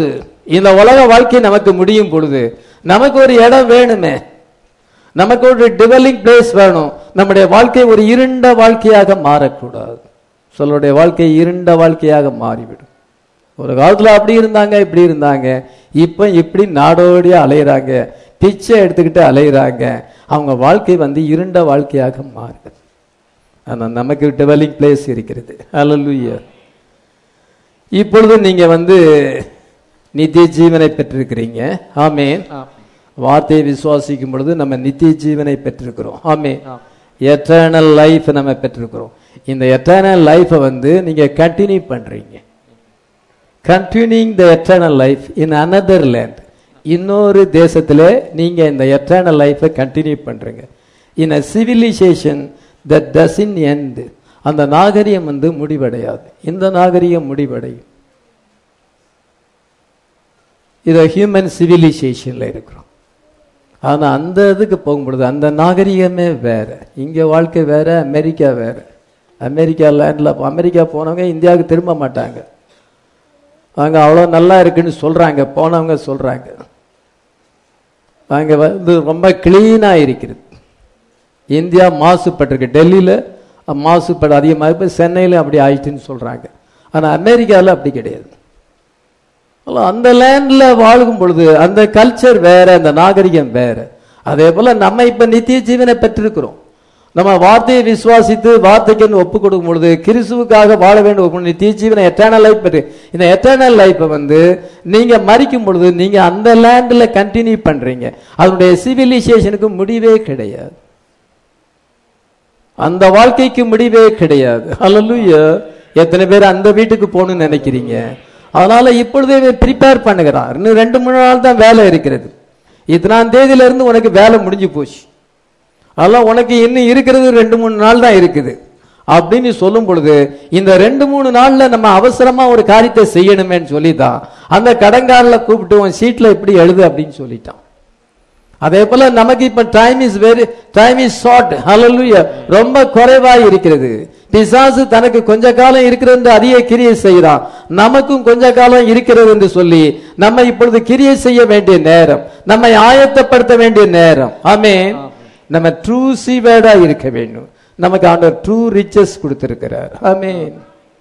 Speaker 1: இந்த உலக வாழ்க்கை நமக்கு முடியும் பொழுது நமக்கு ஒரு இடம் வேணுமே நமக்கு ஒரு டிவெலிங் பிளேஸ் வேணும் நம்முடைய வாழ்க்கை ஒரு இருண்ட வாழ்க்கையாக மாறக்கூடாது சொல்லுடைய வாழ்க்கை இருண்ட வாழ்க்கையாக மாறிவிடும் ஒரு காலத்துல அப்படி இருந்தாங்க இப்படி இருந்தாங்க இப்ப இப்படி நாடோடியா அலையிறாங்க பிச்சை எடுத்துக்கிட்டு அலையிறாங்க அவங்க வாழ்க்கை வந்து இருண்ட வாழ்க்கையாக மாறுது ஆனா நமக்கு டெவலிங் பிளேஸ் இருக்கிறது அல்லேலூயா இப்பொழுது நீங்க வந்து நித்திய ஜீவனை பெற்றிருக்கிறீங்க ஆமென் வார்த்தையை விசுவாசிக்கும் பொழுது நம்ம நித்திய ஜீவனை பெற்றிருக்கிறோம் ஆமென் எட்டர்னல் லைஃப் நம்ம பெற்றிருக்கிறோம் இந்த எட்டர்னல் லைஃபை வந்து நீங்க கண்டினியூ பண்றீங்க continuing the eternal life in another land இன்னொரு தேசத்திலே நீங்க இந்த எட்டர்னல் லைஃபை கண்டினியூ பண்றீங்க in a civilization that doesn't end அந்த நாகரிகம் வந்து முடிவடையாது இந்த நாகரிகம் முடிவடையும் இது ஹியூமன் சிவிலைசேஷன்ல இருக்கிறோம் ஆனா அந்த இதுக்கு போகும்பொழுது அந்த நாகரிகமே வேற இங்க வாழ்க்கை வேற அமெரிக்கா வேற அமெரிக்கா லேண்ட்ல அமெரிக்கா போனவங்க இந்தியாவுக்கு திரும்ப மாட்டாங்க அங்க அவ்வளோ நல்லா இருக்குன்னு சொல்றாங்க போனவங்க சொல்றாங்க அங்க வந்து ரொம்ப கிளீனா இருக்கிறது இந்தியா மாசுபட்டிருக்கு டெல்லியில மாசுபாடு அதிகமாக இப்போ சென்னையில் அப்படி ஆயிடுச்சுன்னு சொல்றாங்க ஆனா அமெரிக்காவில் அப்படி கிடையாது அல்ல, அந்த லேண்ட்ல வாழும் பொழுது அந்த கல்ச்சர் வேற அந்த நாகரிகம் வேற அதே போல நம்ம இப்ப நித்திய ஜீவனை பெற்றிருக்கிறோம் நம்ம வார்த்தையை விசுவாசித்து வார்த்தைக்கு ஒப்பு கொடுக்கும் பொழுது கிறிஸ்துவுக்காக வாழ வேண்டும் ஒப்பு- நித்திய ஜீவனை எட்டர்னல் லைஃப் பெற்று இந்த எட்டர்னல் லைஃப்பை வந்து நீங்க மறிக்கும் பொழுது நீங்க அந்த லேண்ட்ல கண்டினியூ பண்றீங்க அதனுடைய சிவிலைசேஷனுக்கு முடிவே கிடையாது அந்த வாழ்க்கைக்கு முடிவே கிடையாது அல்லேலூயா எத்தனை பேர் அந்த வீட்டுக்கு போகணும்னு நினைக்கிறீங்க அதனால இப்பொழுதே ப்ரிப்பேர் பண்ணுகிறான் இன்னும் ரெண்டு மூணு நாள் தான் வேலை இருக்கிறது இத்தனாம் தேதியில இருந்து உனக்கு வேலை முடிஞ்சு போச்சு அதெல்லாம் உனக்கு இன்னும் இருக்கிறது ரெண்டு மூணு நாள் தான் இருக்குது அப்படின்னு சொல்லும் பொழுது இந்த ரெண்டு மூணு நாள்ல நம்ம அவசரமா ஒரு காரியத்தை செய்யணுமேன்னு சொல்லித்தான் அந்த கடங்காரில கூப்பிட்டு உன் சீட்ல எப்படி எழுது அப்படின்னு சொல்லிட்டான் அதே போல நமக்கு இப்ப time is very time is short hallelujah ரொம்ப குறைவாய் இருக்கிறது பிசாசு தனக்கு கொஞ்ச காலம் இருக்கிறது என்று அதிக கிரியை செய்கிறான் நமக்கும் கொஞ்ச காலம் இருக்கிறது என்று சொல்லி நம்ம இப்பொழுது கிரியை செய்ய வேண்டிய நேரம் நம்மை ஆயத்தப்படுத்த வேண்டிய நேரம் ஆமென் நம்ம ட்ரூ சீவேடா இருக்க வேண்டும் நமக்கு ஆண்டவர் ட்ரூ ரிச்சஸ் கொடுத்திருக்கிறார் ஆமென்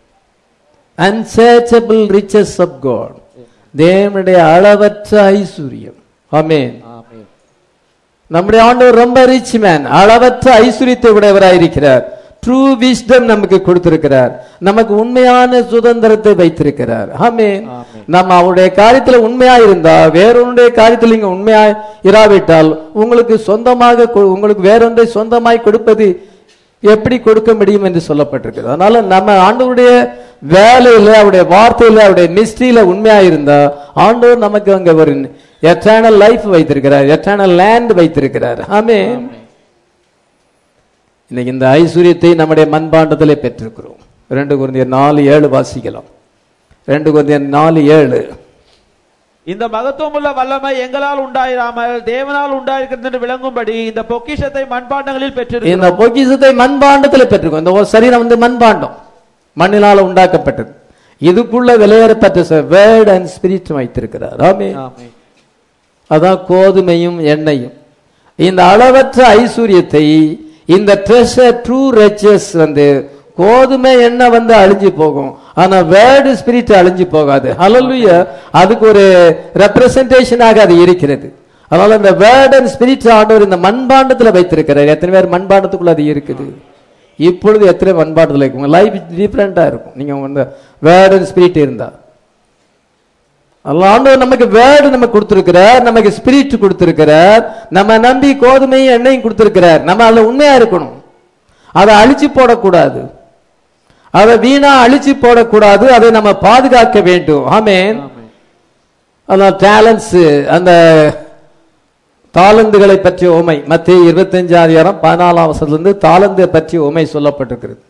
Speaker 1: அன்சேச்சபிள் ரிச்சஸ் ஆஃப் காட் தேவனுடைய அளவற்ற ஐஸ்வர்யம் ஆமென் நம்முடைய ஆண்டவர் ரொம்ப ரிச் மேன் அளவற்ற ஐஸ்வர்யத்தை உடையவராயிருக்கிறார் ட்ரூ விஸ்டம் நமக்கு கொடுத்திருக்கிறார் நமக்கு உண்மையான சுதந்திரத்தை வைத்திருக்கிறார் ஆமென் நம்ம அவருடைய காரியத்துல உண்மையா இருந்தா வேறொன்னுடைய காரியத்தில் நீங்க உண்மையா இராவிட்டால் உங்களுக்கு சொந்தமாக கொ- உங்களுக்கு வேறொன்றை சொந்தமாய் கொடுப்பது எப்படி கொடுக்க முடியும் என்று சொல்லப்பட்டிருக்கிறது அதனால நம்ம ஆண்டவருடைய வேலையில அவருடைய வார்த்தையில அவருடைய மிஸ்ட்ரியில உண்மையா இருந்தா ஆண்டவர் நமக்கு அங்க ஒரு எட்டர்னல் லைஃப் வைத்திருக்கிறார் எட்டர்னல் லேண்ட் வைத்திருக்கிறார் ஆமென் இன்னைக்கு இந்த ஐஸ்வர்யத்தை நம்முடைய மண்பாண்டத்திலே பெற்றிருக்கிறோம் ரெண்டு குருந்தியர் நாலு ஏழு வாசிக்கலாம் ரெண்டு குருந்தியர் நாலு ஏழு
Speaker 2: இந்த மகத்துவமுள்ள வல்லமை எங்களால் உண்டாயிராமல் தேவனால் உண்டாயிருக்கிறது என்று விளங்கும்படி இந்த பொக்கிஷத்தை மண்பாண்டங்களில் பெற்றிருக்கிறோம்
Speaker 1: இந்த பொக்கிஷத்தை மண்பாண்டத்தில் பெற்றிருக்கோம் இந்த சரீரம் வந்து மண்பாண்டம் மண்ணினால உண்டாக்கப்பட்டது இதுக்குள்ள விலையேறப்பட்ட வேர்ட் அண்ட் ஸ்பிரிட் வைத்திருக்கிறார் ஆமென்
Speaker 2: ஆமென்.
Speaker 1: அதான் கோதுமையும் எண்ணெயும் இந்த அளவற்ற ஐஸ்வர்யத்தை இந்த ட்ரெஷர் ட்ரூ ரெச்சஸ் வந்து கோதுமை எண்ணெய் வந்து அழிஞ்சு போகும் ஆனா வேர்டு ஸ்பிரிட் அழிஞ்சு போகாது ஹalleluya அதுக்கு ஒரு ரெப்ரசன்டேஷனாக அது இருக்கிறது அதனால இந்த வேர்ட் அண்ட் ஸ்பிரிட் ஆண்டவர் இந்த மண்பாண்டத்துல வைத்திருக்கிறார் எத்தனை பேர் மண்பாண்டத்துக்குள்ள அது இருக்குது இப்பொழுது எத்தனை மண்பாண்டத்துல இருக்கு உங்க லைஃப் டிஃப்ரெண்டா இருக்கும் நீங்க வந்து வேர்ட் அண்ட் ஸ்பிரிட் இருந்தா அல்ல ஆண்டவர் நமக்கு வேர்டு நம்ம கொடுத்திருக்கிறார் நமக்கு ஸ்பிரிட் கொடுத்திருக்கிறார் நம்ம நம்பி கோதுமையும் எண்ணெயும் கொடுத்திருக்கிறார் நம்ம அதுல உண்மையா இருக்கணும் அதை அழிச்சு போடக்கூடாது அதை வீணா அழிச்சு போடக்கூடாது அதை நம்ம பாதுகாக்க வேண்டும் ஆமென் அதான் டேலண்ட்ஸ் அந்த தாளந்துகளை பற்றிய உமை மத்திய இருபத்தஞ்சாம் அதிகாரம் பதினாலாம் வருஷத்துலேருந்து தாளந்து பற்றிய உமை சொல்லப்பட்டிருக்கிறது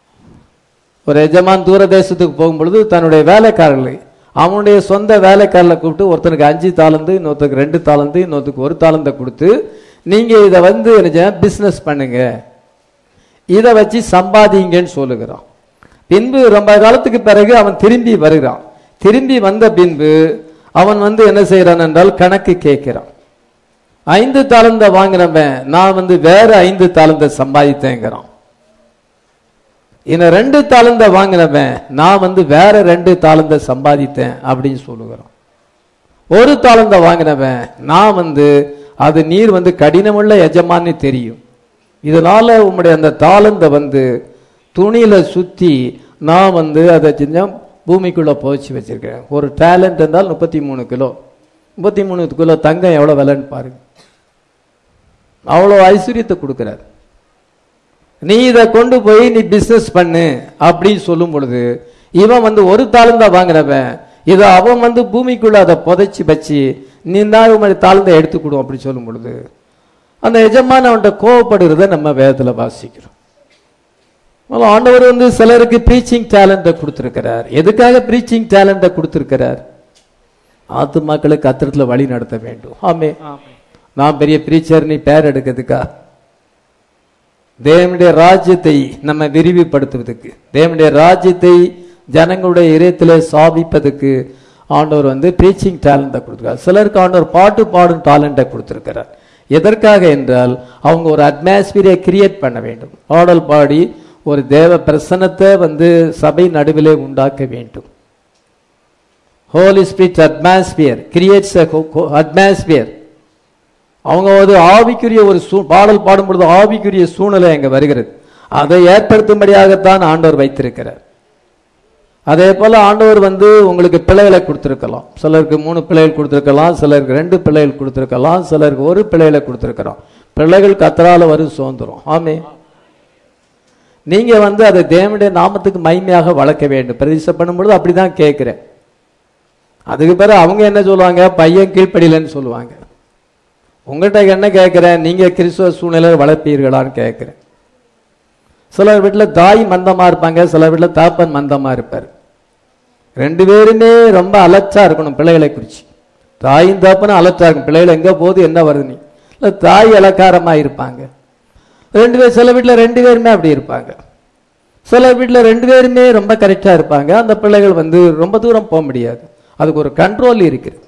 Speaker 1: ஒரு எஜமான் தூர தேசத்துக்கு போகும்பொழுது தன்னுடைய வேலைக்காரர்களை அவனுடைய சொந்த வேலைக்காரர்களை கூப்பிட்டு ஒருத்தனுக்கு அஞ்சு தாளந்து இன்னொருத்தருக்கு ரெண்டு தாளந்து இன்னொருத்தருக்கு ஒரு தாளந்தை கொடுத்து நீங்க இதை வந்து என்ன பிசினஸ் பண்ணுங்க இதை வச்சு சம்பாதிங்கன்னு சொல்லுகிறான் பின்பு ரொம்ப காலத்துக்கு பிறகு அவன் திரும்பி வருகிறான் திரும்பி வந்த பின்பு அவன் வந்து என்ன செய்யறான் என்றால் கணக்கு கேட்கிறான் ஐந்து தாளந்த வாங்கினவன் நான் வந்து வேற ஐந்து தாளந்த சம்பாதித்தேங்கிறான் இன்னும் ரெண்டு தாளந்த வாங்கினவன் நான் வந்து வேற ரெண்டு தாளந்த சம்பாதித்தேன் அப்படின்னு சொல்லுகிறான் ஒரு தாளந்த வாங்கினவன் நான் வந்து அது நீர் வந்து கடினமுள்ள எஜமான்னு தெரியும் இதனால உம்முடைய அந்த தாளந்த வந்து துணியில சுத்தி நான் வந்து அதை செஞ்சேன் பூமிக்குள்ள புதைச்சி வச்சிருக்கேன் ஒரு டேலண்ட் என்றால் முப்பத்தி மூணு கிலோ முப்பத்தி மூணு கிலோ தங்கம் எவ்வளவு விலைன்னு பாருங்க அவ்வளோ ஐஸ்வர்யத்தை கொடுக்கிறார் நீ இதை கொண்டு போய் நீ பிசினஸ் பண்ணு அப்படின்னு சொல்லும் பொழுது இவன் வந்து ஒரு தாழ்ந்தா வாங்கினவன் இதை அவன் வந்து பூமிக்குள்ள அதை புதைச்சி வச்சு நீ தான் உங்களுடைய தாழ்ந்த எடுத்துக்கொடும் அப்படின்னு சொல்லும் பொழுது அந்த எஜமான அவன்கிட்ட கோவப்படுறத நம்ம வேதத்துல வாசிக்கிறோம் முதல்ல ஆண்டவர் வந்து சிலருக்கு ப்ரீச்சிங் டேலண்ட்டை கொடுத்துருக்கிறார் எதுக்காக ப்ரீச்சிங் டேலண்ட்டை கொடுத்துருக்கிறார் ஆத்துமாக்களுக்கு அத்திரத்தில் வழி நடத்த வேண்டும் ஆமே நான் பெரிய பிரீச்சர் நீ பேர் எடுக்கிறதுக்கா தேவனுடைய ராஜ்யத்தை நம்ம விரிவுபடுத்துவதற்கு தேவனுடைய ராஜ்யத்தை ஜனங்களுடைய இதயத்திலே சாபிப்பதற்கு ஆண்டவர் வந்து ப்ரீச்சிங் டேலண்ட்டை கொடுத்துருக்கார் சிலருக்கு ஆண்டவர் பாட்டு பாடும் டேலண்ட்டை கொடுத்துருக்கிறார் எதற்காக என்றால் அவங்க ஒரு அட்மாஸ்பியரை கிரியேட் பண்ண வேண்டும் பாடல் பாடி ஒரு தேவ பிரசன்னத்தை வந்து சபை நடுவிலே உண்டாக்க வேண்டும் Holy Spirit atmosphere creates atmosphere அவங்க வந்து ஆவிக்குரிய ஒரு சூ பாடல் பாடும் பொழுது ஆவிக்குரிய சூழ்நிலை அங்க வருகிறது அதை ஏற்படுத்தும்படியாகத்தான் ஆண்டவர் வைத்திருக்கிறார் அதே போல ஆண்டவர் வந்து உங்களுக்கு பிள்ளைகளை கொடுத்திருக்கலாம் சிலருக்கு மூணு பிள்ளைகள் கொடுத்திருக்கலாம் சிலருக்கு ரெண்டு பிள்ளைகள் கொடுத்திருக்கலாம் சிலருக்கு ஒரு பிள்ளைகளை கொடுத்திருக்கிறோம் பிள்ளைகள் கத்தரால வரும் சுதந்திரம் ஆமே நீங்க வந்து அதை தேவனுடைய நாமத்துக்கு மைமையாக வளர்க்க வேண்டும் பிரதிஷ்டை பண்ணும்பொழுது அப்படிதான் கேட்கிறேன் அதுக்கு பிறகு அவங்க என்ன சொல்லுவாங்க பையன் கீழ்ப்படியிலன்னு சொல்லுவாங்க உங்கள்கிட்ட என்ன கேட்கிறேன் நீங்க கிறிஸ்துவ சூழ்நிலையில் வளர்ப்பீர்களான்னு கேட்கிறேன் சிலர் வீட்டில் தாய் மந்தமா இருப்பாங்க சிலர் வீட்டில் தாப்பன் மந்தமா இருப்பார் ரெண்டு பேருமே ரொம்ப அலச்சா இருக்கணும் பிள்ளைகளை குறிச்சு தாயும் தாப்பனும் அலச்சா இருக்கும் பிள்ளைகள் எங்க போகுது என்ன வருது நீ இல்லை தாய் இலக்காரமா இருப்பாங்க ரெண்டு பேர் சில வீட்டில் ரெண்டு பேருமே அப்படி இருப்பாங்க சில வீட்டில் ரெண்டு பேருமே ரொம்ப கரெக்டா இருப்பாங்க அந்த பிள்ளைகள் வந்து ரொம்ப தூரம் போக முடியாது அதுக்கு ஒரு கண்ட்ரோல் இருக்குது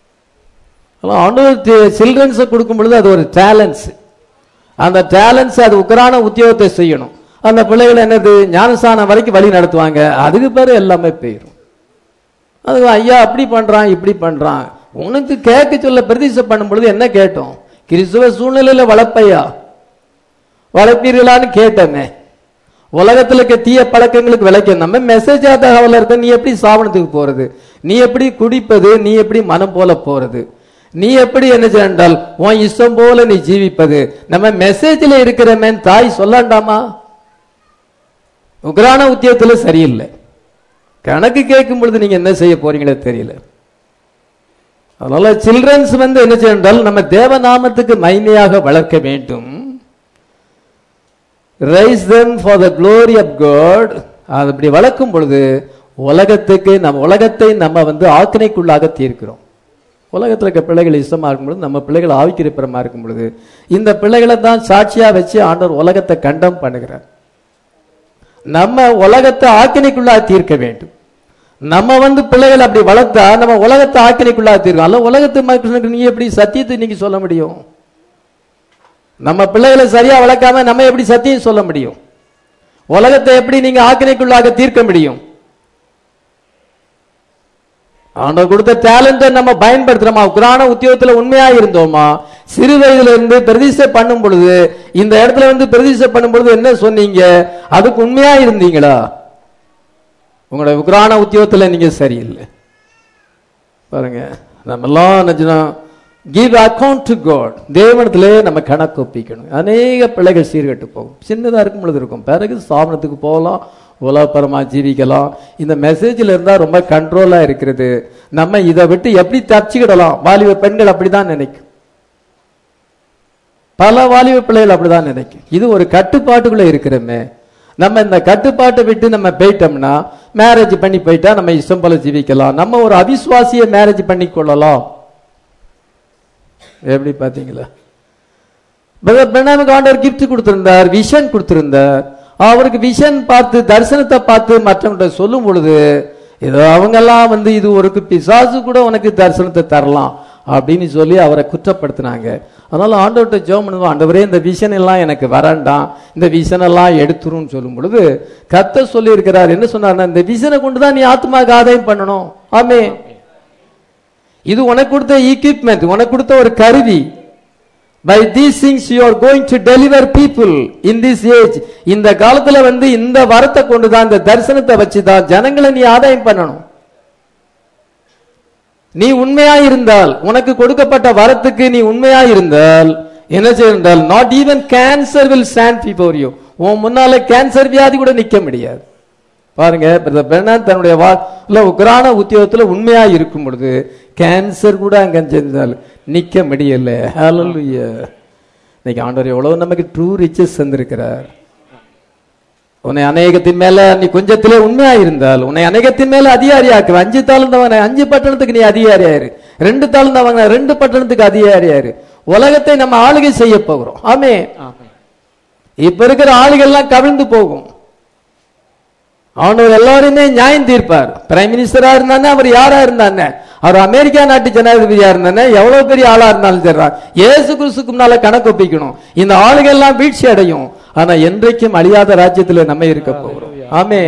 Speaker 1: ஆண்டவர் சில்ட்ரன்ஸை கொடுக்கும் பொழுது அது ஒரு டேலண்ட்ஸ் அந்த டேலண்ட்ஸ் அது உக்கரான உத்தியோகத்தை செய்யணும் அந்த பிள்ளைகள் என்னது ஞானஸ்தானம் வரைக்கும் வழி நடத்துவாங்க அதுக்கு பேர் எல்லாமே போயிடும் அது ஐயா அப்படி பண்றான் இப்படி பண்றான் உனக்கு கேட்க சொல்ல பிரதிஷ்டை பண்ணும் பொழுது என்ன கேட்டோம் கிறிஸ்துவ சூழ்நிலையில வளர்ப்பையா வளர்ப்பீர்களான்னு கேட்டோமே உலகத்துல இருக்க தீய பழக்கங்களுக்கு விளக்க நம்ம மெசேஜ் தகவல் இருக்க நீ எப்படி சாவனத்துக்கு போறது நீ எப்படி குடிப்பது நீ எப்படி மனம் போல போறது நீ எப்படி என்ன செய்தால் உன் இஷ்டம் போல நீ ஜீவிப்பது நம்ம மெசேஜ்ல இருக்கிறமேன் தாய் சொல்லாண்டாமா உக்ரான உத்தியத்துல சரியில்லை கணக்கு கேட்கும் பொழுது நீங்க என்ன செய்ய போறீங்களோ தெரியல அதனால சில்ட்ரன்ஸ் வந்து என்ன செய்தால் நம்ம தேவநாமத்துக்கு மைமையாக வளர்க்க வேண்டும் raise them for the glory of God அது அப்படி வளர்க்கும் பொழுது உலகத்துக்கு நம்ம உலகத்தை நம்ம வந்து ஆக்கினைக்குள்ளாக தீர்க்கிறோம் உலகத்தில் இருக்க பிள்ளைகள் இஷ்டமா இருக்கும் பொழுது நம்ம பிள்ளைகள் ஆவிக்கிருப்பரமா இருக்கும் பொழுது இந்த பிள்ளைகளை தான் சாட்சியா வச்சு ஆண்டவர் உலகத்தை கண்டம் பண்ணுகிறார் நம்ம உலகத்தை ஆக்கினைக்குள்ளா தீர்க்க வேண்டும் நம்ம வந்து பிள்ளைகள் அப்படி வளர்த்தா நம்ம உலகத்தை ஆக்கினைக்குள்ளா தீர்க்கும் அல்ல உலகத்து மக்களுக்கு நீ எப்படி சத்தியத்தை நீங்க சொல்ல முடியும் நம்ம பிள்ளைகளை சரியா வளர்க்காம நம்ம எப்படி சத்தியம் சொல்ல முடியும் உலகத்தை எப்படி நீங்க ஆக்கினைக்குள்ளாக தீர்க்க முடியும் ஆண்டவர் கொடுத்த டேலண்ட்டை நம்ம பயன்படுத்துறோமா குரான உத்தியோகத்துல உண்மையா இருந்தோமா சிறு வயதுல இருந்து பிரதிஷ்டை பண்ணும் பொழுது இந்த இடத்துல வந்து பிரதிஷ்டை பண்ணும் பொழுது என்ன சொன்னீங்க அதுக்கு உண்மையா இருந்தீங்களா உங்களோட உக்ரான உத்தியோகத்துல நீங்க சரியில்லை பாருங்க நம்ம எல்லாம் நினைச்சுனா கிவ் அக்கௌண்ட் டு காட் தேவனத்திலே நம்ம கணக்கு ஒப்பிக்கணும் அநேக பிள்ளைகள் சீர்கட்டு போகும் சின்னதா இருக்கும் பொழுது இருக்கும் பிறகு ஸ்தாபனத்துக்கு போகலாம் உலகப்பரமா ஜீவிக்கலாம் இந்த மெசேஜில் இருந்தா ரொம்ப கண்ட்ரோலா இருக்கிறது நம்ம இதை விட்டு எப்படி தப்பிச்சுக்கிடலாம் வாலிப பெண்கள் அப்படிதான் நினைக்கும் பல வாலிப பிள்ளைகள் அப்படிதான் நினைக்கும் இது ஒரு கட்டுப்பாட்டுக்குள்ள இருக்கிறோமே நம்ம இந்த கட்டுப்பாட்டை விட்டு நம்ம போயிட்டோம்னா மேரேஜ் பண்ணி போயிட்டா நம்ம இஷ்டம் போல ஜீவிக்கலாம் நம்ம ஒரு அவிசுவாசிய மேரேஜ் பண்ணி கொள்ளலாம் எப்படி பாத்தீங்களா பிரணாமுக்கு ஆண்டவர் கிஃப்ட் கொடுத்திருந்தார் விஷன் கொடுத்திருந்தார் அவருக்கு விஷன் பார்த்து தரிசனத்தை பார்த்து மற்றவங்க சொல்லும் பொழுது ஏதோ அவங்கெல்லாம் வந்து இது ஒரு பிசாசு கூட உனக்கு தரிசனத்தை தரலாம் அப்படின்னு சொல்லி அவரை குற்றப்படுத்தினாங்க அதனால ஆண்டவர்கிட்ட ஜெபம் பண்ணுவோம் ஆண்டவரே இந்த விஷன் எல்லாம் எனக்கு வரண்டாம் இந்த விஷன் எல்லாம் எடுத்துருன்னு சொல்லும் பொழுது கத்த சொல்லி இருக்கிறார் என்ன சொன்னார்னா இந்த விஷனை கொண்டு தான் நீ ஆத்மாக்கு ஆதாயம் பண்ணணும் ஆமே இது உனக்கு கொடுத்த equipment உனக்கு கொடுத்த ஒரு கருவி by these things you are going to deliver people in this age இந்த காலத்துல வந்து இந்த வரத்தை கொண்டு தான் இந்த தரிசனத்தை வச்சு தான் ஜனங்களை நீ ஆதாயம் பண்ணணும் நீ உண்மையா இருந்தால் உனக்கு கொடுக்கப்பட்ட வரத்துக்கு நீ உண்மையா இருந்தால் என்ன செய்தால் not even cancer will stand before you உன் முன்னால கேன்சர் வியாதி கூட நிக்க முடியாது பாருங்க பிரதர் பெர்னான் தன்னுடைய வாழ்ல உக்ரான உத்தியோகத்துல உண்மையா இருக்கும் பொழுது கேன்சர் கூட அங்க செஞ்சால் நிக்க முடியல ஹalleluya இன்னைக்கு ஆண்டவர் எவ்வளவு நமக்கு ட்ரூ ரிச்சஸ் தந்திருக்கிறார் உன்னை அநேகத்தின் மேல நீ கொஞ்சத்திலே உண்மையா இருந்தால் உன்னை அநேகத்தின் மேல அதிகாரியாக்கு அஞ்சு தாழ்ந்தவன அஞ்சு பட்டணத்துக்கு நீ அதிகாரியாரு ரெண்டு தாழ்ந்தவங்க ரெண்டு பட்டணத்துக்கு அதிகாரியாரு உலகத்தை நம்ம ஆளுகை செய்ய போகிறோம் ஆமே இப்ப இருக்கிற ஆளுகள்லாம் கவிழ்ந்து போகும் அவனவர் எல்லாருமே நியாயம் தீர்ப்பார் பிரைம் மினிஸ்டரா இருந்தானே அவர் யாரா இருந்தானே அவர் அமெரிக்கா நாட்டு ஜனாதிபதியா இருந்தானே எவ்வளவு பெரிய ஆளா இருந்தாலும் சரி இயேசு கிறிஸ்துக்கு முன்னால கணக்கு ஒப்பிக்கணும் இந்த ஆளுகள் எல்லாம் வீழ்ச்சி அடையும் ஆனா என்றைக்கும் அழியாத ராஜ்யத்துல நம்ம இருக்க போகிறோம் ஆமே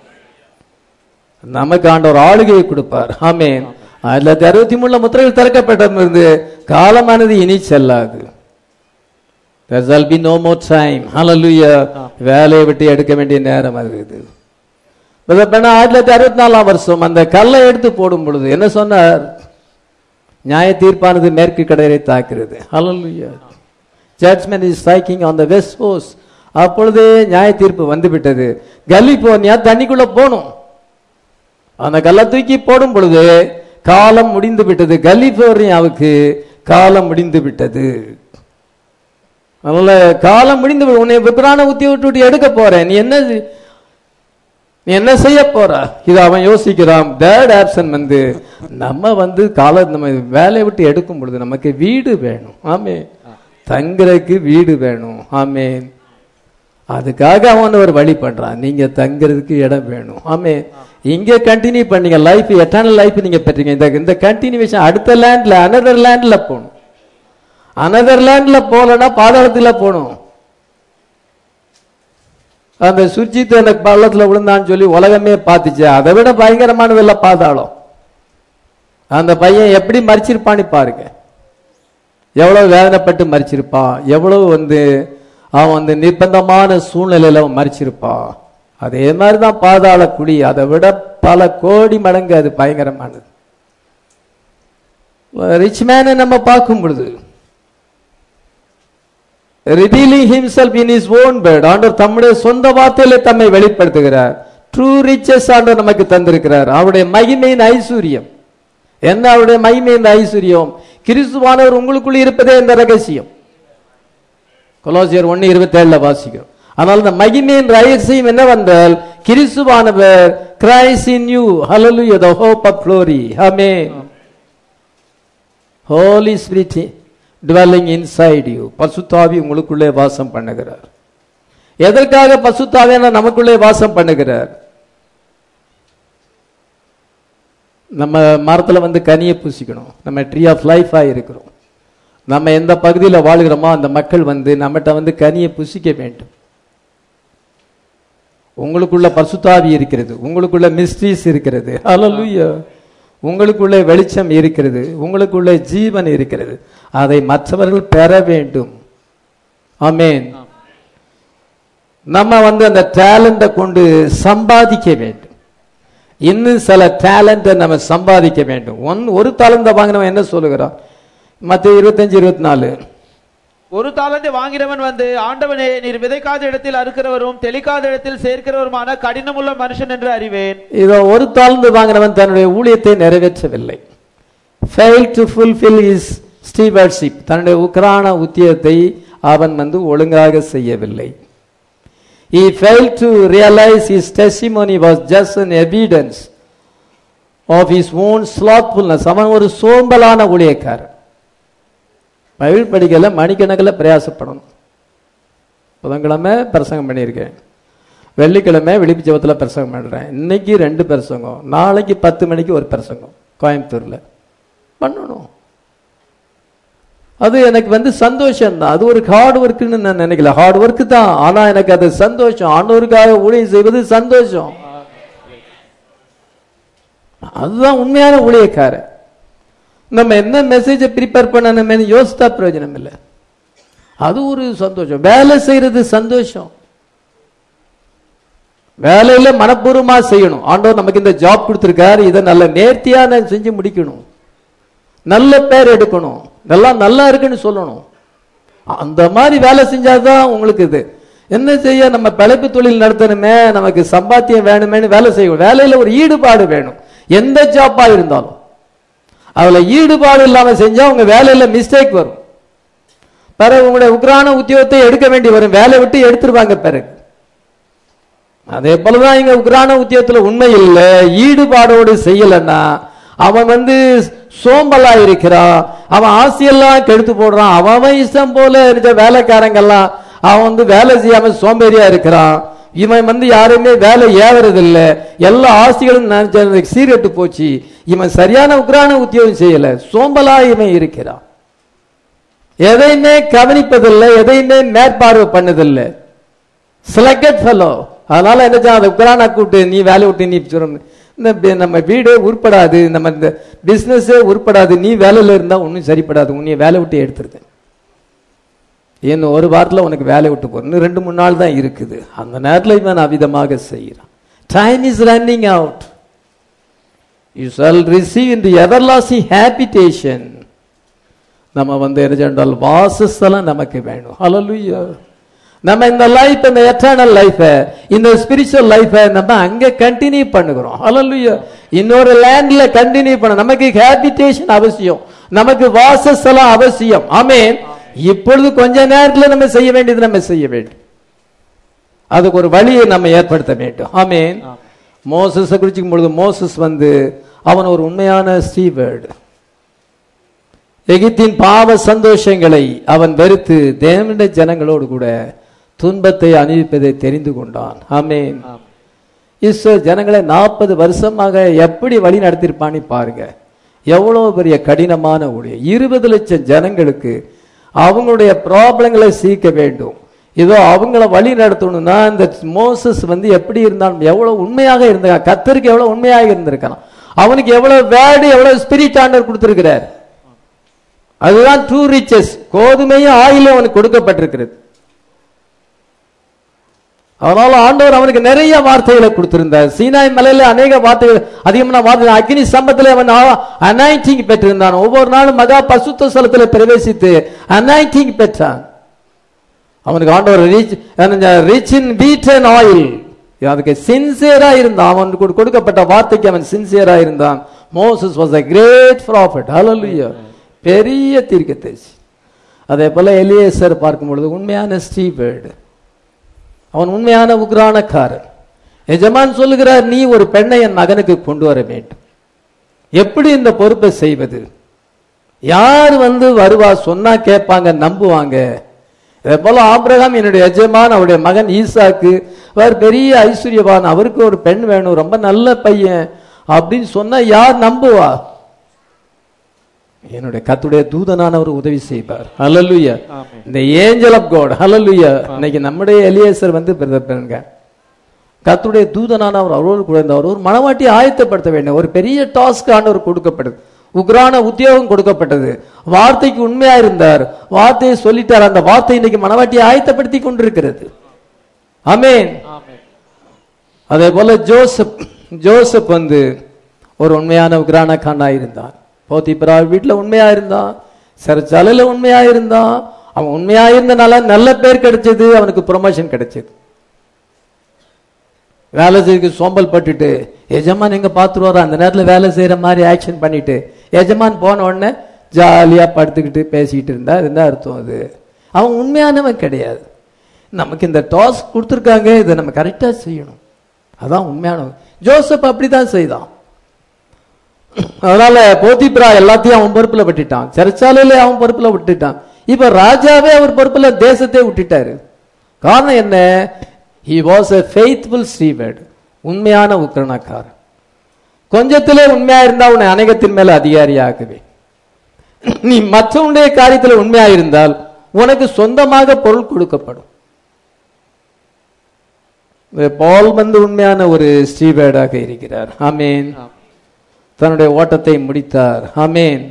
Speaker 1: நமக்கு ஆண்டவர் ஆளுகையை கொடுப்பார் ஆமே அதுல அறுபத்தி மூணுல முத்திரைகள் திறக்கப்பட்டிருந்து காலமானது இனி செல்லாது There shall be no more time. Hallelujah. வேலையை விட்டு எடுக்க வேண்டிய நேரம் அது இது பிரதர் பெண்ணா ஆயிரத்தி தொள்ளாயிரத்தி அறுபத்தி நாலாம் வருஷம் அந்த கல்லை எடுத்து போடும் பொழுது என்ன சொன்னார் நியாய தீர்ப்பானது மேற்கு கடலை தாக்குறது hallelujah judgment is striking on the west coast அப்பொழுதே நியாய தீர்ப்பு வந்து விட்டது கலிபோர்னியா தண்ணிக்குள்ள போகணும் அந்த கல்லை தூக்கி போடும் பொழுது காலம் முடிந்து விட்டது கலிபோர்னியாவுக்கு காலம் முடிந்து விட்டது அதனால காலம் முடிந்து விடும். உன்னை விபரான உத்தி விட்டு விட்டு எடுக்க போறேன் நீ என்ன நீ என்ன செய்ய போற இது அவன் யோசிக்கிறான் தேர்ட் ஆப்ஷன் வந்து நம்ம வந்து கால நம்ம வேலையை விட்டு எடுக்கும் பொழுது நமக்கு வீடு வேணும் ஆமே தங்குறதுக்கு வீடு வேணும் ஆமே அதுக்காக அவன் ஒரு வழி பண்றான் நீங்க தங்குறதுக்கு இடம் வேணும் ஆமே இங்க கண்டினியூ பண்ணீங்க லைஃப் எட்டர்னல் லைஃப் நீங்க பெற்றீங்க இந்த இந்த கண்டினியூஷன் அடுத்த லேண்ட்ல அனதர் லேண்ட்ல போகணும் அனதர் லேண்ட்ல போலன்னா பாதாளத்துல போகணும் அந்த சுர்ஜித் அந்த பள்ளத்துல விழுந்தான்னு சொல்லி உலகமே பார்த்துச்சு அதை விட பயங்கரமானது இல்ல பாதாளம் அந்த பையன் எப்படி மறிச்சிருப்பான்னு பாருங்க எவ்வளவு வேதனைப்பட்டு மறிச்சிருப்பான் எவ்வளவு வந்து அவன் வந்து நிர்பந்தமான சூழ்நிலையில அவன் மறிச்சிருப்பான் அதே மாதிரிதான் பாதாள குழி அதை விட பல கோடி மடங்கு அது பயங்கரமானது ரிச் மேனை நம்ம பார்க்கும் பொழுது revealing himself in his own word ஆண்டவர் தம்முடைய சொந்த வார்த்தையில தம்மை வெளிப்படுத்துகிறார் ட்ரூ ரிச்சஸ் ஆண்டவர் நமக்கு தந்திருக்கிறார் அவருடைய மகிமையின் ஐஸ்வர்யம் என்ன அவருடைய மகிமையின் ஐஸ்வர்யம் கிறிஸ்துவானவர் உங்களுக்குள் இருப்பதே இந்த ரகசியம் கொலோசியர் ஒன்னு இருபத்தி ஏழுல வாசிக்கிறோம் ஆனால் இந்த மகிமையின் ரகசியம் என்னவென்றால் கிறிஸ்துவானவர் Christ in you hallelujah the hope of glory amen holy spirit dwelling inside you பசுத்தாவி உங்களுக்குள்ளே வாசம் பண்ணுகிறார் எதற்காக பசுத்தாவியான நமக்குள்ளே வாசம் பண்ணுகிறார் நம்ம மரத்துல வந்து கனியை பூசிக்கணும் நம்ம ட்ரீ ஆஃப் லைஃபா இருக்கிறோம் நம்ம எந்த பகுதியில் வாழ்கிறோமோ அந்த மக்கள் வந்து நம்மகிட்ட வந்து கனியை புசிக்க வேண்டும் உங்களுக்குள்ள பசுத்தாவி இருக்கிறது உங்களுக்குள்ள மிஸ்ட்ரீஸ் இருக்கிறது ஹalleluya உங்களுக்குள்ளே வெளிச்சம் இருக்கிறது உங்களுக்குள்ள ஜீவன் இருக்கிறது அதை மற்றவர்கள் பெற வேண்டும் ஆமென் நம்ம வந்து அந்த டேலண்ட கொண்டு சம்பாதிக்க வேண்டும் இன்னும் சில டேலண்ட்டை நம்ம சம்பாதிக்க வேண்டும் ஒன் ஒரு தாளந்த வாங்கினவன் என்ன சொல்லுகிறான் மற்ற இருபத்தஞ்சு இருபத்தி நாலு
Speaker 2: ஒரு தாளந்தை வாங்கினவன் வந்து ஆண்டவனே நீர் விதைக்காத இடத்தில் அறுக்கிறவரும் தெளிக்காத இடத்தில் சேர்க்கிறவருமான கடினமுள்ள மனுஷன் என்று அறிவேன்
Speaker 1: இதோ ஒரு தாழ்ந்து வாங்கினவன் தன்னுடைய ஊழியத்தை நிறைவேற்றவில்லை fail to fulfil his stewardship தன்னுடைய உக்ரான உத்தியத்தை அவன் வந்து ஒழுங்காக செய்யவில்லை he failed to realize his testimony was just an evidence of his own slothfulness அவன் ஒரு சோம்பலான ஊழியக்காரன் பைபிள் படிக்கல மணிக்கணக்கில் பிரயாசப்படணும் புதன்கிழமை பிரசங்கம் பண்ணியிருக்கேன் வெள்ளிக்கிழமை விழிப்பு ஜெபத்தில் பிரசங்கம் பண்ணுறேன் இன்னைக்கு ரெண்டு பிரசங்கம் நாளைக்கு பத்து மணிக்கு ஒரு பிரசங்கம் கோயம்புத்தூர்ல பண்ணணும் அது எனக்கு வந்து சந்தோஷம் தான் அது ஒரு ஹார்ட் ஒர்க்குன்னு நான் நினைக்கல ஹார்ட் ஒர்க் தான் ஆனா எனக்கு அது சந்தோஷம் ஆண்டவருக்காக ஊழியம் செய்வது சந்தோஷம் அதுதான் உண்மையான ஊழியக்காரர் நம்ம என்ன மெசேஜை ப்ரிப்பேர் பண்ணணுமே யோசித்தா பிரயோஜனம் இல்லை அது ஒரு சந்தோஷம் வேலை செய்யறது சந்தோஷம் வேலையில மனப்பூர்வமா செய்யணும் ஆண்டவர் நமக்கு இந்த ஜாப் கொடுத்திருக்காரு இதை நல்ல நேர்த்தியா நான் செஞ்சு முடிக்கணும் நல்ல பேர் எடுக்கணும் இதெல்லாம் நல்லா இருக்குன்னு சொல்லணும் அந்த மாதிரி வேலை செஞ்சாதான் உங்களுக்கு இது என்ன செய்ய நம்ம பிழைப்பு தொழில் நடத்தணுமே நமக்கு சம்பாத்தியம் வேணுமேனு வேலை செய்யணும் வேலையில ஒரு ஈடுபாடு வேணும் எந்த ஜாப்பா இருந்தாலும் அதுல ஈடுபாடு இல்லாம செஞ்சா உங்க வேலையில மிஸ்டேக் வரும் பிறகு உங்களுடைய உக்ரான உத்தியோகத்தை எடுக்க வேண்டி வரும் வேலை விட்டு எடுத்துருவாங்க பிறகு அதே போலதான் இங்க உக்ரான உத்தியோகத்துல உண்மை இல்லை ஈடுபாடோடு செய்யலன்னா அவன் வந்து சோம்பலா இருக்கிறான் அவன் ஆசையெல்லாம் கெடுத்து போடுறான் அவன் அவன் இஷ்டம் போல இருக்க வேலைக்காரங்கெல்லாம் அவன் வந்து வேலை செய்யாம சோம்பேறியா இருக்கிறான் இவன் வந்து யாருமே வேலை ஏவறது இல்ல எல்லா ஆசைகளும் நினைச்ச சீரட்டு போச்சு இவன் சரியான உக்ரான உத்தியோகம் செய்யல சோம்பலா இவன் இருக்கிறான் எதையுமே கவனிப்பதில்லை எதையுமே மேற்பார்வை பண்ணதில்லை செலக்டட் ஃபெலோ அதனால என்ன செய்ய அதை உக்ரானா கூப்பிட்டு நீ வேலை விட்டு நீ சொல்லணும் இந்த பி- நம்ம வீடே உருப்படாது நம்ம இந்த பிசினஸே உருப்படாது நீ வேலையில இருந்தா ஒன்றும் சரிப்படாது உன்னை வேலை விட்டு எடுத்துருது இன்னும் ஒரு வாரத்தில் உனக்கு வேலை விட்டு போறேன் இன்னும் ரெண்டு மூணு நாள் தான் இருக்குது அந்த நேரத்தில் இவன் அவிதமாக செய்கிறான் time is running out you shall receive in the everlasting habitation நம்ம வந்து என்ன சொன்னால் வாசஸ்தலம் நமக்கு வேணும் ஹalleluya நம்ம இந்த லைஃப் இந்த எட்டர்னல் லைஃப இந்த ஸ்பிரிச்சுவல் லைஃப நம்ம அங்க கண்டினியூ பண்ணுகிறோம் ஹalleluya இன்னொரு லேண்ட்ல கண்டினியூ பண்ண நமக்கு ஹேபிடேஷன் அவசியம் நமக்கு வாசஸ்தலம் அவசியம் ஆமென் இப்பொழுது கொஞ்ச நேரத்துல நம்ம செய்ய வேண்டியது நம்ம செய்ய வேண்டும் அதுக்கு ஒரு வழியை நம்ம ஏற்படுத்த வேண்டும் ஆமென் மோசஸை குறிச்சிக்கும் பொழுது மோசஸ் வந்து அவன் ஒரு உண்மையான ஸ்டீவர்டு எகிப்தின் பாவ சந்தோஷங்களை அவன் வெறுத்து தேவனுடைய ஜனங்களோடு கூட துன்பத்தை அணிவிப்பதை தெரிந்து கொண்டான் ஆமென் இஸ்ரோ ஜனங்களை நாற்பது வருஷமாக எப்படி வழி நடத்திருப்பான்னு பாருங்க எவ்வளவு பெரிய கடினமான ஊழியம் இருபது லட்சம் ஜனங்களுக்கு அவங்களுடைய ப்ராப்ளங்களை சீக்க வேண்டும் இதோ அவங்கள வழி நடத்தணும்னா இந்த மோசஸ் வந்து எப்படி இருந்தாலும் எவ்வளவு உண்மையாக இருந்தான் கத்தருக்கு எவ்வளவு உண்மையாக இருந்திருக்கான் அவனுக்கு எவ்வளவு வேர்டு எவ்வளவு ஸ்பிரிட் ஆண்டர் கொடுத்திருக்கிறார் அதுதான் ட்ரூ ரிச்சஸ் கோதுமையும் ஆயிலும் அவனுக்கு கொடுக்கப்பட்டிருக்கிறது அதனால ஆண்டவர் அவனுக்கு நிறைய வார்த்தைகளை கொடுத்திருந்தார் சீனாய் மலையில அநேக வார்த்தைகள் அதிகமான வார்த்தை அக்னி சம்பத்துல அவன் அனாயிட்டிங் பெற்றிருந்தான் ஒவ்வொரு நாளும் மகா பசுத்த ஸ்தலத்துல பிரவேசித்து அனாயிட்டிங் பெற்றான் அவனுக்கு ஆண்டவர் ரிச் ரிச் இன் வீட் அண்ட் ஆயில் அதுக்கு சின்சியரா இருந்தான் அவனுக்கு கொடு- கொடுக்கப்பட்ட வார்த்தைக்கு அவன் சின்சியரா இருந்தான் Moses was a great prophet hallelujah பெரிய தீர்க்கதரிசி அதே போல எலியேசர் பார்க்கும் பொழுது உண்மையான ஸ்டீபர்டு அவன் உண்மையான உக்ரானக்காரன் எஜமான் சொல்லுகிறார் நீ ஒரு பெண்ணை என் மகனுக்கு கொண்டு வர வேண்டும் எப்படி இந்த பொறுப்பை செய்வது யார் வந்து வருவா சொன்னா கேட்பாங்க நம்புவாங்க இதே போல ஆபிரகாம் என்னுடைய எஜமான் அவருடைய மகன் ஈசாக்கு அவர் பெரிய ஐஸ்வர்யவான் அவருக்கு ஒரு பெண் வேணும் ரொம்ப நல்ல பையன் அப்படின்னு சொன்னா யார் நம்புவா என்னுடைய கத்துடைய தூதனானவர் உதவி செய்வார் ஹalleluya இந்த ஏஞ்சல் ஆஃப் காட் ஹalleluya இன்னைக்கு நம்முடைய எலியேசர் வந்து பிரதப்பங்க கத்துடைய தூதனானவர் அவரோடு கூட இருந்தவர் ஒரு மனவாட்டி ஆயத்தப்படுத்த வேண்டும் ஒரு பெரிய டாஸ்க் ஆண்டவர் கொடுக்கப்பட்டது உக்ரான உத்தியோகம் கொடுக்கப்பட்டது வார்த்தைக்கு உண்மையா இருந்தார் வார்த்தையை சொல்லிட்டார் அந்த வார்த்தை இன்னைக்கு மனவாட்டி ஆயத்தப்படுத்தி கொண்டிருக்கிறது ஆமென் அதே போல ஜோசப் ஜோசப் வந்து ஒரு உண்மையான உக்ரான கானா இருந்தான் போத்திபிரா வீட்டுல உண்மையா இருந்தான் சிறைச்சாலையில உண்மையா இருந்தான் அவன் உண்மையா இருந்தனால நல்ல பேர் கிடைச்சது அவனுக்கு ப்ரொமோஷன் கிடைச்சது வேலை செய்ய சோம்பல் பட்டுட்டு எஜமான் எங்க பாத்துருவாரோ அந்த நேரத்துல வேலை செய்யற மாதிரி ஆக்ஷன் பண்ணிட்டு எஜமான் போன உடனே ஜாலியா படுத்துக்கிட்டு பேசிக்கிட்டு இருந்தா இதுதான் அர்த்தம் அது அவன் உண்மையானவன் கிடையாது நமக்கு இந்த டாஸ்க் கொடுத்துருக்காங்க இதை நம்ம கரெக்டா செய்யணும் அதான் உண்மையானவன் ஜோசப் அப்படிதான் செய்தான் அதனால போத்திப்ரா எல்லாத்தையும் அவன் பொறுப்புல விட்டுட்டான் சிறைச்சாலையில அவன் பொறுப்புல விட்டுட்டான் இப்ப ராஜாவே அவர் பொறுப்புல தேசத்தை விட்டுட்டாரு காரணம் என்ன he was a faithful steward உண்மையான உக்கிரணக்காரன் கொஞ்சத்திலே உண்மையா இருந்தா உன்னை அநேகத்தின் மேல அதிகாரியாக்குவே நீ மற்றவனுடைய காரியத்தில் உண்மையா இருந்தால் உனக்கு சொந்தமாக பொருள் கொடுக்கப்படும் பால் வந்து உண்மையான ஒரு ஸ்ரீவேர்டாக இருக்கிறார் ஆமேன் தன்னுடைய ஓட்டத்தை முடித்தார் ஆமேன்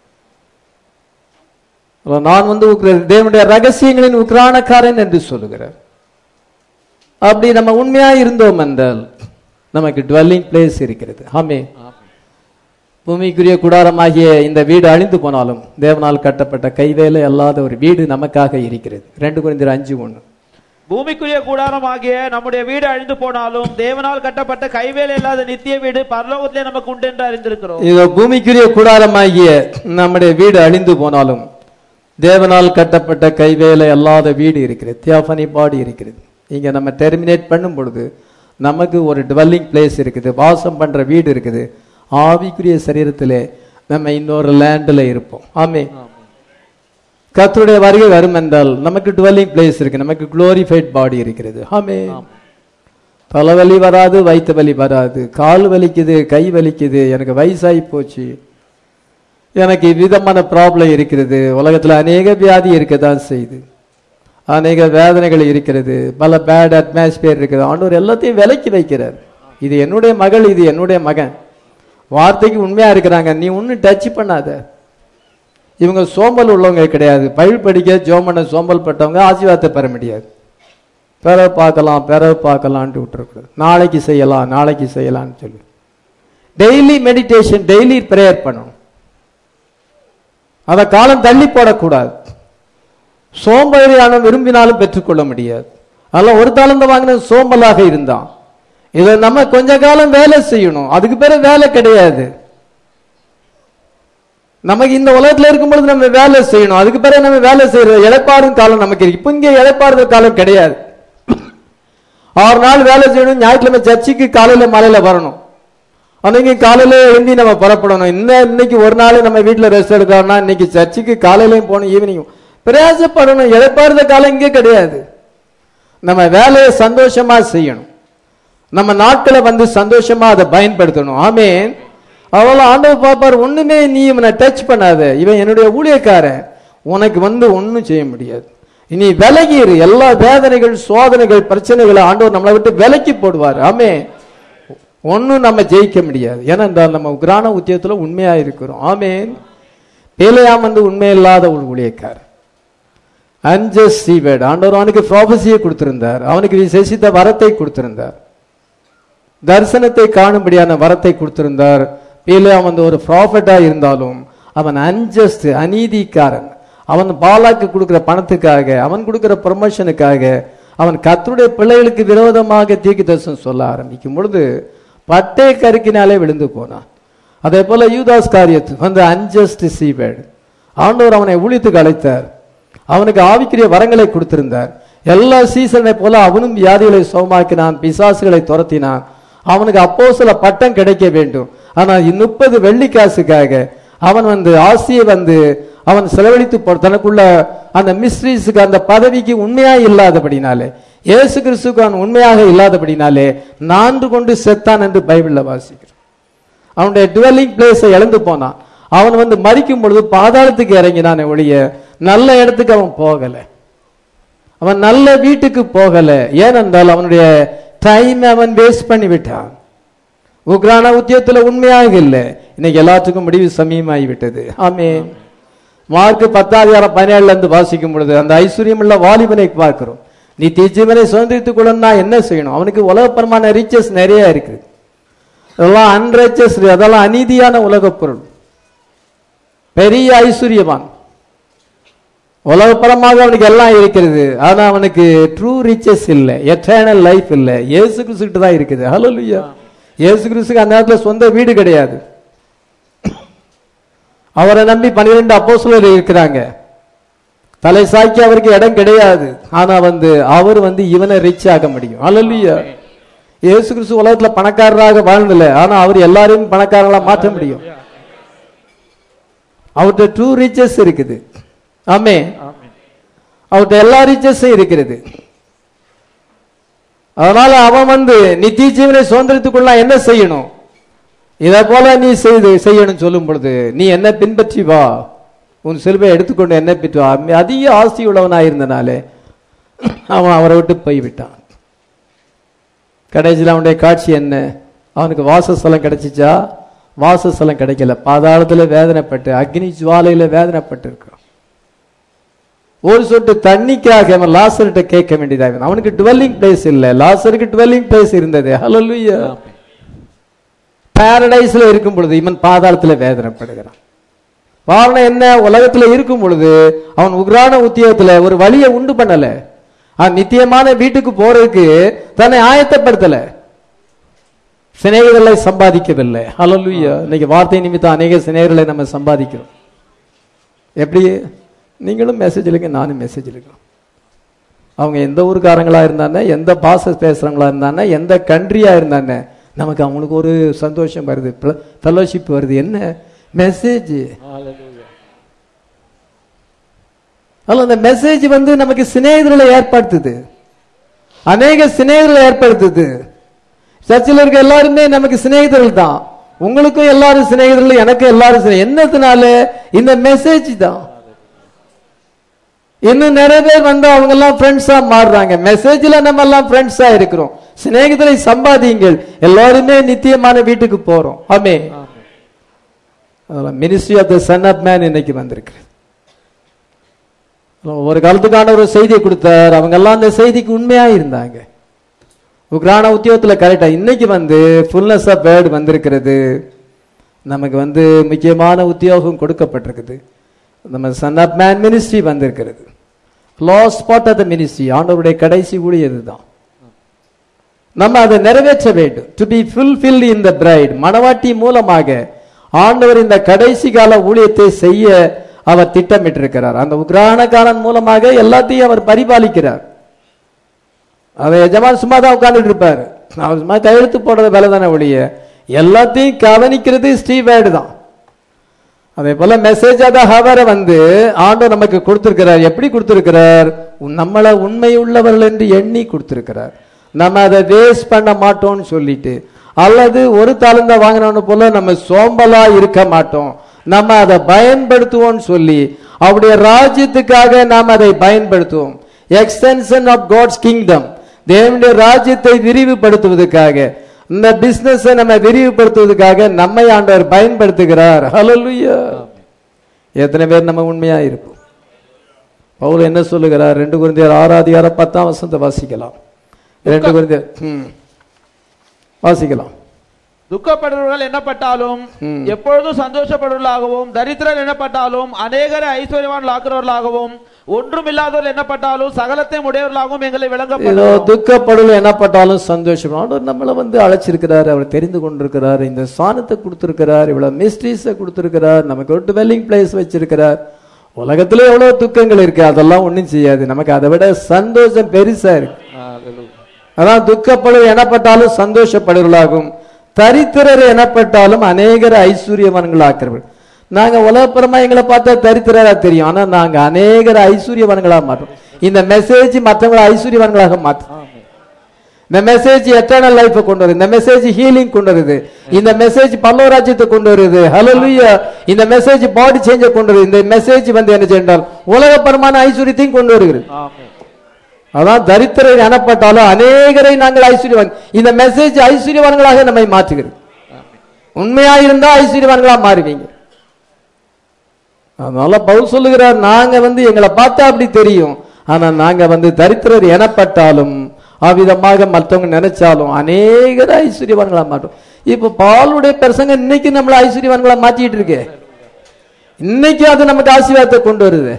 Speaker 1: நான் வந்து உக்ர- தேவனுடைய ரகசியங்களின் உக்ரானக்காரன் என்று சொல்லுகிறார் அப்படி நம்ம உண்மையா இருந்தோம் என்றால் நமக்கு டுவெல்லிங் பிளேஸ் இருக்கிறது ஆமே பூமிக்குரிய கூடாரமாகிய இந்த வீடு அழிந்து போனாலும் தேவனால் கட்டப்பட்ட கைவேலை அல்லாத ஒரு வீடு நமக்காக இருக்கிறது ரெண்டு குறைந்தர் அஞ்சு ஒண்ணு
Speaker 2: பூமிக்குரிய கூடாரம் ஆகிய நம்முடைய வீடு அழிந்து போனாலும் தேவனால் கட்டப்பட்ட கைவேலை இல்லாத நித்திய வீடு பரலோகத்திலே நமக்கு உண்டு என்று அறிந்திருக்கிறோம்
Speaker 1: இதோ பூமிக்குரிய கூடாரமாகிய நம்முடைய வீடு அழிந்து போனாலும் தேவனால் கட்டப்பட்ட கைவேலை அல்லாத வீடு இருக்கிறது தியாஃபனி பாடி இருக்கிறது இங்க நம்ம டெர்மினேட் பண்ணும் பொழுது நமக்கு ஒரு டுவெல்லிங் பிளேஸ் இருக்குது வாசம் பண்ற வீடு இருக்குது ஆவிக்குரிய சரீரத்திலே நம்ம இன்னொரு லேண்டில் இருப்போம் ஆமே கர்த்தருடைய வருகை வரும் என்றால் நமக்கு டுவெல்லிங் பிளேஸ் இருக்கு நமக்கு குளோரிஃபைட் பாடி இருக்கிறது ஆமே தலைவலி வராது வயிற்று வலி வராது கால் வலிக்குது கை வலிக்குது எனக்கு வயசாகி போச்சு எனக்கு விதமான ப்ராப்ளம் இருக்கிறது உலகத்துல அநேக வியாதி இருக்க தான் செய்யுது அநேக வேதனைகள் இருக்கிறது பல பேட் அட்மாஸ்பியர் இருக்குது ஆண்டவர் எல்லாத்தையும் விலக்கி வைக்கிறார் இது என்னுடைய மகள் இது என்னுடைய மகன் வார்த்தைக்கு உண்மையா இருக்கிறாங்க நீ ஒன்றும் டச் பண்ணாத இவங்க சோம்பல் உள்ளவங்க கிடையாது பயில் படிக்க ஜோமன சோம்பல் பட்டவங்க ஆசீர்வாதத்தை பெற முடியாது பிறகு பார்க்கலாம் பிறகு பார்க்கலான்ட்டு விட்டுறக்கூடாது நாளைக்கு செய்யலாம் நாளைக்கு செய்யலாம்னு சொல்லி டெய்லி மெடிடேஷன் டெய்லி ப்ரேயர் பண்ணணும் அதை காலம் தள்ளி போடக்கூடாது சோம்பேறியான விரும்பினாலும் பெற்றுக்கொள்ள முடியாது அதெல்லாம் ஒரு தாளந்த வாங்கின சோம்பலாக இருந்தான் இதை நம்ம கொஞ்ச காலம் வேலை செய்யணும் அதுக்கு பிறகு வேலை கிடையாது நமக்கு இந்த உலகத்துல இருக்கும்பொழுது நம்ம வேலை செய்யணும் அதுக்கு பிறகு நம்ம வேலை செய்யறது இழைப்பாறும் காலம் நமக்கு இருக்கு இப்ப இங்க இழைப்பாறுற காலம் கிடையாது ஆறு நாள் வேலை செய்யணும் ஞாயிற்றுக்கிழமை சர்ச்சுக்கு காலையில மலையில வரணும் அன்னைக்கு காலையில எழுந்தி நம்ம புறப்படணும் இன்னும் இன்னைக்கு ஒரு நாள் நம்ம வீட்டுல ரெஸ்ட் எடுக்கிறோம்னா இன்னைக்கு சர்ச்சுக்கு காலையிலயும் போகணும் ஈவினிங் பிரயாசப்படணும் இழைப்பாறுத காலம் இங்கே கிடையாது நம்ம வேலையை சந்தோஷமா செய்யணும் நம்ம நாட்களை வந்து சந்தோஷமா அதை பயன்படுத்தணும் ஆமேன் அவ்வளோ ஆண்டவர் பாப்பார் ஒண்ணுமே நீ இவனை டச் பண்ணாத இவன் என்னுடைய ஊழியக்காரன் உனக்கு வந்து ஒண்ணும் செய்ய முடியாது இனி விலகிரு எல்லா வேதனைகள் சோதனைகள் பிரச்சனைகளை ஆண்டவர் நம்மளை விட்டு விலக்கி போடுவார் ஆமே ஒன்றும் நம்ம ஜெயிக்க முடியாது ஏனென்றால் நம்ம கிரான உத்தியத்துல உண்மையா இருக்கிறோம் ஆமேன் பேலையாம் வந்து உண்மையில்லாத ஒரு ஊழியக்காரர் அஞ்சஸ் சீவேட் ஆண்டவர் அவனுக்கு ப்ராபசியை கொடுத்திருந்தார் அவனுக்கு விசேஷித்த வரத்தை கொடுத்திருந்தார் தரிசனத்தை காணும்படியான வரத்தை கொடுத்திருந்தார் பீலையாம் வந்து ஒரு ப்ராஃபட்டா இருந்தாலும் அவன் அன்ஜஸ்ட் அநீதிக்காரன் அவன் பாலாக்கு கொடுக்கிற பணத்துக்காக அவன் கொடுக்கிற ப்ரொமோஷனுக்காக அவன் கர்த்தருடைய பிள்ளைகளுக்கு விரோதமாக தீர்க்க தரிசனம் சொல்ல ஆரம்பிக்கும் பொழுது பட்டை கருக்கினாலே விழுந்து போனான் அதே போல யூதாஸ் காரியத்து வந்து அன்ஜஸ்ட் சீவேட் ஆண்டவர் அவனை ஊழியத்துக்கு அழைத்தார் அவனுக்கு ஆவிக்குரிய வரங்களை கொடுத்திருந்தார் எல்லா சீசனை போல அவனும் வியாதிகளை சுகமாக்கினான் பிசாசுகளை துரத்தினான் அவனுக்கு அப்போ சில பட்டம் கிடைக்க வேண்டும் ஆனா முப்பது வெள்ளிக்காசுக்காக அவன் வந்து ஆசியை வந்து அவன் செலவழித்து போ- தனக்குள்ள அந்த மிஸ்ட்ரீஸுக்கு அந்த பதவிக்கு உண்மையா இல்லாதபடினாலே இயேசு கிறிஸ்துக்கு அவன் உண்மையாக இல்லாதபடினாலே நான்கு கொண்டு செத்தான் என்று பைபிள்ல வாசிக்கிறோம் அவனுடைய டுவெல்லிங் பிளேஸை இழந்து போனான் அவன் வந்து மறிக்கும் பொழுது பாதாளத்துக்கு இறங்கினானே ஒழிய நல்ல இடத்துக்கு அவன் போகல அவன் நல்ல வீட்டுக்கு போகல ஏனென்றால் அவனுடைய டைம் அவன் வேஸ்ட் பண்ணி விட்டான் உக்ரான உத்தியத்துல உண்மையாக இல்லை இன்னைக்கு எல்லாத்துக்கும் முடிவு சமயமாகி விட்டது ஆமென் மார்க் பத்தாதிகாரம் பதினேழுல இருந்து வாசிக்கும் பொழுது அந்த ஐஸ்வர்யம் உள்ள வாலிபனை பார்க்கிறோம் நீ தீஜீவனை சுதந்திரித்துக் கொள்ளணும்னா என்ன செய்யணும் அவனுக்கு உலகப்பரமான ரிச்சஸ் நிறைய இருக்குது அதெல்லாம் அன்ரைச்சஸ் அதெல்லாம் அநீதியான உலகப் பொருள் பெரிய ஐஸ்வர்யவான் உலகப்பரமாக அவனுக்கு எல்லாம் இருக்கிறது ஆனா அவனுக்கு ட்ரூ ரிச்சஸ் இல்லை எட்டர்னல் லைஃப் இல்லை இயேசு கிறிஸ்துக்கிட்ட தான் இருக்குது ஹalleluya இயேசு கிறிஸ்துக்கு அந்த நேரத்துல சொந்த வீடு கிடையாது அவரை நம்பி பன்னிரெண்டு அப்போஸ்தலர் இருக்கிறாங்க தலை சாய்க்கு அவருக்கு இடம் கிடையாது ஆனா வந்து அவர் வந்து இவனை ரிச் ஆக முடியும் ஹalleluya இயேசு கிறிஸ்து உலகத்துல பணக்காரராக வாழ்ந்தல ஆனா அவர் எல்லாரையும் பணக்காரங்களா மாற்ற முடியும் அவர்கிட்ட ட்ரூ ரிச்சஸ் இருக்குது ஆமே அவர்கிட்ட எல்லா ரிச்சஸும் இருக்கிறது அதனால அவன் வந்து நித்திய ஜீவனை சுதந்திரத்துக்குள்ள என்ன செய்யணும் இதை போல நீ செய்து செய்யணும் சொல்லும் பொழுது நீ என்ன பின்பற்றி வா உன் சிலுவை எடுத்துக்கொண்டு என்ன பின்பற்றி வா அதிக ஆஸ்தி உள்ளவனாக இருந்தனாலே அவன் அவரை விட்டு போய்விட்டான் கடைசியில் அவனுடைய காட்சி என்ன அவனுக்கு வாசஸ்தலம் கிடைச்சிச்சா வாசஸ்தலம் கிடைக்கல பாதாளத்துல வேதனைப்பட்டு அக்னி ஜுவாலையில வேதனைப்பட்டு இருக்கிறான் ஒரு சொட்டு தண்ணிக்காக அவன் லாசர்கிட்ட கேட்க வேண்டியதாக அவனுக்கு டுவெல்லிங் பிளேஸ் இல்ல லாசருக்கு டுவெல்லிங் பிளேஸ் இருந்தது ஹalleluya பாரடைஸ்ல இருக்கும் பொழுது இவன் பாதாளத்துல வேதனைப்படுகிறான் காரணம் என்ன உலகத்துல இருக்கும் பொழுது அவன் உக்ரான உத்தியோகத்துல ஒரு வழியை உண்டு பண்ணல அவன் நித்தியமான வீட்டுக்கு போறதுக்கு தன்னை ஆயத்தப்படுத்தல சிநேகிதர்களை சம்பாதிக்கவில்லை ஹalleluya இன்னைக்கு வார்த்தை நிமித்தம் அநேக சிநேகிதர்களை நம்ம சம்பாதிக்கிறோம் எப்படி நீங்களும் மெசேஜ் இழுங்க நானும் மெசேஜ் இழுக்கிறோம் அவங்க எந்த ஊருக்காரங்களா இருந்தானே எந்த பாச பேசுறவங்களா இருந்தானே எந்த கண்ட்ரியா இருந்தானே நமக்கு அவங்களுக்கு ஒரு சந்தோஷம் வருது ஃபெலோஷிப் வருது என்ன மெசேஜ் அல்ல அந்த மெசேஜ் வந்து நமக்கு சிநேகிதர்களை ஏற்படுத்துது அநேக சிநேகிதர்களை ஏற்படுத்துது சர்ச்சில் இருக்க எல்லாருமே நமக்கு சிநேகிதர்கள் தான் உங்களுக்கும் எல்லாரும் சிநேகிதர்கள் எனக்கும் எல்லாரும் சிநே- என்னத்தினால இந்த மெசேஜ் தான் இன்னும் நிறைய பேர் வந்து அவங்க எல்லாம் ஃப்ரெண்ட்ஸா மாறுறாங்க மெசேஜ்ல நம்ம எல்லாம் ஃப்ரெண்ட்ஸா இருக்கிறோம் சிநேகிதரை சம்பாதியுங்கள் எல்லாருமே நித்தியமான வீட்டுக்கு போறோம் ஆமே ministry of the Son of Man இன்னைக்கு வந்திருக்கு ஒரு காலத்துக்கான ஒரு செய்தியை கொடுத்தார் அவங்க எல்லாம் அந்த செய்திக்கு உண்மையா இருந்தாங்க உக்ரான உத்தியோகத்துல கரெக்டா இன்னைக்கு வந்து ஃபுல்னஸ் ஆஃப் வேர்டு வந்திருக்கிறது நமக்கு வந்து முக்கியமான உத்தியோகம் கொடுக்கப்பட்டிருக்குது நம்ம சன் ஆஃப் மேன் மினிஸ்ட்ரி வந்திருக்கிறது last spot of the ministry ஆண்டவருடைய கடைசி ஊழியது தான் நம்ம அதை நிறைவேற்ற வேண்டும் to be fulfil in the bride மணவாட்டி மூலமாக ஆண்டவர் இந்த கடைசி கால ஊழியத்தை செய்ய அவர் திட்டமிட்டிருக்கிறார் அந்த உக்ரானக்காரன் மூலமாக எல்லாத்தையும் அவர் பரிபாலிக்கிறார் அதை எஜமான் சும்மா தான் உட்கார்ந்துட்டு இருப்பாரு அவர் சும்மா கையெழுத்து போடுறது வேலை தானே ஒழிய எல்லாத்தையும் கவனிக்கிறது ஸ்டீவேர்டு தான் அதே போல மெசேஜ் ஆத ஹவரை வந்து ஆண்டவர் நமக்கு கொடுத்திருக்கிறார் எப்படி கொடுத்திருக்கிறார் உன் நம்மளை உண்மை உள்ளவர்கள் என்று எண்ணி கொடுத்திருக்கிறார் நம்ம அதை வேஸ்ட் பண்ண மாட்டோம்னு சொல்லிட்டு அல்லது ஒரு தாளந்த வாங்கினவனு போல நம்ம சோம்பலா இருக்க மாட்டோம் நம்ம அதை பயன்படுத்துவோம்னு சொல்லி அவருடைய ராஜ்யத்துக்காக நாம் அதை பயன்படுத்துவோம் எக்ஸ்டென்ஷன் ஆஃப் காட்ஸ் கிங்டம் தேவனுடைய ராஜ்யத்தை விரிவுபடுத்துவதற்காக இந்த பிசினஸ் நம்ம விரிவுபடுத்துவதற்காக நம்மை ஆண்டவர் பயன்படுத்துகிறார் ஹalleluya எத்தனை பேர் நம்ம உண்மையா இருப்போம் பவுல் என்ன சொல்லுகிறார் ரெண்டு குருந்தியர் ஆறாதிகாரம் பத்தாம் வசனத்தை வாசிக்கலாம் ரெண்டு குருந்தியர் ம். வாசிக்கலாம்
Speaker 2: துக்கப்படுறவர்கள் எண்ணப்பட்டாலும்
Speaker 1: ம்.
Speaker 2: எப்பொழுதும் சந்தோஷப்படுவர்களாகவும் தரித்திரர் எண்ணப்பட்டாலும் அநேகரை ஐஸ்வர்யவான்கள் ஆக்குறவர்களாகவும் ஒன்றுமில்லாதவர்கள் எண்ணப்பட்டாலும் சகலத்தையும் உடையவர்களாகவும் எங்களை
Speaker 1: ஏதோ
Speaker 2: விளங்கப்படும்
Speaker 1: துக்கப்படல என்னப்பட்டாலும் சந்தோஷம் ஆண்டவர் நம்மளை வந்து அழைச்சிருக்கிறார் அவர் தெரிந்து கொண்டிருக்கிறார் இந்த சாணத்தை கொடுத்திருக்கிறார் இவ்வளவு மிஸ்ட்ரீஸை கொடுத்திருக்கிறார் நமக்கு ஒரு டுவெல்லிங் பிளேஸ் வச்சிருக்கிறார் உலகத்துல எவ்வளவு துக்கங்கள் இருக்கு அதெல்லாம் ஒண்ணும் செய்யாது நமக்கு அதை விட சந்தோஷம் பெருசா இருக்கு அதான் துக்கப்படும் எனப்பட்டாலும் சந்தோஷப்படுவர்களாகும் தரித்திரர் எனப்பட்டாலும் அநேகர் ஐஸ்வர்யவான்களாக்கிறவர்கள் நாங்க உலகப்புறமா எங்களை பார்த்தா தரித்திரரா தெரியும் ஆனா நாங்க அநேகர் ஐஸ்வர்யவான்களா மாற்றோம் இந்த மெசேஜ் மற்றவங்களை ஐஸ்வர்யவான்களாக மாற்றும் இந்த மெசேஜ் எட்டர்னல் லைஃப் கொண்டு வருது இந்த மெசேஜ் ஹீலிங் கொண்டு வருது இந்த மெசேஜ் பல்லவராஜ்யத்தை கொண்டு வருது ஹalleluya இந்த மெசேஜ் பாடி சேஞ்ச கொண்டு வருது இந்த மெசேஜ் வந்து என்ன செய்தால் உலகப்பரமான ஐஸ்வர்யத்தையும் கொண்டு வருகிறது அதான் தரித்திரர் எனப்பட்டாலும் அநேகரை நாங்கள் ஐஸ்வர்யவான் இந்த மெசேஜ் ஐஸ்வர்யவான்களாக நம்மை மாற்றுகிறது உண்மையா இருந்தா ஐஸ்வர்யவான்களா மாறுவீங்க அதனால பவுல் சொல்லுகிறார் நாங்க வந்து எங்களை பார்த்தா அப்படி தெரியும் ஆனா நாங்க வந்து தரித்திரர் எனப்பட்டாலும் அவ்விதமாக மற்றவங்க நினைச்சாலும் அநேகர் ஐஸ்வர்யவான்களா மாட்டோம் இப்ப பாலுடைய பிரசங்க இன்னைக்கு நம்மள ஐஸ்வர்யவான்களா மாத்திட்டு இருக்கு இன்னைக்கு அது நமக்கு ஆசீர்வாதத்தை கொண்டு வருது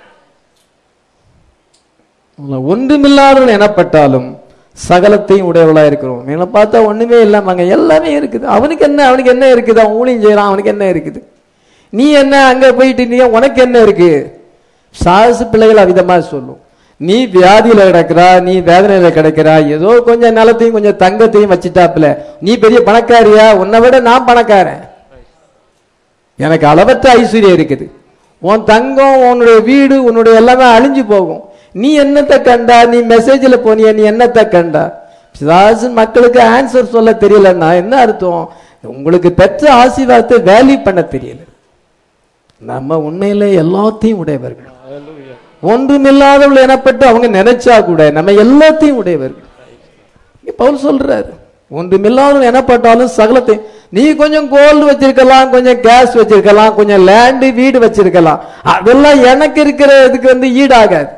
Speaker 1: ஒன்றுமில்லாதவர்கள் எனப்பட்டாலும் சகலத்தையும் உடையவளா இருக்கிறோம் எங்களை பார்த்தா ஒண்ணுமே இல்லாமங்க எல்லாமே இருக்குது அவனுக்கு என்ன அவனுக்கு என்ன இருக்குது அவன் ஊழியம் செய்யறான் அவனுக்கு என்ன இருக்குது நீ என்ன அங்க போயிட்டு நீ உனக்கு என்ன இருக்கு சாசு பிள்ளைகள் அவிதமா சொல்லும் நீ வியாதியில கிடக்குறா நீ வேதனையில கிடக்குறா ஏதோ கொஞ்சம் நிலத்தையும் கொஞ்சம் தங்கத்தையும் வச்சுட்டாப்புல நீ பெரிய பணக்காரியா உன்னை விட நான் பணக்காரன் எனக்கு அளவற்ற ஐஸ்வர்யம் இருக்குது உன் தங்கம் உன்னுடைய வீடு உன்னுடைய எல்லாமே அழிஞ்சு போகும் நீ என்னத்தை கண்டா நீ மெசேஜில் போனிய நீ என்னத்தை கண்டா பிசாசு மக்களுக்கு ஆன்சர் சொல்ல தெரியலன்னா என்ன அர்த்தம் உங்களுக்கு பெற்ற ஆசீர்வாதத்தை வேல்யூ பண்ண தெரியல நம்ம உண்மையில எல்லாத்தையும் உடையவர்கள் ஒன்றுமில்லாதவர்கள் எனப்பட்டு அவங்க நினைச்சா கூட நம்ம எல்லாத்தையும் உடையவர்கள் இங்க பவுல் சொல்றாரு ஒன்றுமில்லாதவர்கள் எனப்பட்டாலும் சகலத்தை நீ கொஞ்சம் கோல்டு வச்சிருக்கலாம் கொஞ்சம் கேஸ் வச்சிருக்கலாம் கொஞ்சம் லேண்டு வீடு வச்சிருக்கலாம் அதெல்லாம் எனக்கு இருக்கிற இதுக்கு வந்து ஈடாகாது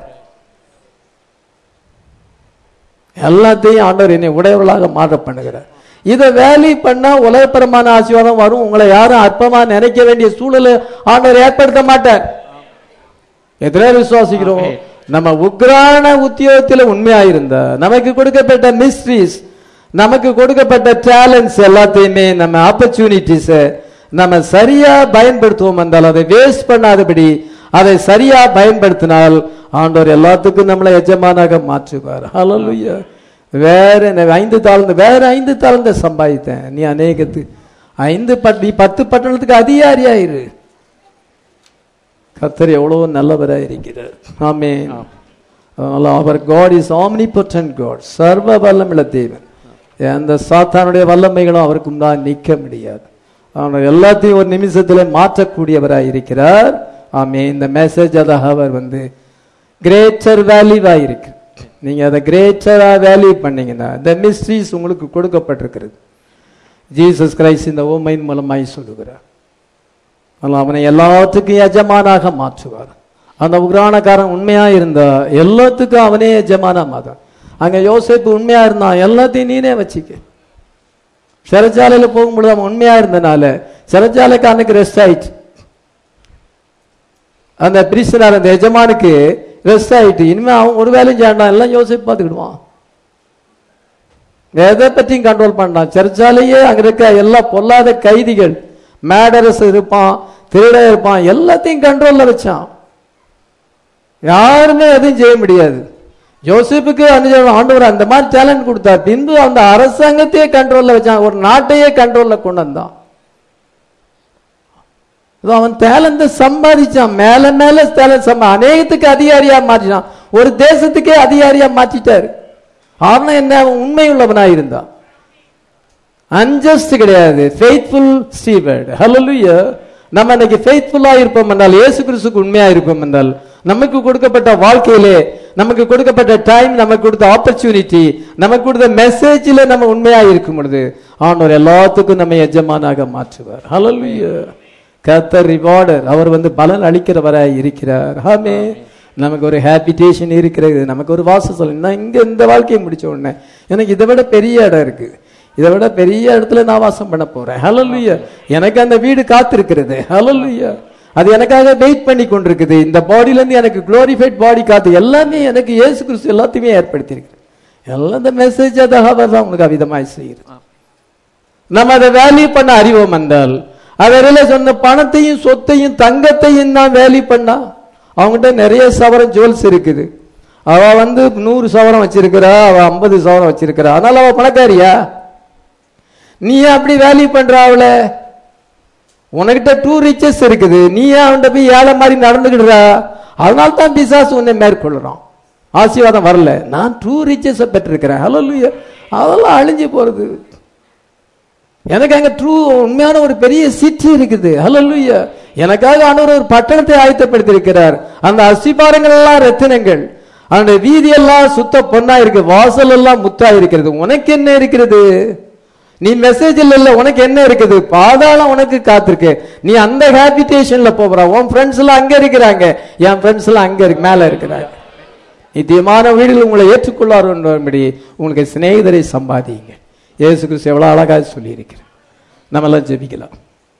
Speaker 1: எல்லாத்தையும் ஆண்டவர் என்னை உடையவர்களாக மாற்ற பண்ணுகிறார் இதை வேலி பண்ணா உலகப்பரமான ஆசீர்வாதம் வரும் உங்களை யாரும் அற்பமா நினைக்க வேண்டிய சூழலை ஆண்டவர் ஏற்படுத்த மாட்டார் எத்தனை விசுவாசிக்கிறோம் நம்ம உக்ரான உத்தியோகத்துல உண்மையா இருந்தா நமக்கு கொடுக்கப்பட்ட மிஸ்ட்ரிஸ் நமக்கு கொடுக்கப்பட்ட டேலண்ட்ஸ் எல்லாத்தையுமே நம்ம ஆப்பர்ச்சுனிட்டிஸ் நம்ம சரியா பயன்படுத்துவோம் என்றால் அதை வேஸ்ட் பண்ணாதபடி அதை சரியா பயன்படுத்தினால் ஆண்டவர் எல்லாத்துக்கும் நம்மளை எஜமானாக மாற்றுவார் ஹalleluya வேற என்ன ஐந்து தாழ்ந்த வேற ஐந்து தாழ்ந்த சம்பாதித்தேன் நீ அநேகத்து ஐந்து பட் நீ பத்து பட்டணத்துக்கு அதிகாரியாயிரு கர்த்தர் எவ்வளவு நல்லவராக இருக்கிறார் ஆமே அதனால அவர் காட் இஸ் ஆம்னி காட் சர்வ வல்லமுள்ள தேவன் எந்த சாத்தானுடைய வல்லமைகளும் அவருக்கு முன்னால் நிற்க முடியாது அவர் எல்லாத்தையும் ஒரு நிமிஷத்துல மாற்றக்கூடியவராக இருக்கிறார் ஆமே இந்த மெசேஜ் அதாக அவர் வந்து கிரேட்டர் வேல்யூவா இருக்கு நீங்க அதை கிரேட்டரா வேல்யூ பண்ணீங்கன்னா இந்த மிஸ்ட்ரீஸ் உங்களுக்கு கொடுக்கப்பட்டிருக்கிறது ஜீசஸ் கிரைஸ்ட் இந்த ஓமையின் மூலமாய் சொல்லுகிறார் ஆனால் அவனை எல்லாத்துக்கும் எஜமானாக மாற்றுவார் அந்த உக்ரானக்காரன் உண்மையா இருந்தா எல்லாத்துக்கும் அவனே எஜமானா மாதான் அங்க யோசேப்பு உண்மையா இருந்தான் எல்லாத்தையும் நீனே வச்சுக்க சிறைச்சாலையில போகும்பொழுது அவன் உண்மையா இருந்தனால சிறைச்சாலைக்கு அன்னைக்கு ரெஸ்ட் ஆயிடுச்சு அந்த பிரிசனார் அந்த எஜமானுக்கு ரெஸ்ட் ஆயிட்டு இனிமே அவன் ஒரு வேலையும் செய்யண்டான் எல்லாம் யோசிப்பு பார்த்துக்கிடுவான் எதை பற்றியும் கண்ட்ரோல் பண்ணான் சிறைச்சாலையே அங்க இருக்க எல்லா பொல்லாத கைதிகள் மேடரஸ் இருப்பான் திருட இருப்பான் எல்லாத்தையும் கண்ட்ரோல்ல வச்சான் யாருமே எதுவும் செய்ய முடியாது ஜோசப்புக்கு அந்த ஆண்டவர் அந்த மாதிரி டேலண்ட் கொடுத்தார் பின்பு அந்த அரசாங்கத்தையே கண்ட்ரோல்ல வச்சான் ஒரு நாட்டையே கண்ட்ரோல்ல கொண்டு வந்தான் இதோ அவன் டேலண்ட சம்பாதிச்சான் மேல மேல டேலண்ட் சம்பா அநேகத்துக்கு அதிகாரியா மாற்றினான் ஒரு தேசத்துக்கே அதிகாரியா மாற்றிட்டாரு அவன் என்ன அவன் உண்மை உள்ளவனா இருந்தான் அன்ஜஸ்ட் கிடையாது ஃபெய்த்ஃபுல் ஸ்டீவர்ட் ஹalleluya நம்ம இன்னைக்கு ஃபெய்த்ஃபுல்லா இருப்போம் என்றால் இயேசு கிறிஸ்துக்கு உண்மையா இருப்போம் என்றால் நமக்கு கொடுக்கப்பட்ட வாழ்க்கையிலே நமக்கு கொடுக்கப்பட்ட டைம் நமக்கு கொடுத்த ஆப்பர்ச்சுனிட்டி நமக்கு கொடுத்த மெசேஜில் நம்ம உண்மையா இருக்கும் பொழுது ஆண்டவர் எல்லாத்துக்கும் நம்ம எஜமானாக மாற்றுவார் ஹalleluya கர்த்தர் ரிவார்டர் அவர் வந்து பலன் அளிக்கிறவராய் இருக்கிறார் ஆமே நமக்கு ஒரு ஹேபிடேஷன் இருக்கிறது நமக்கு ஒரு வாசல் நான் இங்க இந்த வாழ்க்கையை முடிச்ச உடனே எனக்கு இதை விட பெரிய இடம் இருக்கு இதை விட பெரிய இடத்துல நான் வாசம் பண்ண போறேன் ஹalleluya எனக்கு அந்த வீடு காத்திருக்கிறது ஹalleluya அது எனக்காக வெயிட் பண்ணி கொண்டிருக்குது இந்த பாடியில இருந்து எனக்கு குளோரிஃபைட் பாடி காத்து எல்லாமே எனக்கு இயேசு கிறிஸ்து எல்லாத்தையுமே ஏற்படுத்தியிருக்கு எல்லாம் இந்த மெசேஜ் அதாக தான் உங்களுக்கு அவிதமாய் செய்யுது நம்ம அதை வேல்யூ பண்ண அறிவோம் என்றால் அவரில் சொன்ன பணத்தையும் சொத்தையும் தங்கத்தையும் தான் வேல்யூ பண்ணா அவங்ககிட்ட நிறைய சவரம் ஜுவல்ஸ் இருக்குது அவ வந்து நூறு சவரம் வச்சிருக்கிறா அவ ஐம்பது சவரம் வச்சிருக்கிறா அதனால அவ பணக்காரியா நீ ஏன் அப்படி வேல்யூ பண்ற அவள உனக்கிட்ட டூ ரிச்சஸ் இருக்குது நீ ஏன் அவன்கிட்ட போய் ஏழை மாதிரி நடந்துக்கிடுறா அதனால தான் பிசாசு உன்னை மேற்கொள்ளுறான் ஆசீர்வாதம் வரல நான் டூ ரிச்சஸை பெற்றிருக்கிறேன் ஹலோ அதெல்லாம் அழிஞ்சு போறது எனக்கு அங்க ட்ரூ உண்மையான ஒரு பெரிய சிட்டி இருக்குது ஹalleluya எனக்காக ஆண்டவர் ஒரு பட்டணத்தை ஆயத்தப்படுத்தி இருக்கிறார் அந்த அஸ்திபாரங்கள் எல்லாம் ரத்தினங்கள் அந்த வீதி எல்லாம் சுத்த பொண்ணா இருக்கு வாசல் எல்லாம் முத்தா இருக்கிறது உனக்கு என்ன இருக்கிறது நீ மெசேஜ் இல்ல உனக்கு என்ன இருக்குது பாதாளம் உனக்கு காத்திருக்கு நீ அந்த ஹேபிடேஷன்ல போற உன் ஃப்ரெண்ட்ஸ் எல்லாம் அங்க இருக்கிறாங்க என் ஃப்ரெண்ட்ஸ் எல்லாம் அங்க இருக்கு மேல இருக்கிறாங்க நித்தியமான வீடுகள் உங்களை ஏற்றுக்கொள்ளார் என்படி உங்களுக்கு சிநேகிதரை சம்பாதிங்க இயேசு கிறிஸ்து எவ்வளவு அழகாக சொல்லியிருக்கிறேன் நம்ம எல்லாம் ஜெபிக்கலாம்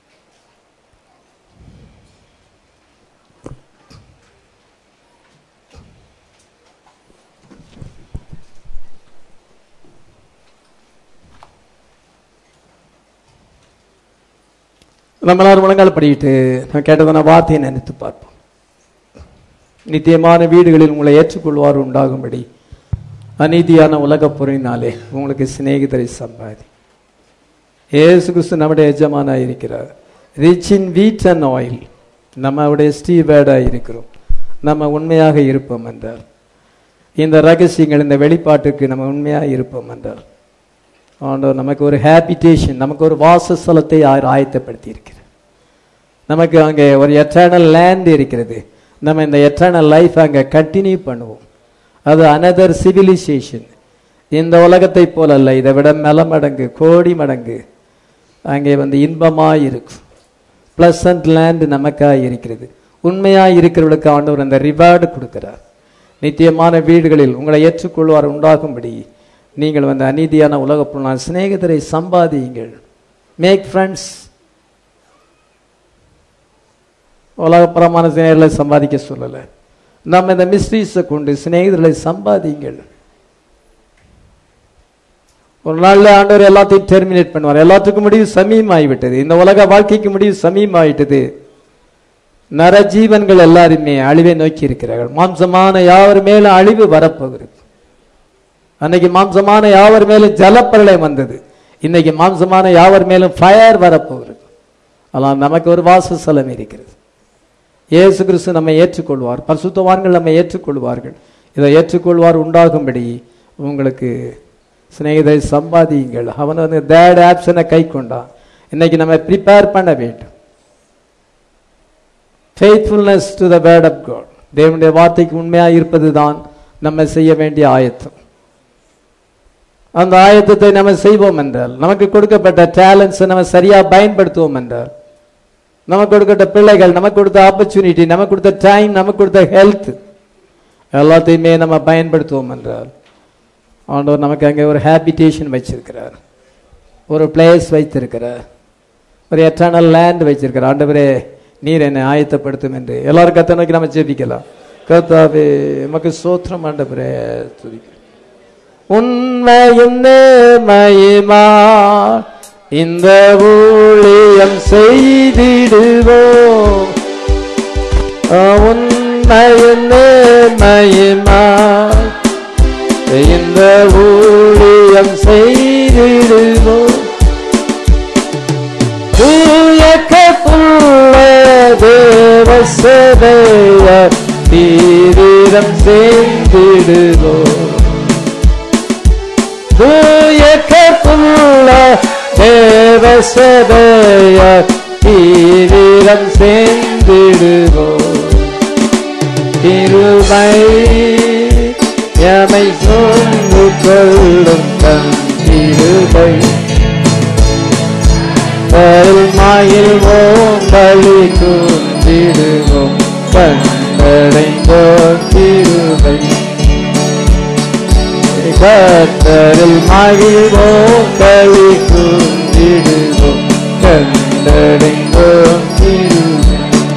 Speaker 1: நம்ம எல்லாரும் முழங்கால் படிக்கிட்டு நான் கேட்டதான வார்த்தையை நினைத்து பார்ப்போம் நித்தியமான வீடுகளில் உங்களை ஏற்றுக்கொள்வார் உண்டாகும்படி அநீதியான உலகப் பொருளினாலே உங்களுக்கு சிநேகிதரை சம்பாதி ஏசு கிறிஸ்து நம்முடைய எஜமானாக இருக்கிறார் ரிச் இன் வீட் அண்ட் ஆயில் நம்ம அவருடைய ஸ்டீவேர்டாக இருக்கிறோம் நம்ம உண்மையாக இருப்போம் என்றால் இந்த ரகசியங்கள் இந்த வெளிப்பாட்டுக்கு நம்ம உண்மையாக இருப்போம் என்றால் ஆண்டவர் நமக்கு ஒரு ஹேபிடேஷன் நமக்கு ஒரு வாசஸ்தலத்தை ஆ- ஆயத்தப்படுத்தி இருக்கிறார் நமக்கு அங்கே ஒரு எட்டர்னல் லேண்ட் இருக்கிறது நம்ம இந்த எட்டர்னல் லைஃப் அங்கே கண்டினியூ பண்ணுவோம் அது அனதர் சிவிலைசேஷன் இந்த உலகத்தை போல அல்ல இதை விட மேல மடங்கு கோடி மடங்கு அங்கே வந்து இன்பமாய் இருக்கும் பிளசன்ட் லேண்ட் நமக்காக இருக்கிறது உண்மையாய் இருக்கிறவர்களுக்கு ஆண்டவர் அந்த ரிவார்டு கொடுக்கிறார் நித்தியமான வீடுகளில் உங்களை ஏற்றுக்கொள்வார் உண்டாகும்படி நீங்கள் வந்து அநீதியான உலக பொருளான சிநேகிதரை சம்பாதியுங்கள் மேக் ஃப்ரெண்ட்ஸ் உலகப்புறமான சிநேகர்களை சம்பாதிக்க சொல்லலை நம்ம இந்த மிஸ்ட்ரீஸை கொண்டு சிநேகிதர்களை சம்பாதிங்கள் ஒரு நாள்ல ஆண்டவர் எல்லாத்தையும் டெர்மினேட் பண்ணுவார் எல்லாத்துக்கும் முடிவு சமீபமாகிவிட்டது இந்த உலக வாழ்க்கைக்கு முடிவு சமீபமாயிட்டது நரஜீவன்கள் எல்லாருமே அழிவை நோக்கி இருக்கிறார்கள் மாம்சமான யாவர் மேலும் அழிவு வரப்போகிறது அன்னைக்கு மாம்சமான யாவர் மேலும் ஜலப்பிரளயம் வந்தது இன்னைக்கு மாம்சமான யாவர் மேலும் ஃபயர் வரப்போகிறது ஆனால் நமக்கு ஒரு வாசஸ்தலம் இருக்கிறது இயேசு கிறிஸ்து நம்மை ஏற்றுக்கொள்வார் பரிசுத்தவான்கள் நம்மை ஏற்றுக்கொள்வார்கள் இதை ஏற்றுக்கொள்வார் உண்டாகும்படி உங்களுக்கு சிநேகிதை சம்பாதியுங்கள் அவன் வந்து தேட் ஆப்ஷனை கை கொண்டான் இன்னைக்கு நம்ம ப்ரிப்பேர் பண்ண வேண்டும் faithfulness to the word of God தேவனுடைய வார்த்தைக்கு உண்மையாக இருப்பது தான் நம்ம செய்ய வேண்டிய ஆயத்தம் அந்த ஆயத்தத்தை நம்ம செய்வோம் என்றால் நமக்கு கொடுக்கப்பட்ட டேலண்ட்ஸை நம்ம சரியா பயன்படுத்துவோம் என்றால் நமக்கு கொடுக்கப்பட்ட பிள்ளைகள் நமக்கு கொடுத்த ஆப்பர்ச்சுனிட்டி நமக்கு கொடுத்த டைம் நமக்கு கொடுத்த ஹெல்த் எல்லாத்தையுமே நம்ம பயன்படுத்துவோம் என்றால் ஆண்டவர் நமக்கு அங்கே ஒரு ஹேபிடேஷன் வச்சிருக்கிறார் ஒரு பிளேஸ் வைத்திருக்கிறார் ஒரு எட்டர்னல் லேண்ட் வச்சிருக்கிறார் ஆண்டவரே நீர் என்னை ஆயத்தப்படுத்தும் என்று எல்லாரும் கத்த நோக்கி நம்ம ஜெபிக்கலாம் கர்த்தாவே நமக்கு சோத்திரம் ஆண்டவரே துதிக்கிறேன் உண்மையின் மயிமா இந்த ஊழியம் செய்திடுவோம் உண்மையின் மயிமா இந்த ஊழியம் செய்திடுவோம் தூயக்கப்புள்ள தேவ சேவைய தீவிரம் செய்திடுவோம் தூயக்கப்புள்ள தேவ சேவைய தீவிரம் செய்திடுவோம் திருமை எமை சொந்து கொள்ளும் தன் திருமை மாயில் ஓம்பளி குந்திடுவோம் கண்டடைந்தோம் திருமை கத்தரில் மகிழ்வோம் களி குந்திடுவோம் கண்டடைந்தோம் திருமை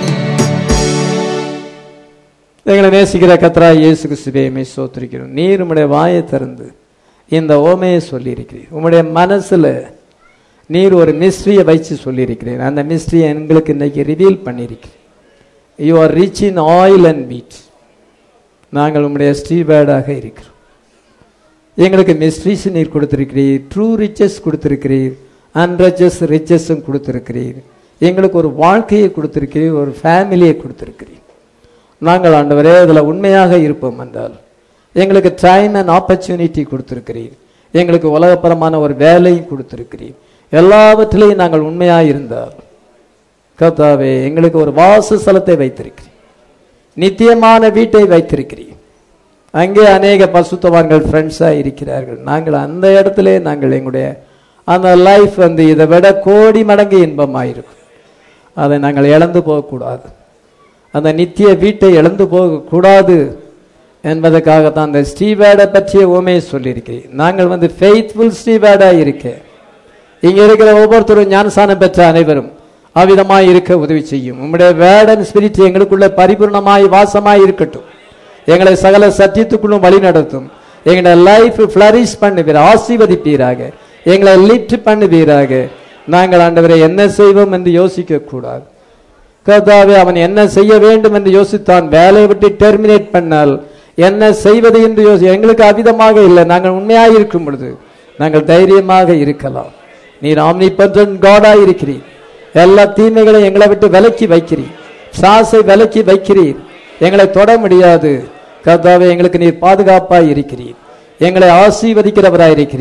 Speaker 1: எங்களை நேசிக்கிற கத்ரா இயேசு கிறிஸ்துவையுமே சோத்திருக்கிறோம் நீர் உம்முடைய வாயை திறந்து இந்த ஓமையை சொல்லியிருக்கிறீர் உம்முடைய மனசுல நீர் ஒரு மிஸ்ட்ரியை வச்சு சொல்லியிருக்கிறீர் அந்த மிஸ்ட்ரியை எங்களுக்கு இன்னைக்கு ரிவீல் பண்ணியிருக்கிறீர் you are rich in oil and meat நாங்கள் உம்முடைய ஸ்ரீபேடாக இருக்கிறோம் எங்களுக்கு மிஸ்ட்ரிஸ் நீர் கொடுத்திருக்கிறீர் ட்ரூ ரிச்சஸ் கொடுத்திருக்கிறீர் அன்ரிச்சஸ் ரிச்சஸும் கொடுத்திருக்கிறீர் எங்களுக்கு ஒரு வாழ்க்கையை கொடுத்திருக்கிறீர் ஒரு ஃபேமிலியை கொடுத்திருக்கிறீர் நாங்கள் ஆண்டவரே அதில் உண்மையாக இருப்போம் என்றால் எங்களுக்கு டைம் அண்ட் ஆப்பர்ச்சுனிட்டி கொடுத்திருக்கிறீர் எங்களுக்கு உலகப்பரமான ஒரு வேலையும் கொடுத்திருக்கிறீர் எல்லாவற்றிலையும் நாங்கள் உண்மையாக இருந்தால் கர்த்தாவே எங்களுக்கு ஒரு வாசஸ்தலத்தை வைத்திருக்கிறீர் நித்தியமான வீட்டை வைத்திருக்கிறீர் அங்கே அநேக பசுத்தவான்கள் ஃப்ரெண்ட்ஸாக இருக்கிறார்கள் நாங்கள் அந்த இடத்துல நாங்கள் எங்களுடைய அந்த லைஃப் வந்து இதை விட கோடி மடங்கு இன்பமாயிருக்கும் அதை நாங்கள் இழந்து போகக்கூடாது அந்த நித்திய வீட்டை இழந்து போகக்கூடாது என்பதற்காகத்தான் அந்த ஸ்ரீவேடை பற்றிய ஓமையை சொல்லியிருக்கிறேன் நாங்கள் வந்து ஃபெய்த்ஃபுல் ஸ்ரீவேடாக இருக்கேன் இங்க இருக்கிற ஒவ்வொருத்தரும் ஞானசானம் பெற்ற அனைவரும் அவ்விதமாய் இருக்க உதவி செய்யும் உம்முடைய வேடன் ஸ்பிரிட் எங்களுக்குள்ள பரிபூர்ணமாய் வாசமாய் இருக்கட்டும் எங்களை சகல சத்தியத்துக்குள்ளும் வழி நடத்தும் எங்களுடைய லைஃப் ஃபிளரிஷ் பண்ணுவீர் ஆசீர்வதிப்பீராக எங்களை லிஃப்ட் பண்ணுவீராக நாங்கள் ஆண்டவரை என்ன செய்வோம் என்று யோசிக்க கூடாது கர்த்தாவே அவன் என்ன செய்ய வேண்டும் என்று யோசித்தான் வேலையை விட்டு டெர்மினேட் பண்ணால் என்ன செய்வது என்று யோசி எங்களுக்கு அவிதமாக இல்லை நாங்கள் உண்மையாக இருக்கும் பொழுது நாங்கள் தைரியமாக இருக்கலாம் நீர் ஆம்னி பர்சன் காடா இருக்கிறீர் எல்லா தீமைகளையும் எங்களை விட்டு விலக்கி வைக்கிறீர் சாசை விலக்கி வைக்கிறீர் எங்களை தொட முடியாது கர்த்தாவே எங்களுக்கு நீர் பாதுகாப்பாய் இருக்கிறீர் எங்களை ஆசீர்வதிக்கிறவராய் இருக்கிறீர்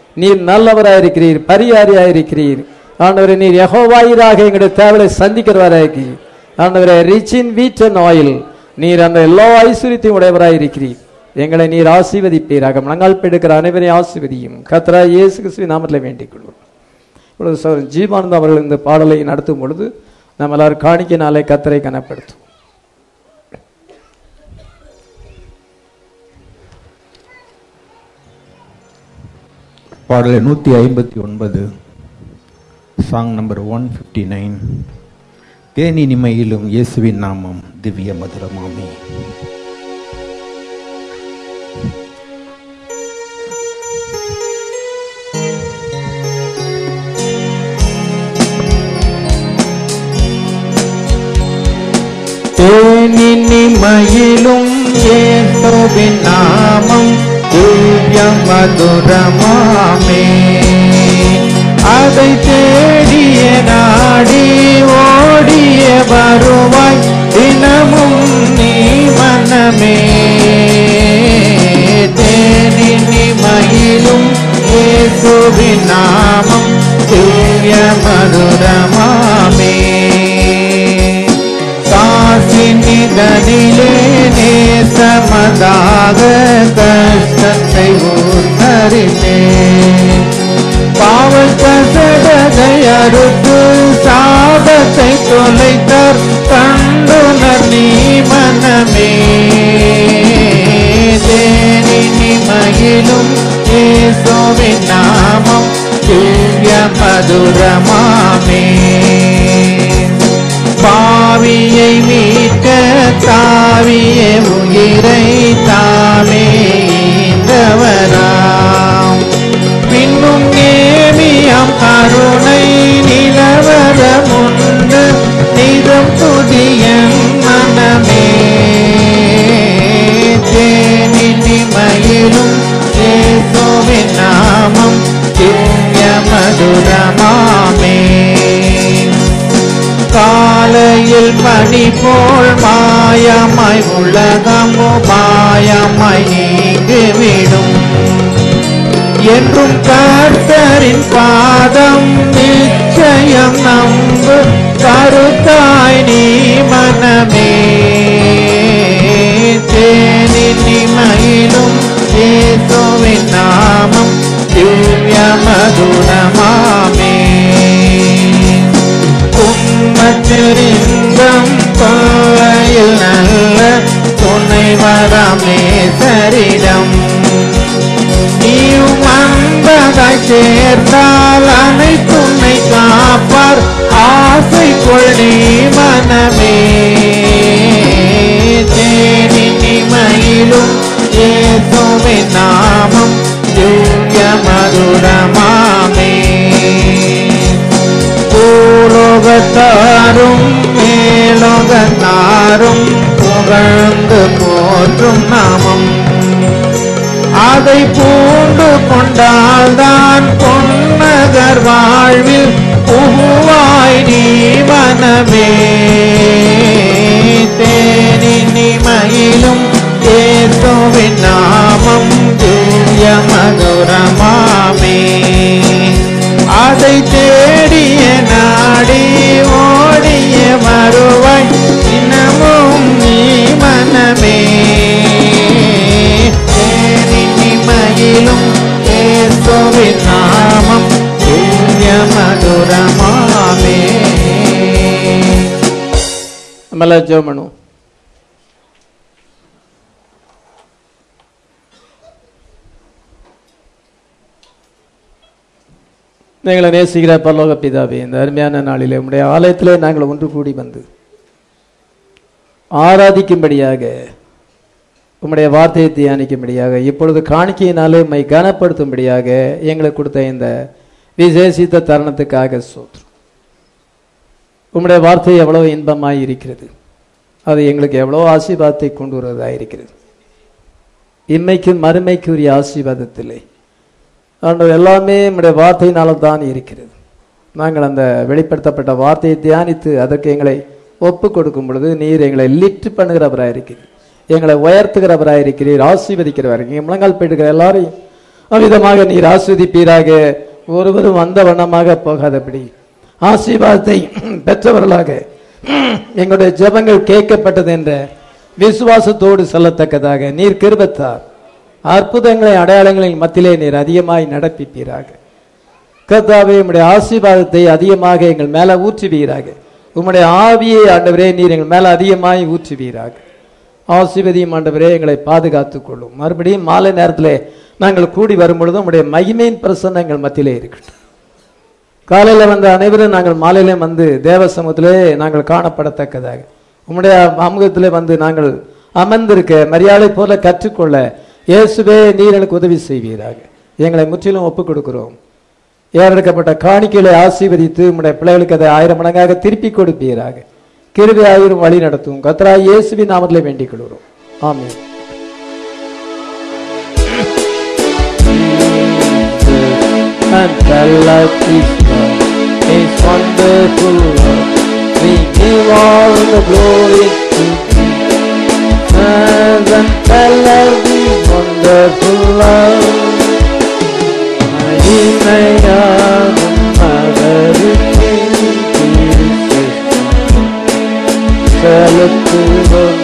Speaker 1: நீர் நல்லவராயிருக்கிறீர் பரிகாரியாயிருக்கிறீர் ஆண்டவரே நீர் யெகோவாயிராக எங்களுடைய தேவையை சந்திக்கிறவராயிருக்கிறீர் ஆண்டவரே ரிச் இன் வீட் அண்ட் ஆயில் நீர் அந்த எல்லா ஐஸ்வர்யத்தையும் உடையவராயிருக்கிறீர் எங்களை நீர் ஆசீர்வதிப்பீராக மனங்கால் பெடுக்கிற அனைவரையும் ஆசீர்வதியும் கத்ரா இயேசு கிறிஸ்துவின் நாமத்தில் வேண்டிக் கொள்வோம் இப்பொழுது சகோதரர் ஜீவானந்த் அவர்கள் இந்த பாடலை நடத்தும் பொழுது நம்ம எல்லாரும் காணிக்கைனாலே கத்தரை கனப்படுத்தும்
Speaker 3: பாடல் நூற்றி ஐம்பத்தி ஒன்பது song number one fifty nine தேனி நிமையிலும் இயேசுவின் நாமம் திவ்ய மதுரமாமே தேனின் நிமையிலும் இயேசுவின் நாமம் திவ்ய மதுரமாமே அதை தேடிய நாடி ஓடிய வருவாய் தினமும் நீ மனமே தேனின் நிமையிலும் இயேசுவின் நாமம் திவ்ய மதுரமாமே காசினிதனிலே நேசமதாக கஷ்டத்தை உணர்ந்தேன் பாவல் கசடதை அறுத்து சாபத்தை தொலைத்தார் கண்டுணர் நீ மனமே தேனி மகிழும் ஏசோவின் நாமம் திவ்ய மதுரமாமே பாவியை மீட்க தாவிய உயிரை தாமே ஈந்தவராம் பின்னும் நேமியம் கருணை நிலவரமுண்டு நிதம் புதிய மனமே தேனினி மயிலும் ஏசோவின் நாமம் திவ்ய மதுரமாமே காலையில் பனி போல் மாயமாய் உலகமோ மாயமாய் நீங்கிவிடும் என்றும் கர்த்தரின் பாதம் நிச்சயம் நம்பு கருத்தாய் நீ மனமே தேனின் நிமையிலும் ஏசோவின் நாமம் திவ்ய மதுரமாமே கும்மத்திருந்தம் பாயில் நல்ல துணை வராமே சரிடம் நீயும் அன்பதாய் சேர்ந்தால் அனைத்துன்னை காப்பார் ஆசை கொள்ளி மனமே தேனி மயிலும் ஏசோவின் நாமம் திவ்ய மதுரமாமே பூலோகத்தாரும் மேலோகத்தாரும் புகழ்ந்து போற்றும் நாமம் அதை பூண்டு கொண்டால்தான் பொன்னகர் வாழ்வில் புகுவாய் நீ மனமே தேனி மயிலும் ஏசோவின் நாமம் திவ்ய மதுரமாமே அதை தேடிய நாடி ஓடிய வருவாய் தினமும் நீ மனமே தேனி மயிலும் ஏசோவின் நாமம் திவ்ய மதுரமாமே
Speaker 1: நம்மள ஜோமனு எங்களை நேசிக்கிற பரலோக பிதாவே இந்த அருமையான நாளிலே உம்முடைய ஆலயத்திலே நாங்கள் ஒன்று கூடி வந்து ஆராதிக்கும்படியாக உம்முடைய வார்த்தையை தியானிக்கும்படியாக இப்பொழுது காணிக்கையினாலே உம்மை கனப்படுத்தும்படியாக எங்களுக்கு கொடுத்த இந்த விசேஷித்த தருணத்துக்காக சோத்ரம் உம்முடைய வார்த்தை எவ்வளவு இன்பமாய் இருக்கிறது அது எங்களுக்கு எவ்வளோ ஆசீர்வாதத்தை கொண்டு வருவதாக இருக்கிறது இம்மைக்கும் மறுமைக்குரிய ஆசீர்வாதத்திலே ஆண்டவர் எல்லாமே நம்முடைய வார்த்தையினால தான் இருக்கிறது நாங்கள் அந்த வெளிப்படுத்தப்பட்ட வார்த்தையை தியானித்து அதற்கு எங்களை ஒப்பு கொடுக்கும் பொழுது நீர் எங்களை லிஃப்ட் பண்ணுகிறவராக இருக்கிறீர் எங்களை உயர்த்துகிறவராக இருக்கிறீர் ஆசீர்வதிக்கிறவராக இங்கே முழங்கால் போயிட்டுக்கிற எல்லாரையும் அவ்விதமாக நீர் ஆஸ்வதிப்பீராக ஒருவரும் வந்த வண்ணமாக போகாதபடி ஆசீர்வாதத்தை பெற்றவர்களாக எங்களுடைய ஜெபங்கள் கேட்கப்பட்டது என்ற விசுவாசத்தோடு சொல்லத்தக்கதாக நீர் கிருபத்தார் அற்புதங்களை அடையாளங்களின் மத்தியிலே நீர் அதிகமாய் நடப்பிப்பீராக கர்த்தாவே உம்முடைய ஆசீர்வாதத்தை அதிகமாக எங்கள் மேல ஊற்றுவீராக உம்முடைய ஆவியை ஆண்டவரே நீர் எங்கள் மேல அதிகமாய் ஊற்றுவீராக ஆசீர்வதியும் ஆண்டவரே எங்களை பாதுகாத்துக் கொள்ளும் மறுபடியும் மாலை நேரத்திலே நாங்கள் கூடி வரும் பொழுது உம்முடைய மகிமையின் பிரசன்னம் எங்கள் மத்தியிலே இருக்கட்டும் காலையில வந்த அனைவரும் நாங்கள் மாலையிலே வந்து தேவ சமூகத்திலே நாங்கள் காணப்படத்தக்கதாக உம்முடைய அமுகத்திலே வந்து நாங்கள் அமர்ந்திருக்க மரியாதை போல கற்றுக்கொள்ள இயேசுவே நீர் எனக்கு உதவி செய்வீராக எங்களை முற்றிலும் ஒப்புக் கொடுக்கிறோம் ஏறெடுக்கப்பட்ட காணிக்கைகளை ஆசீர்வதித்து உம்முடைய பிள்ளைகளுக்கு அதை ஆயிரம் மடங்காக திருப்பி கொடுப்பீராக கிருபை ஆயிரம் வழி நடத்தும் கத்ரா இயேசுவின் நாமத்திலே வேண்டிக் கொள்கிறோம் ஆமென் and tell like this love is wonderful love. We give all the glory to thee. And then tell of this wonderful love. மகிமையாகும் அவருக்கே கிறிஸ்து செலுத்துவோம்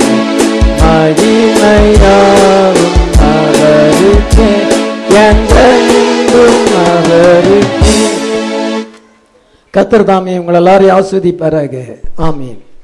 Speaker 1: மகிமையாகும் அவருக்கே என்றென்றும் அவருக்கே கத்தர் தாமே உங்கள் எல்லாரையும் ஆஸ்வதிப்பாராக ஆமீன்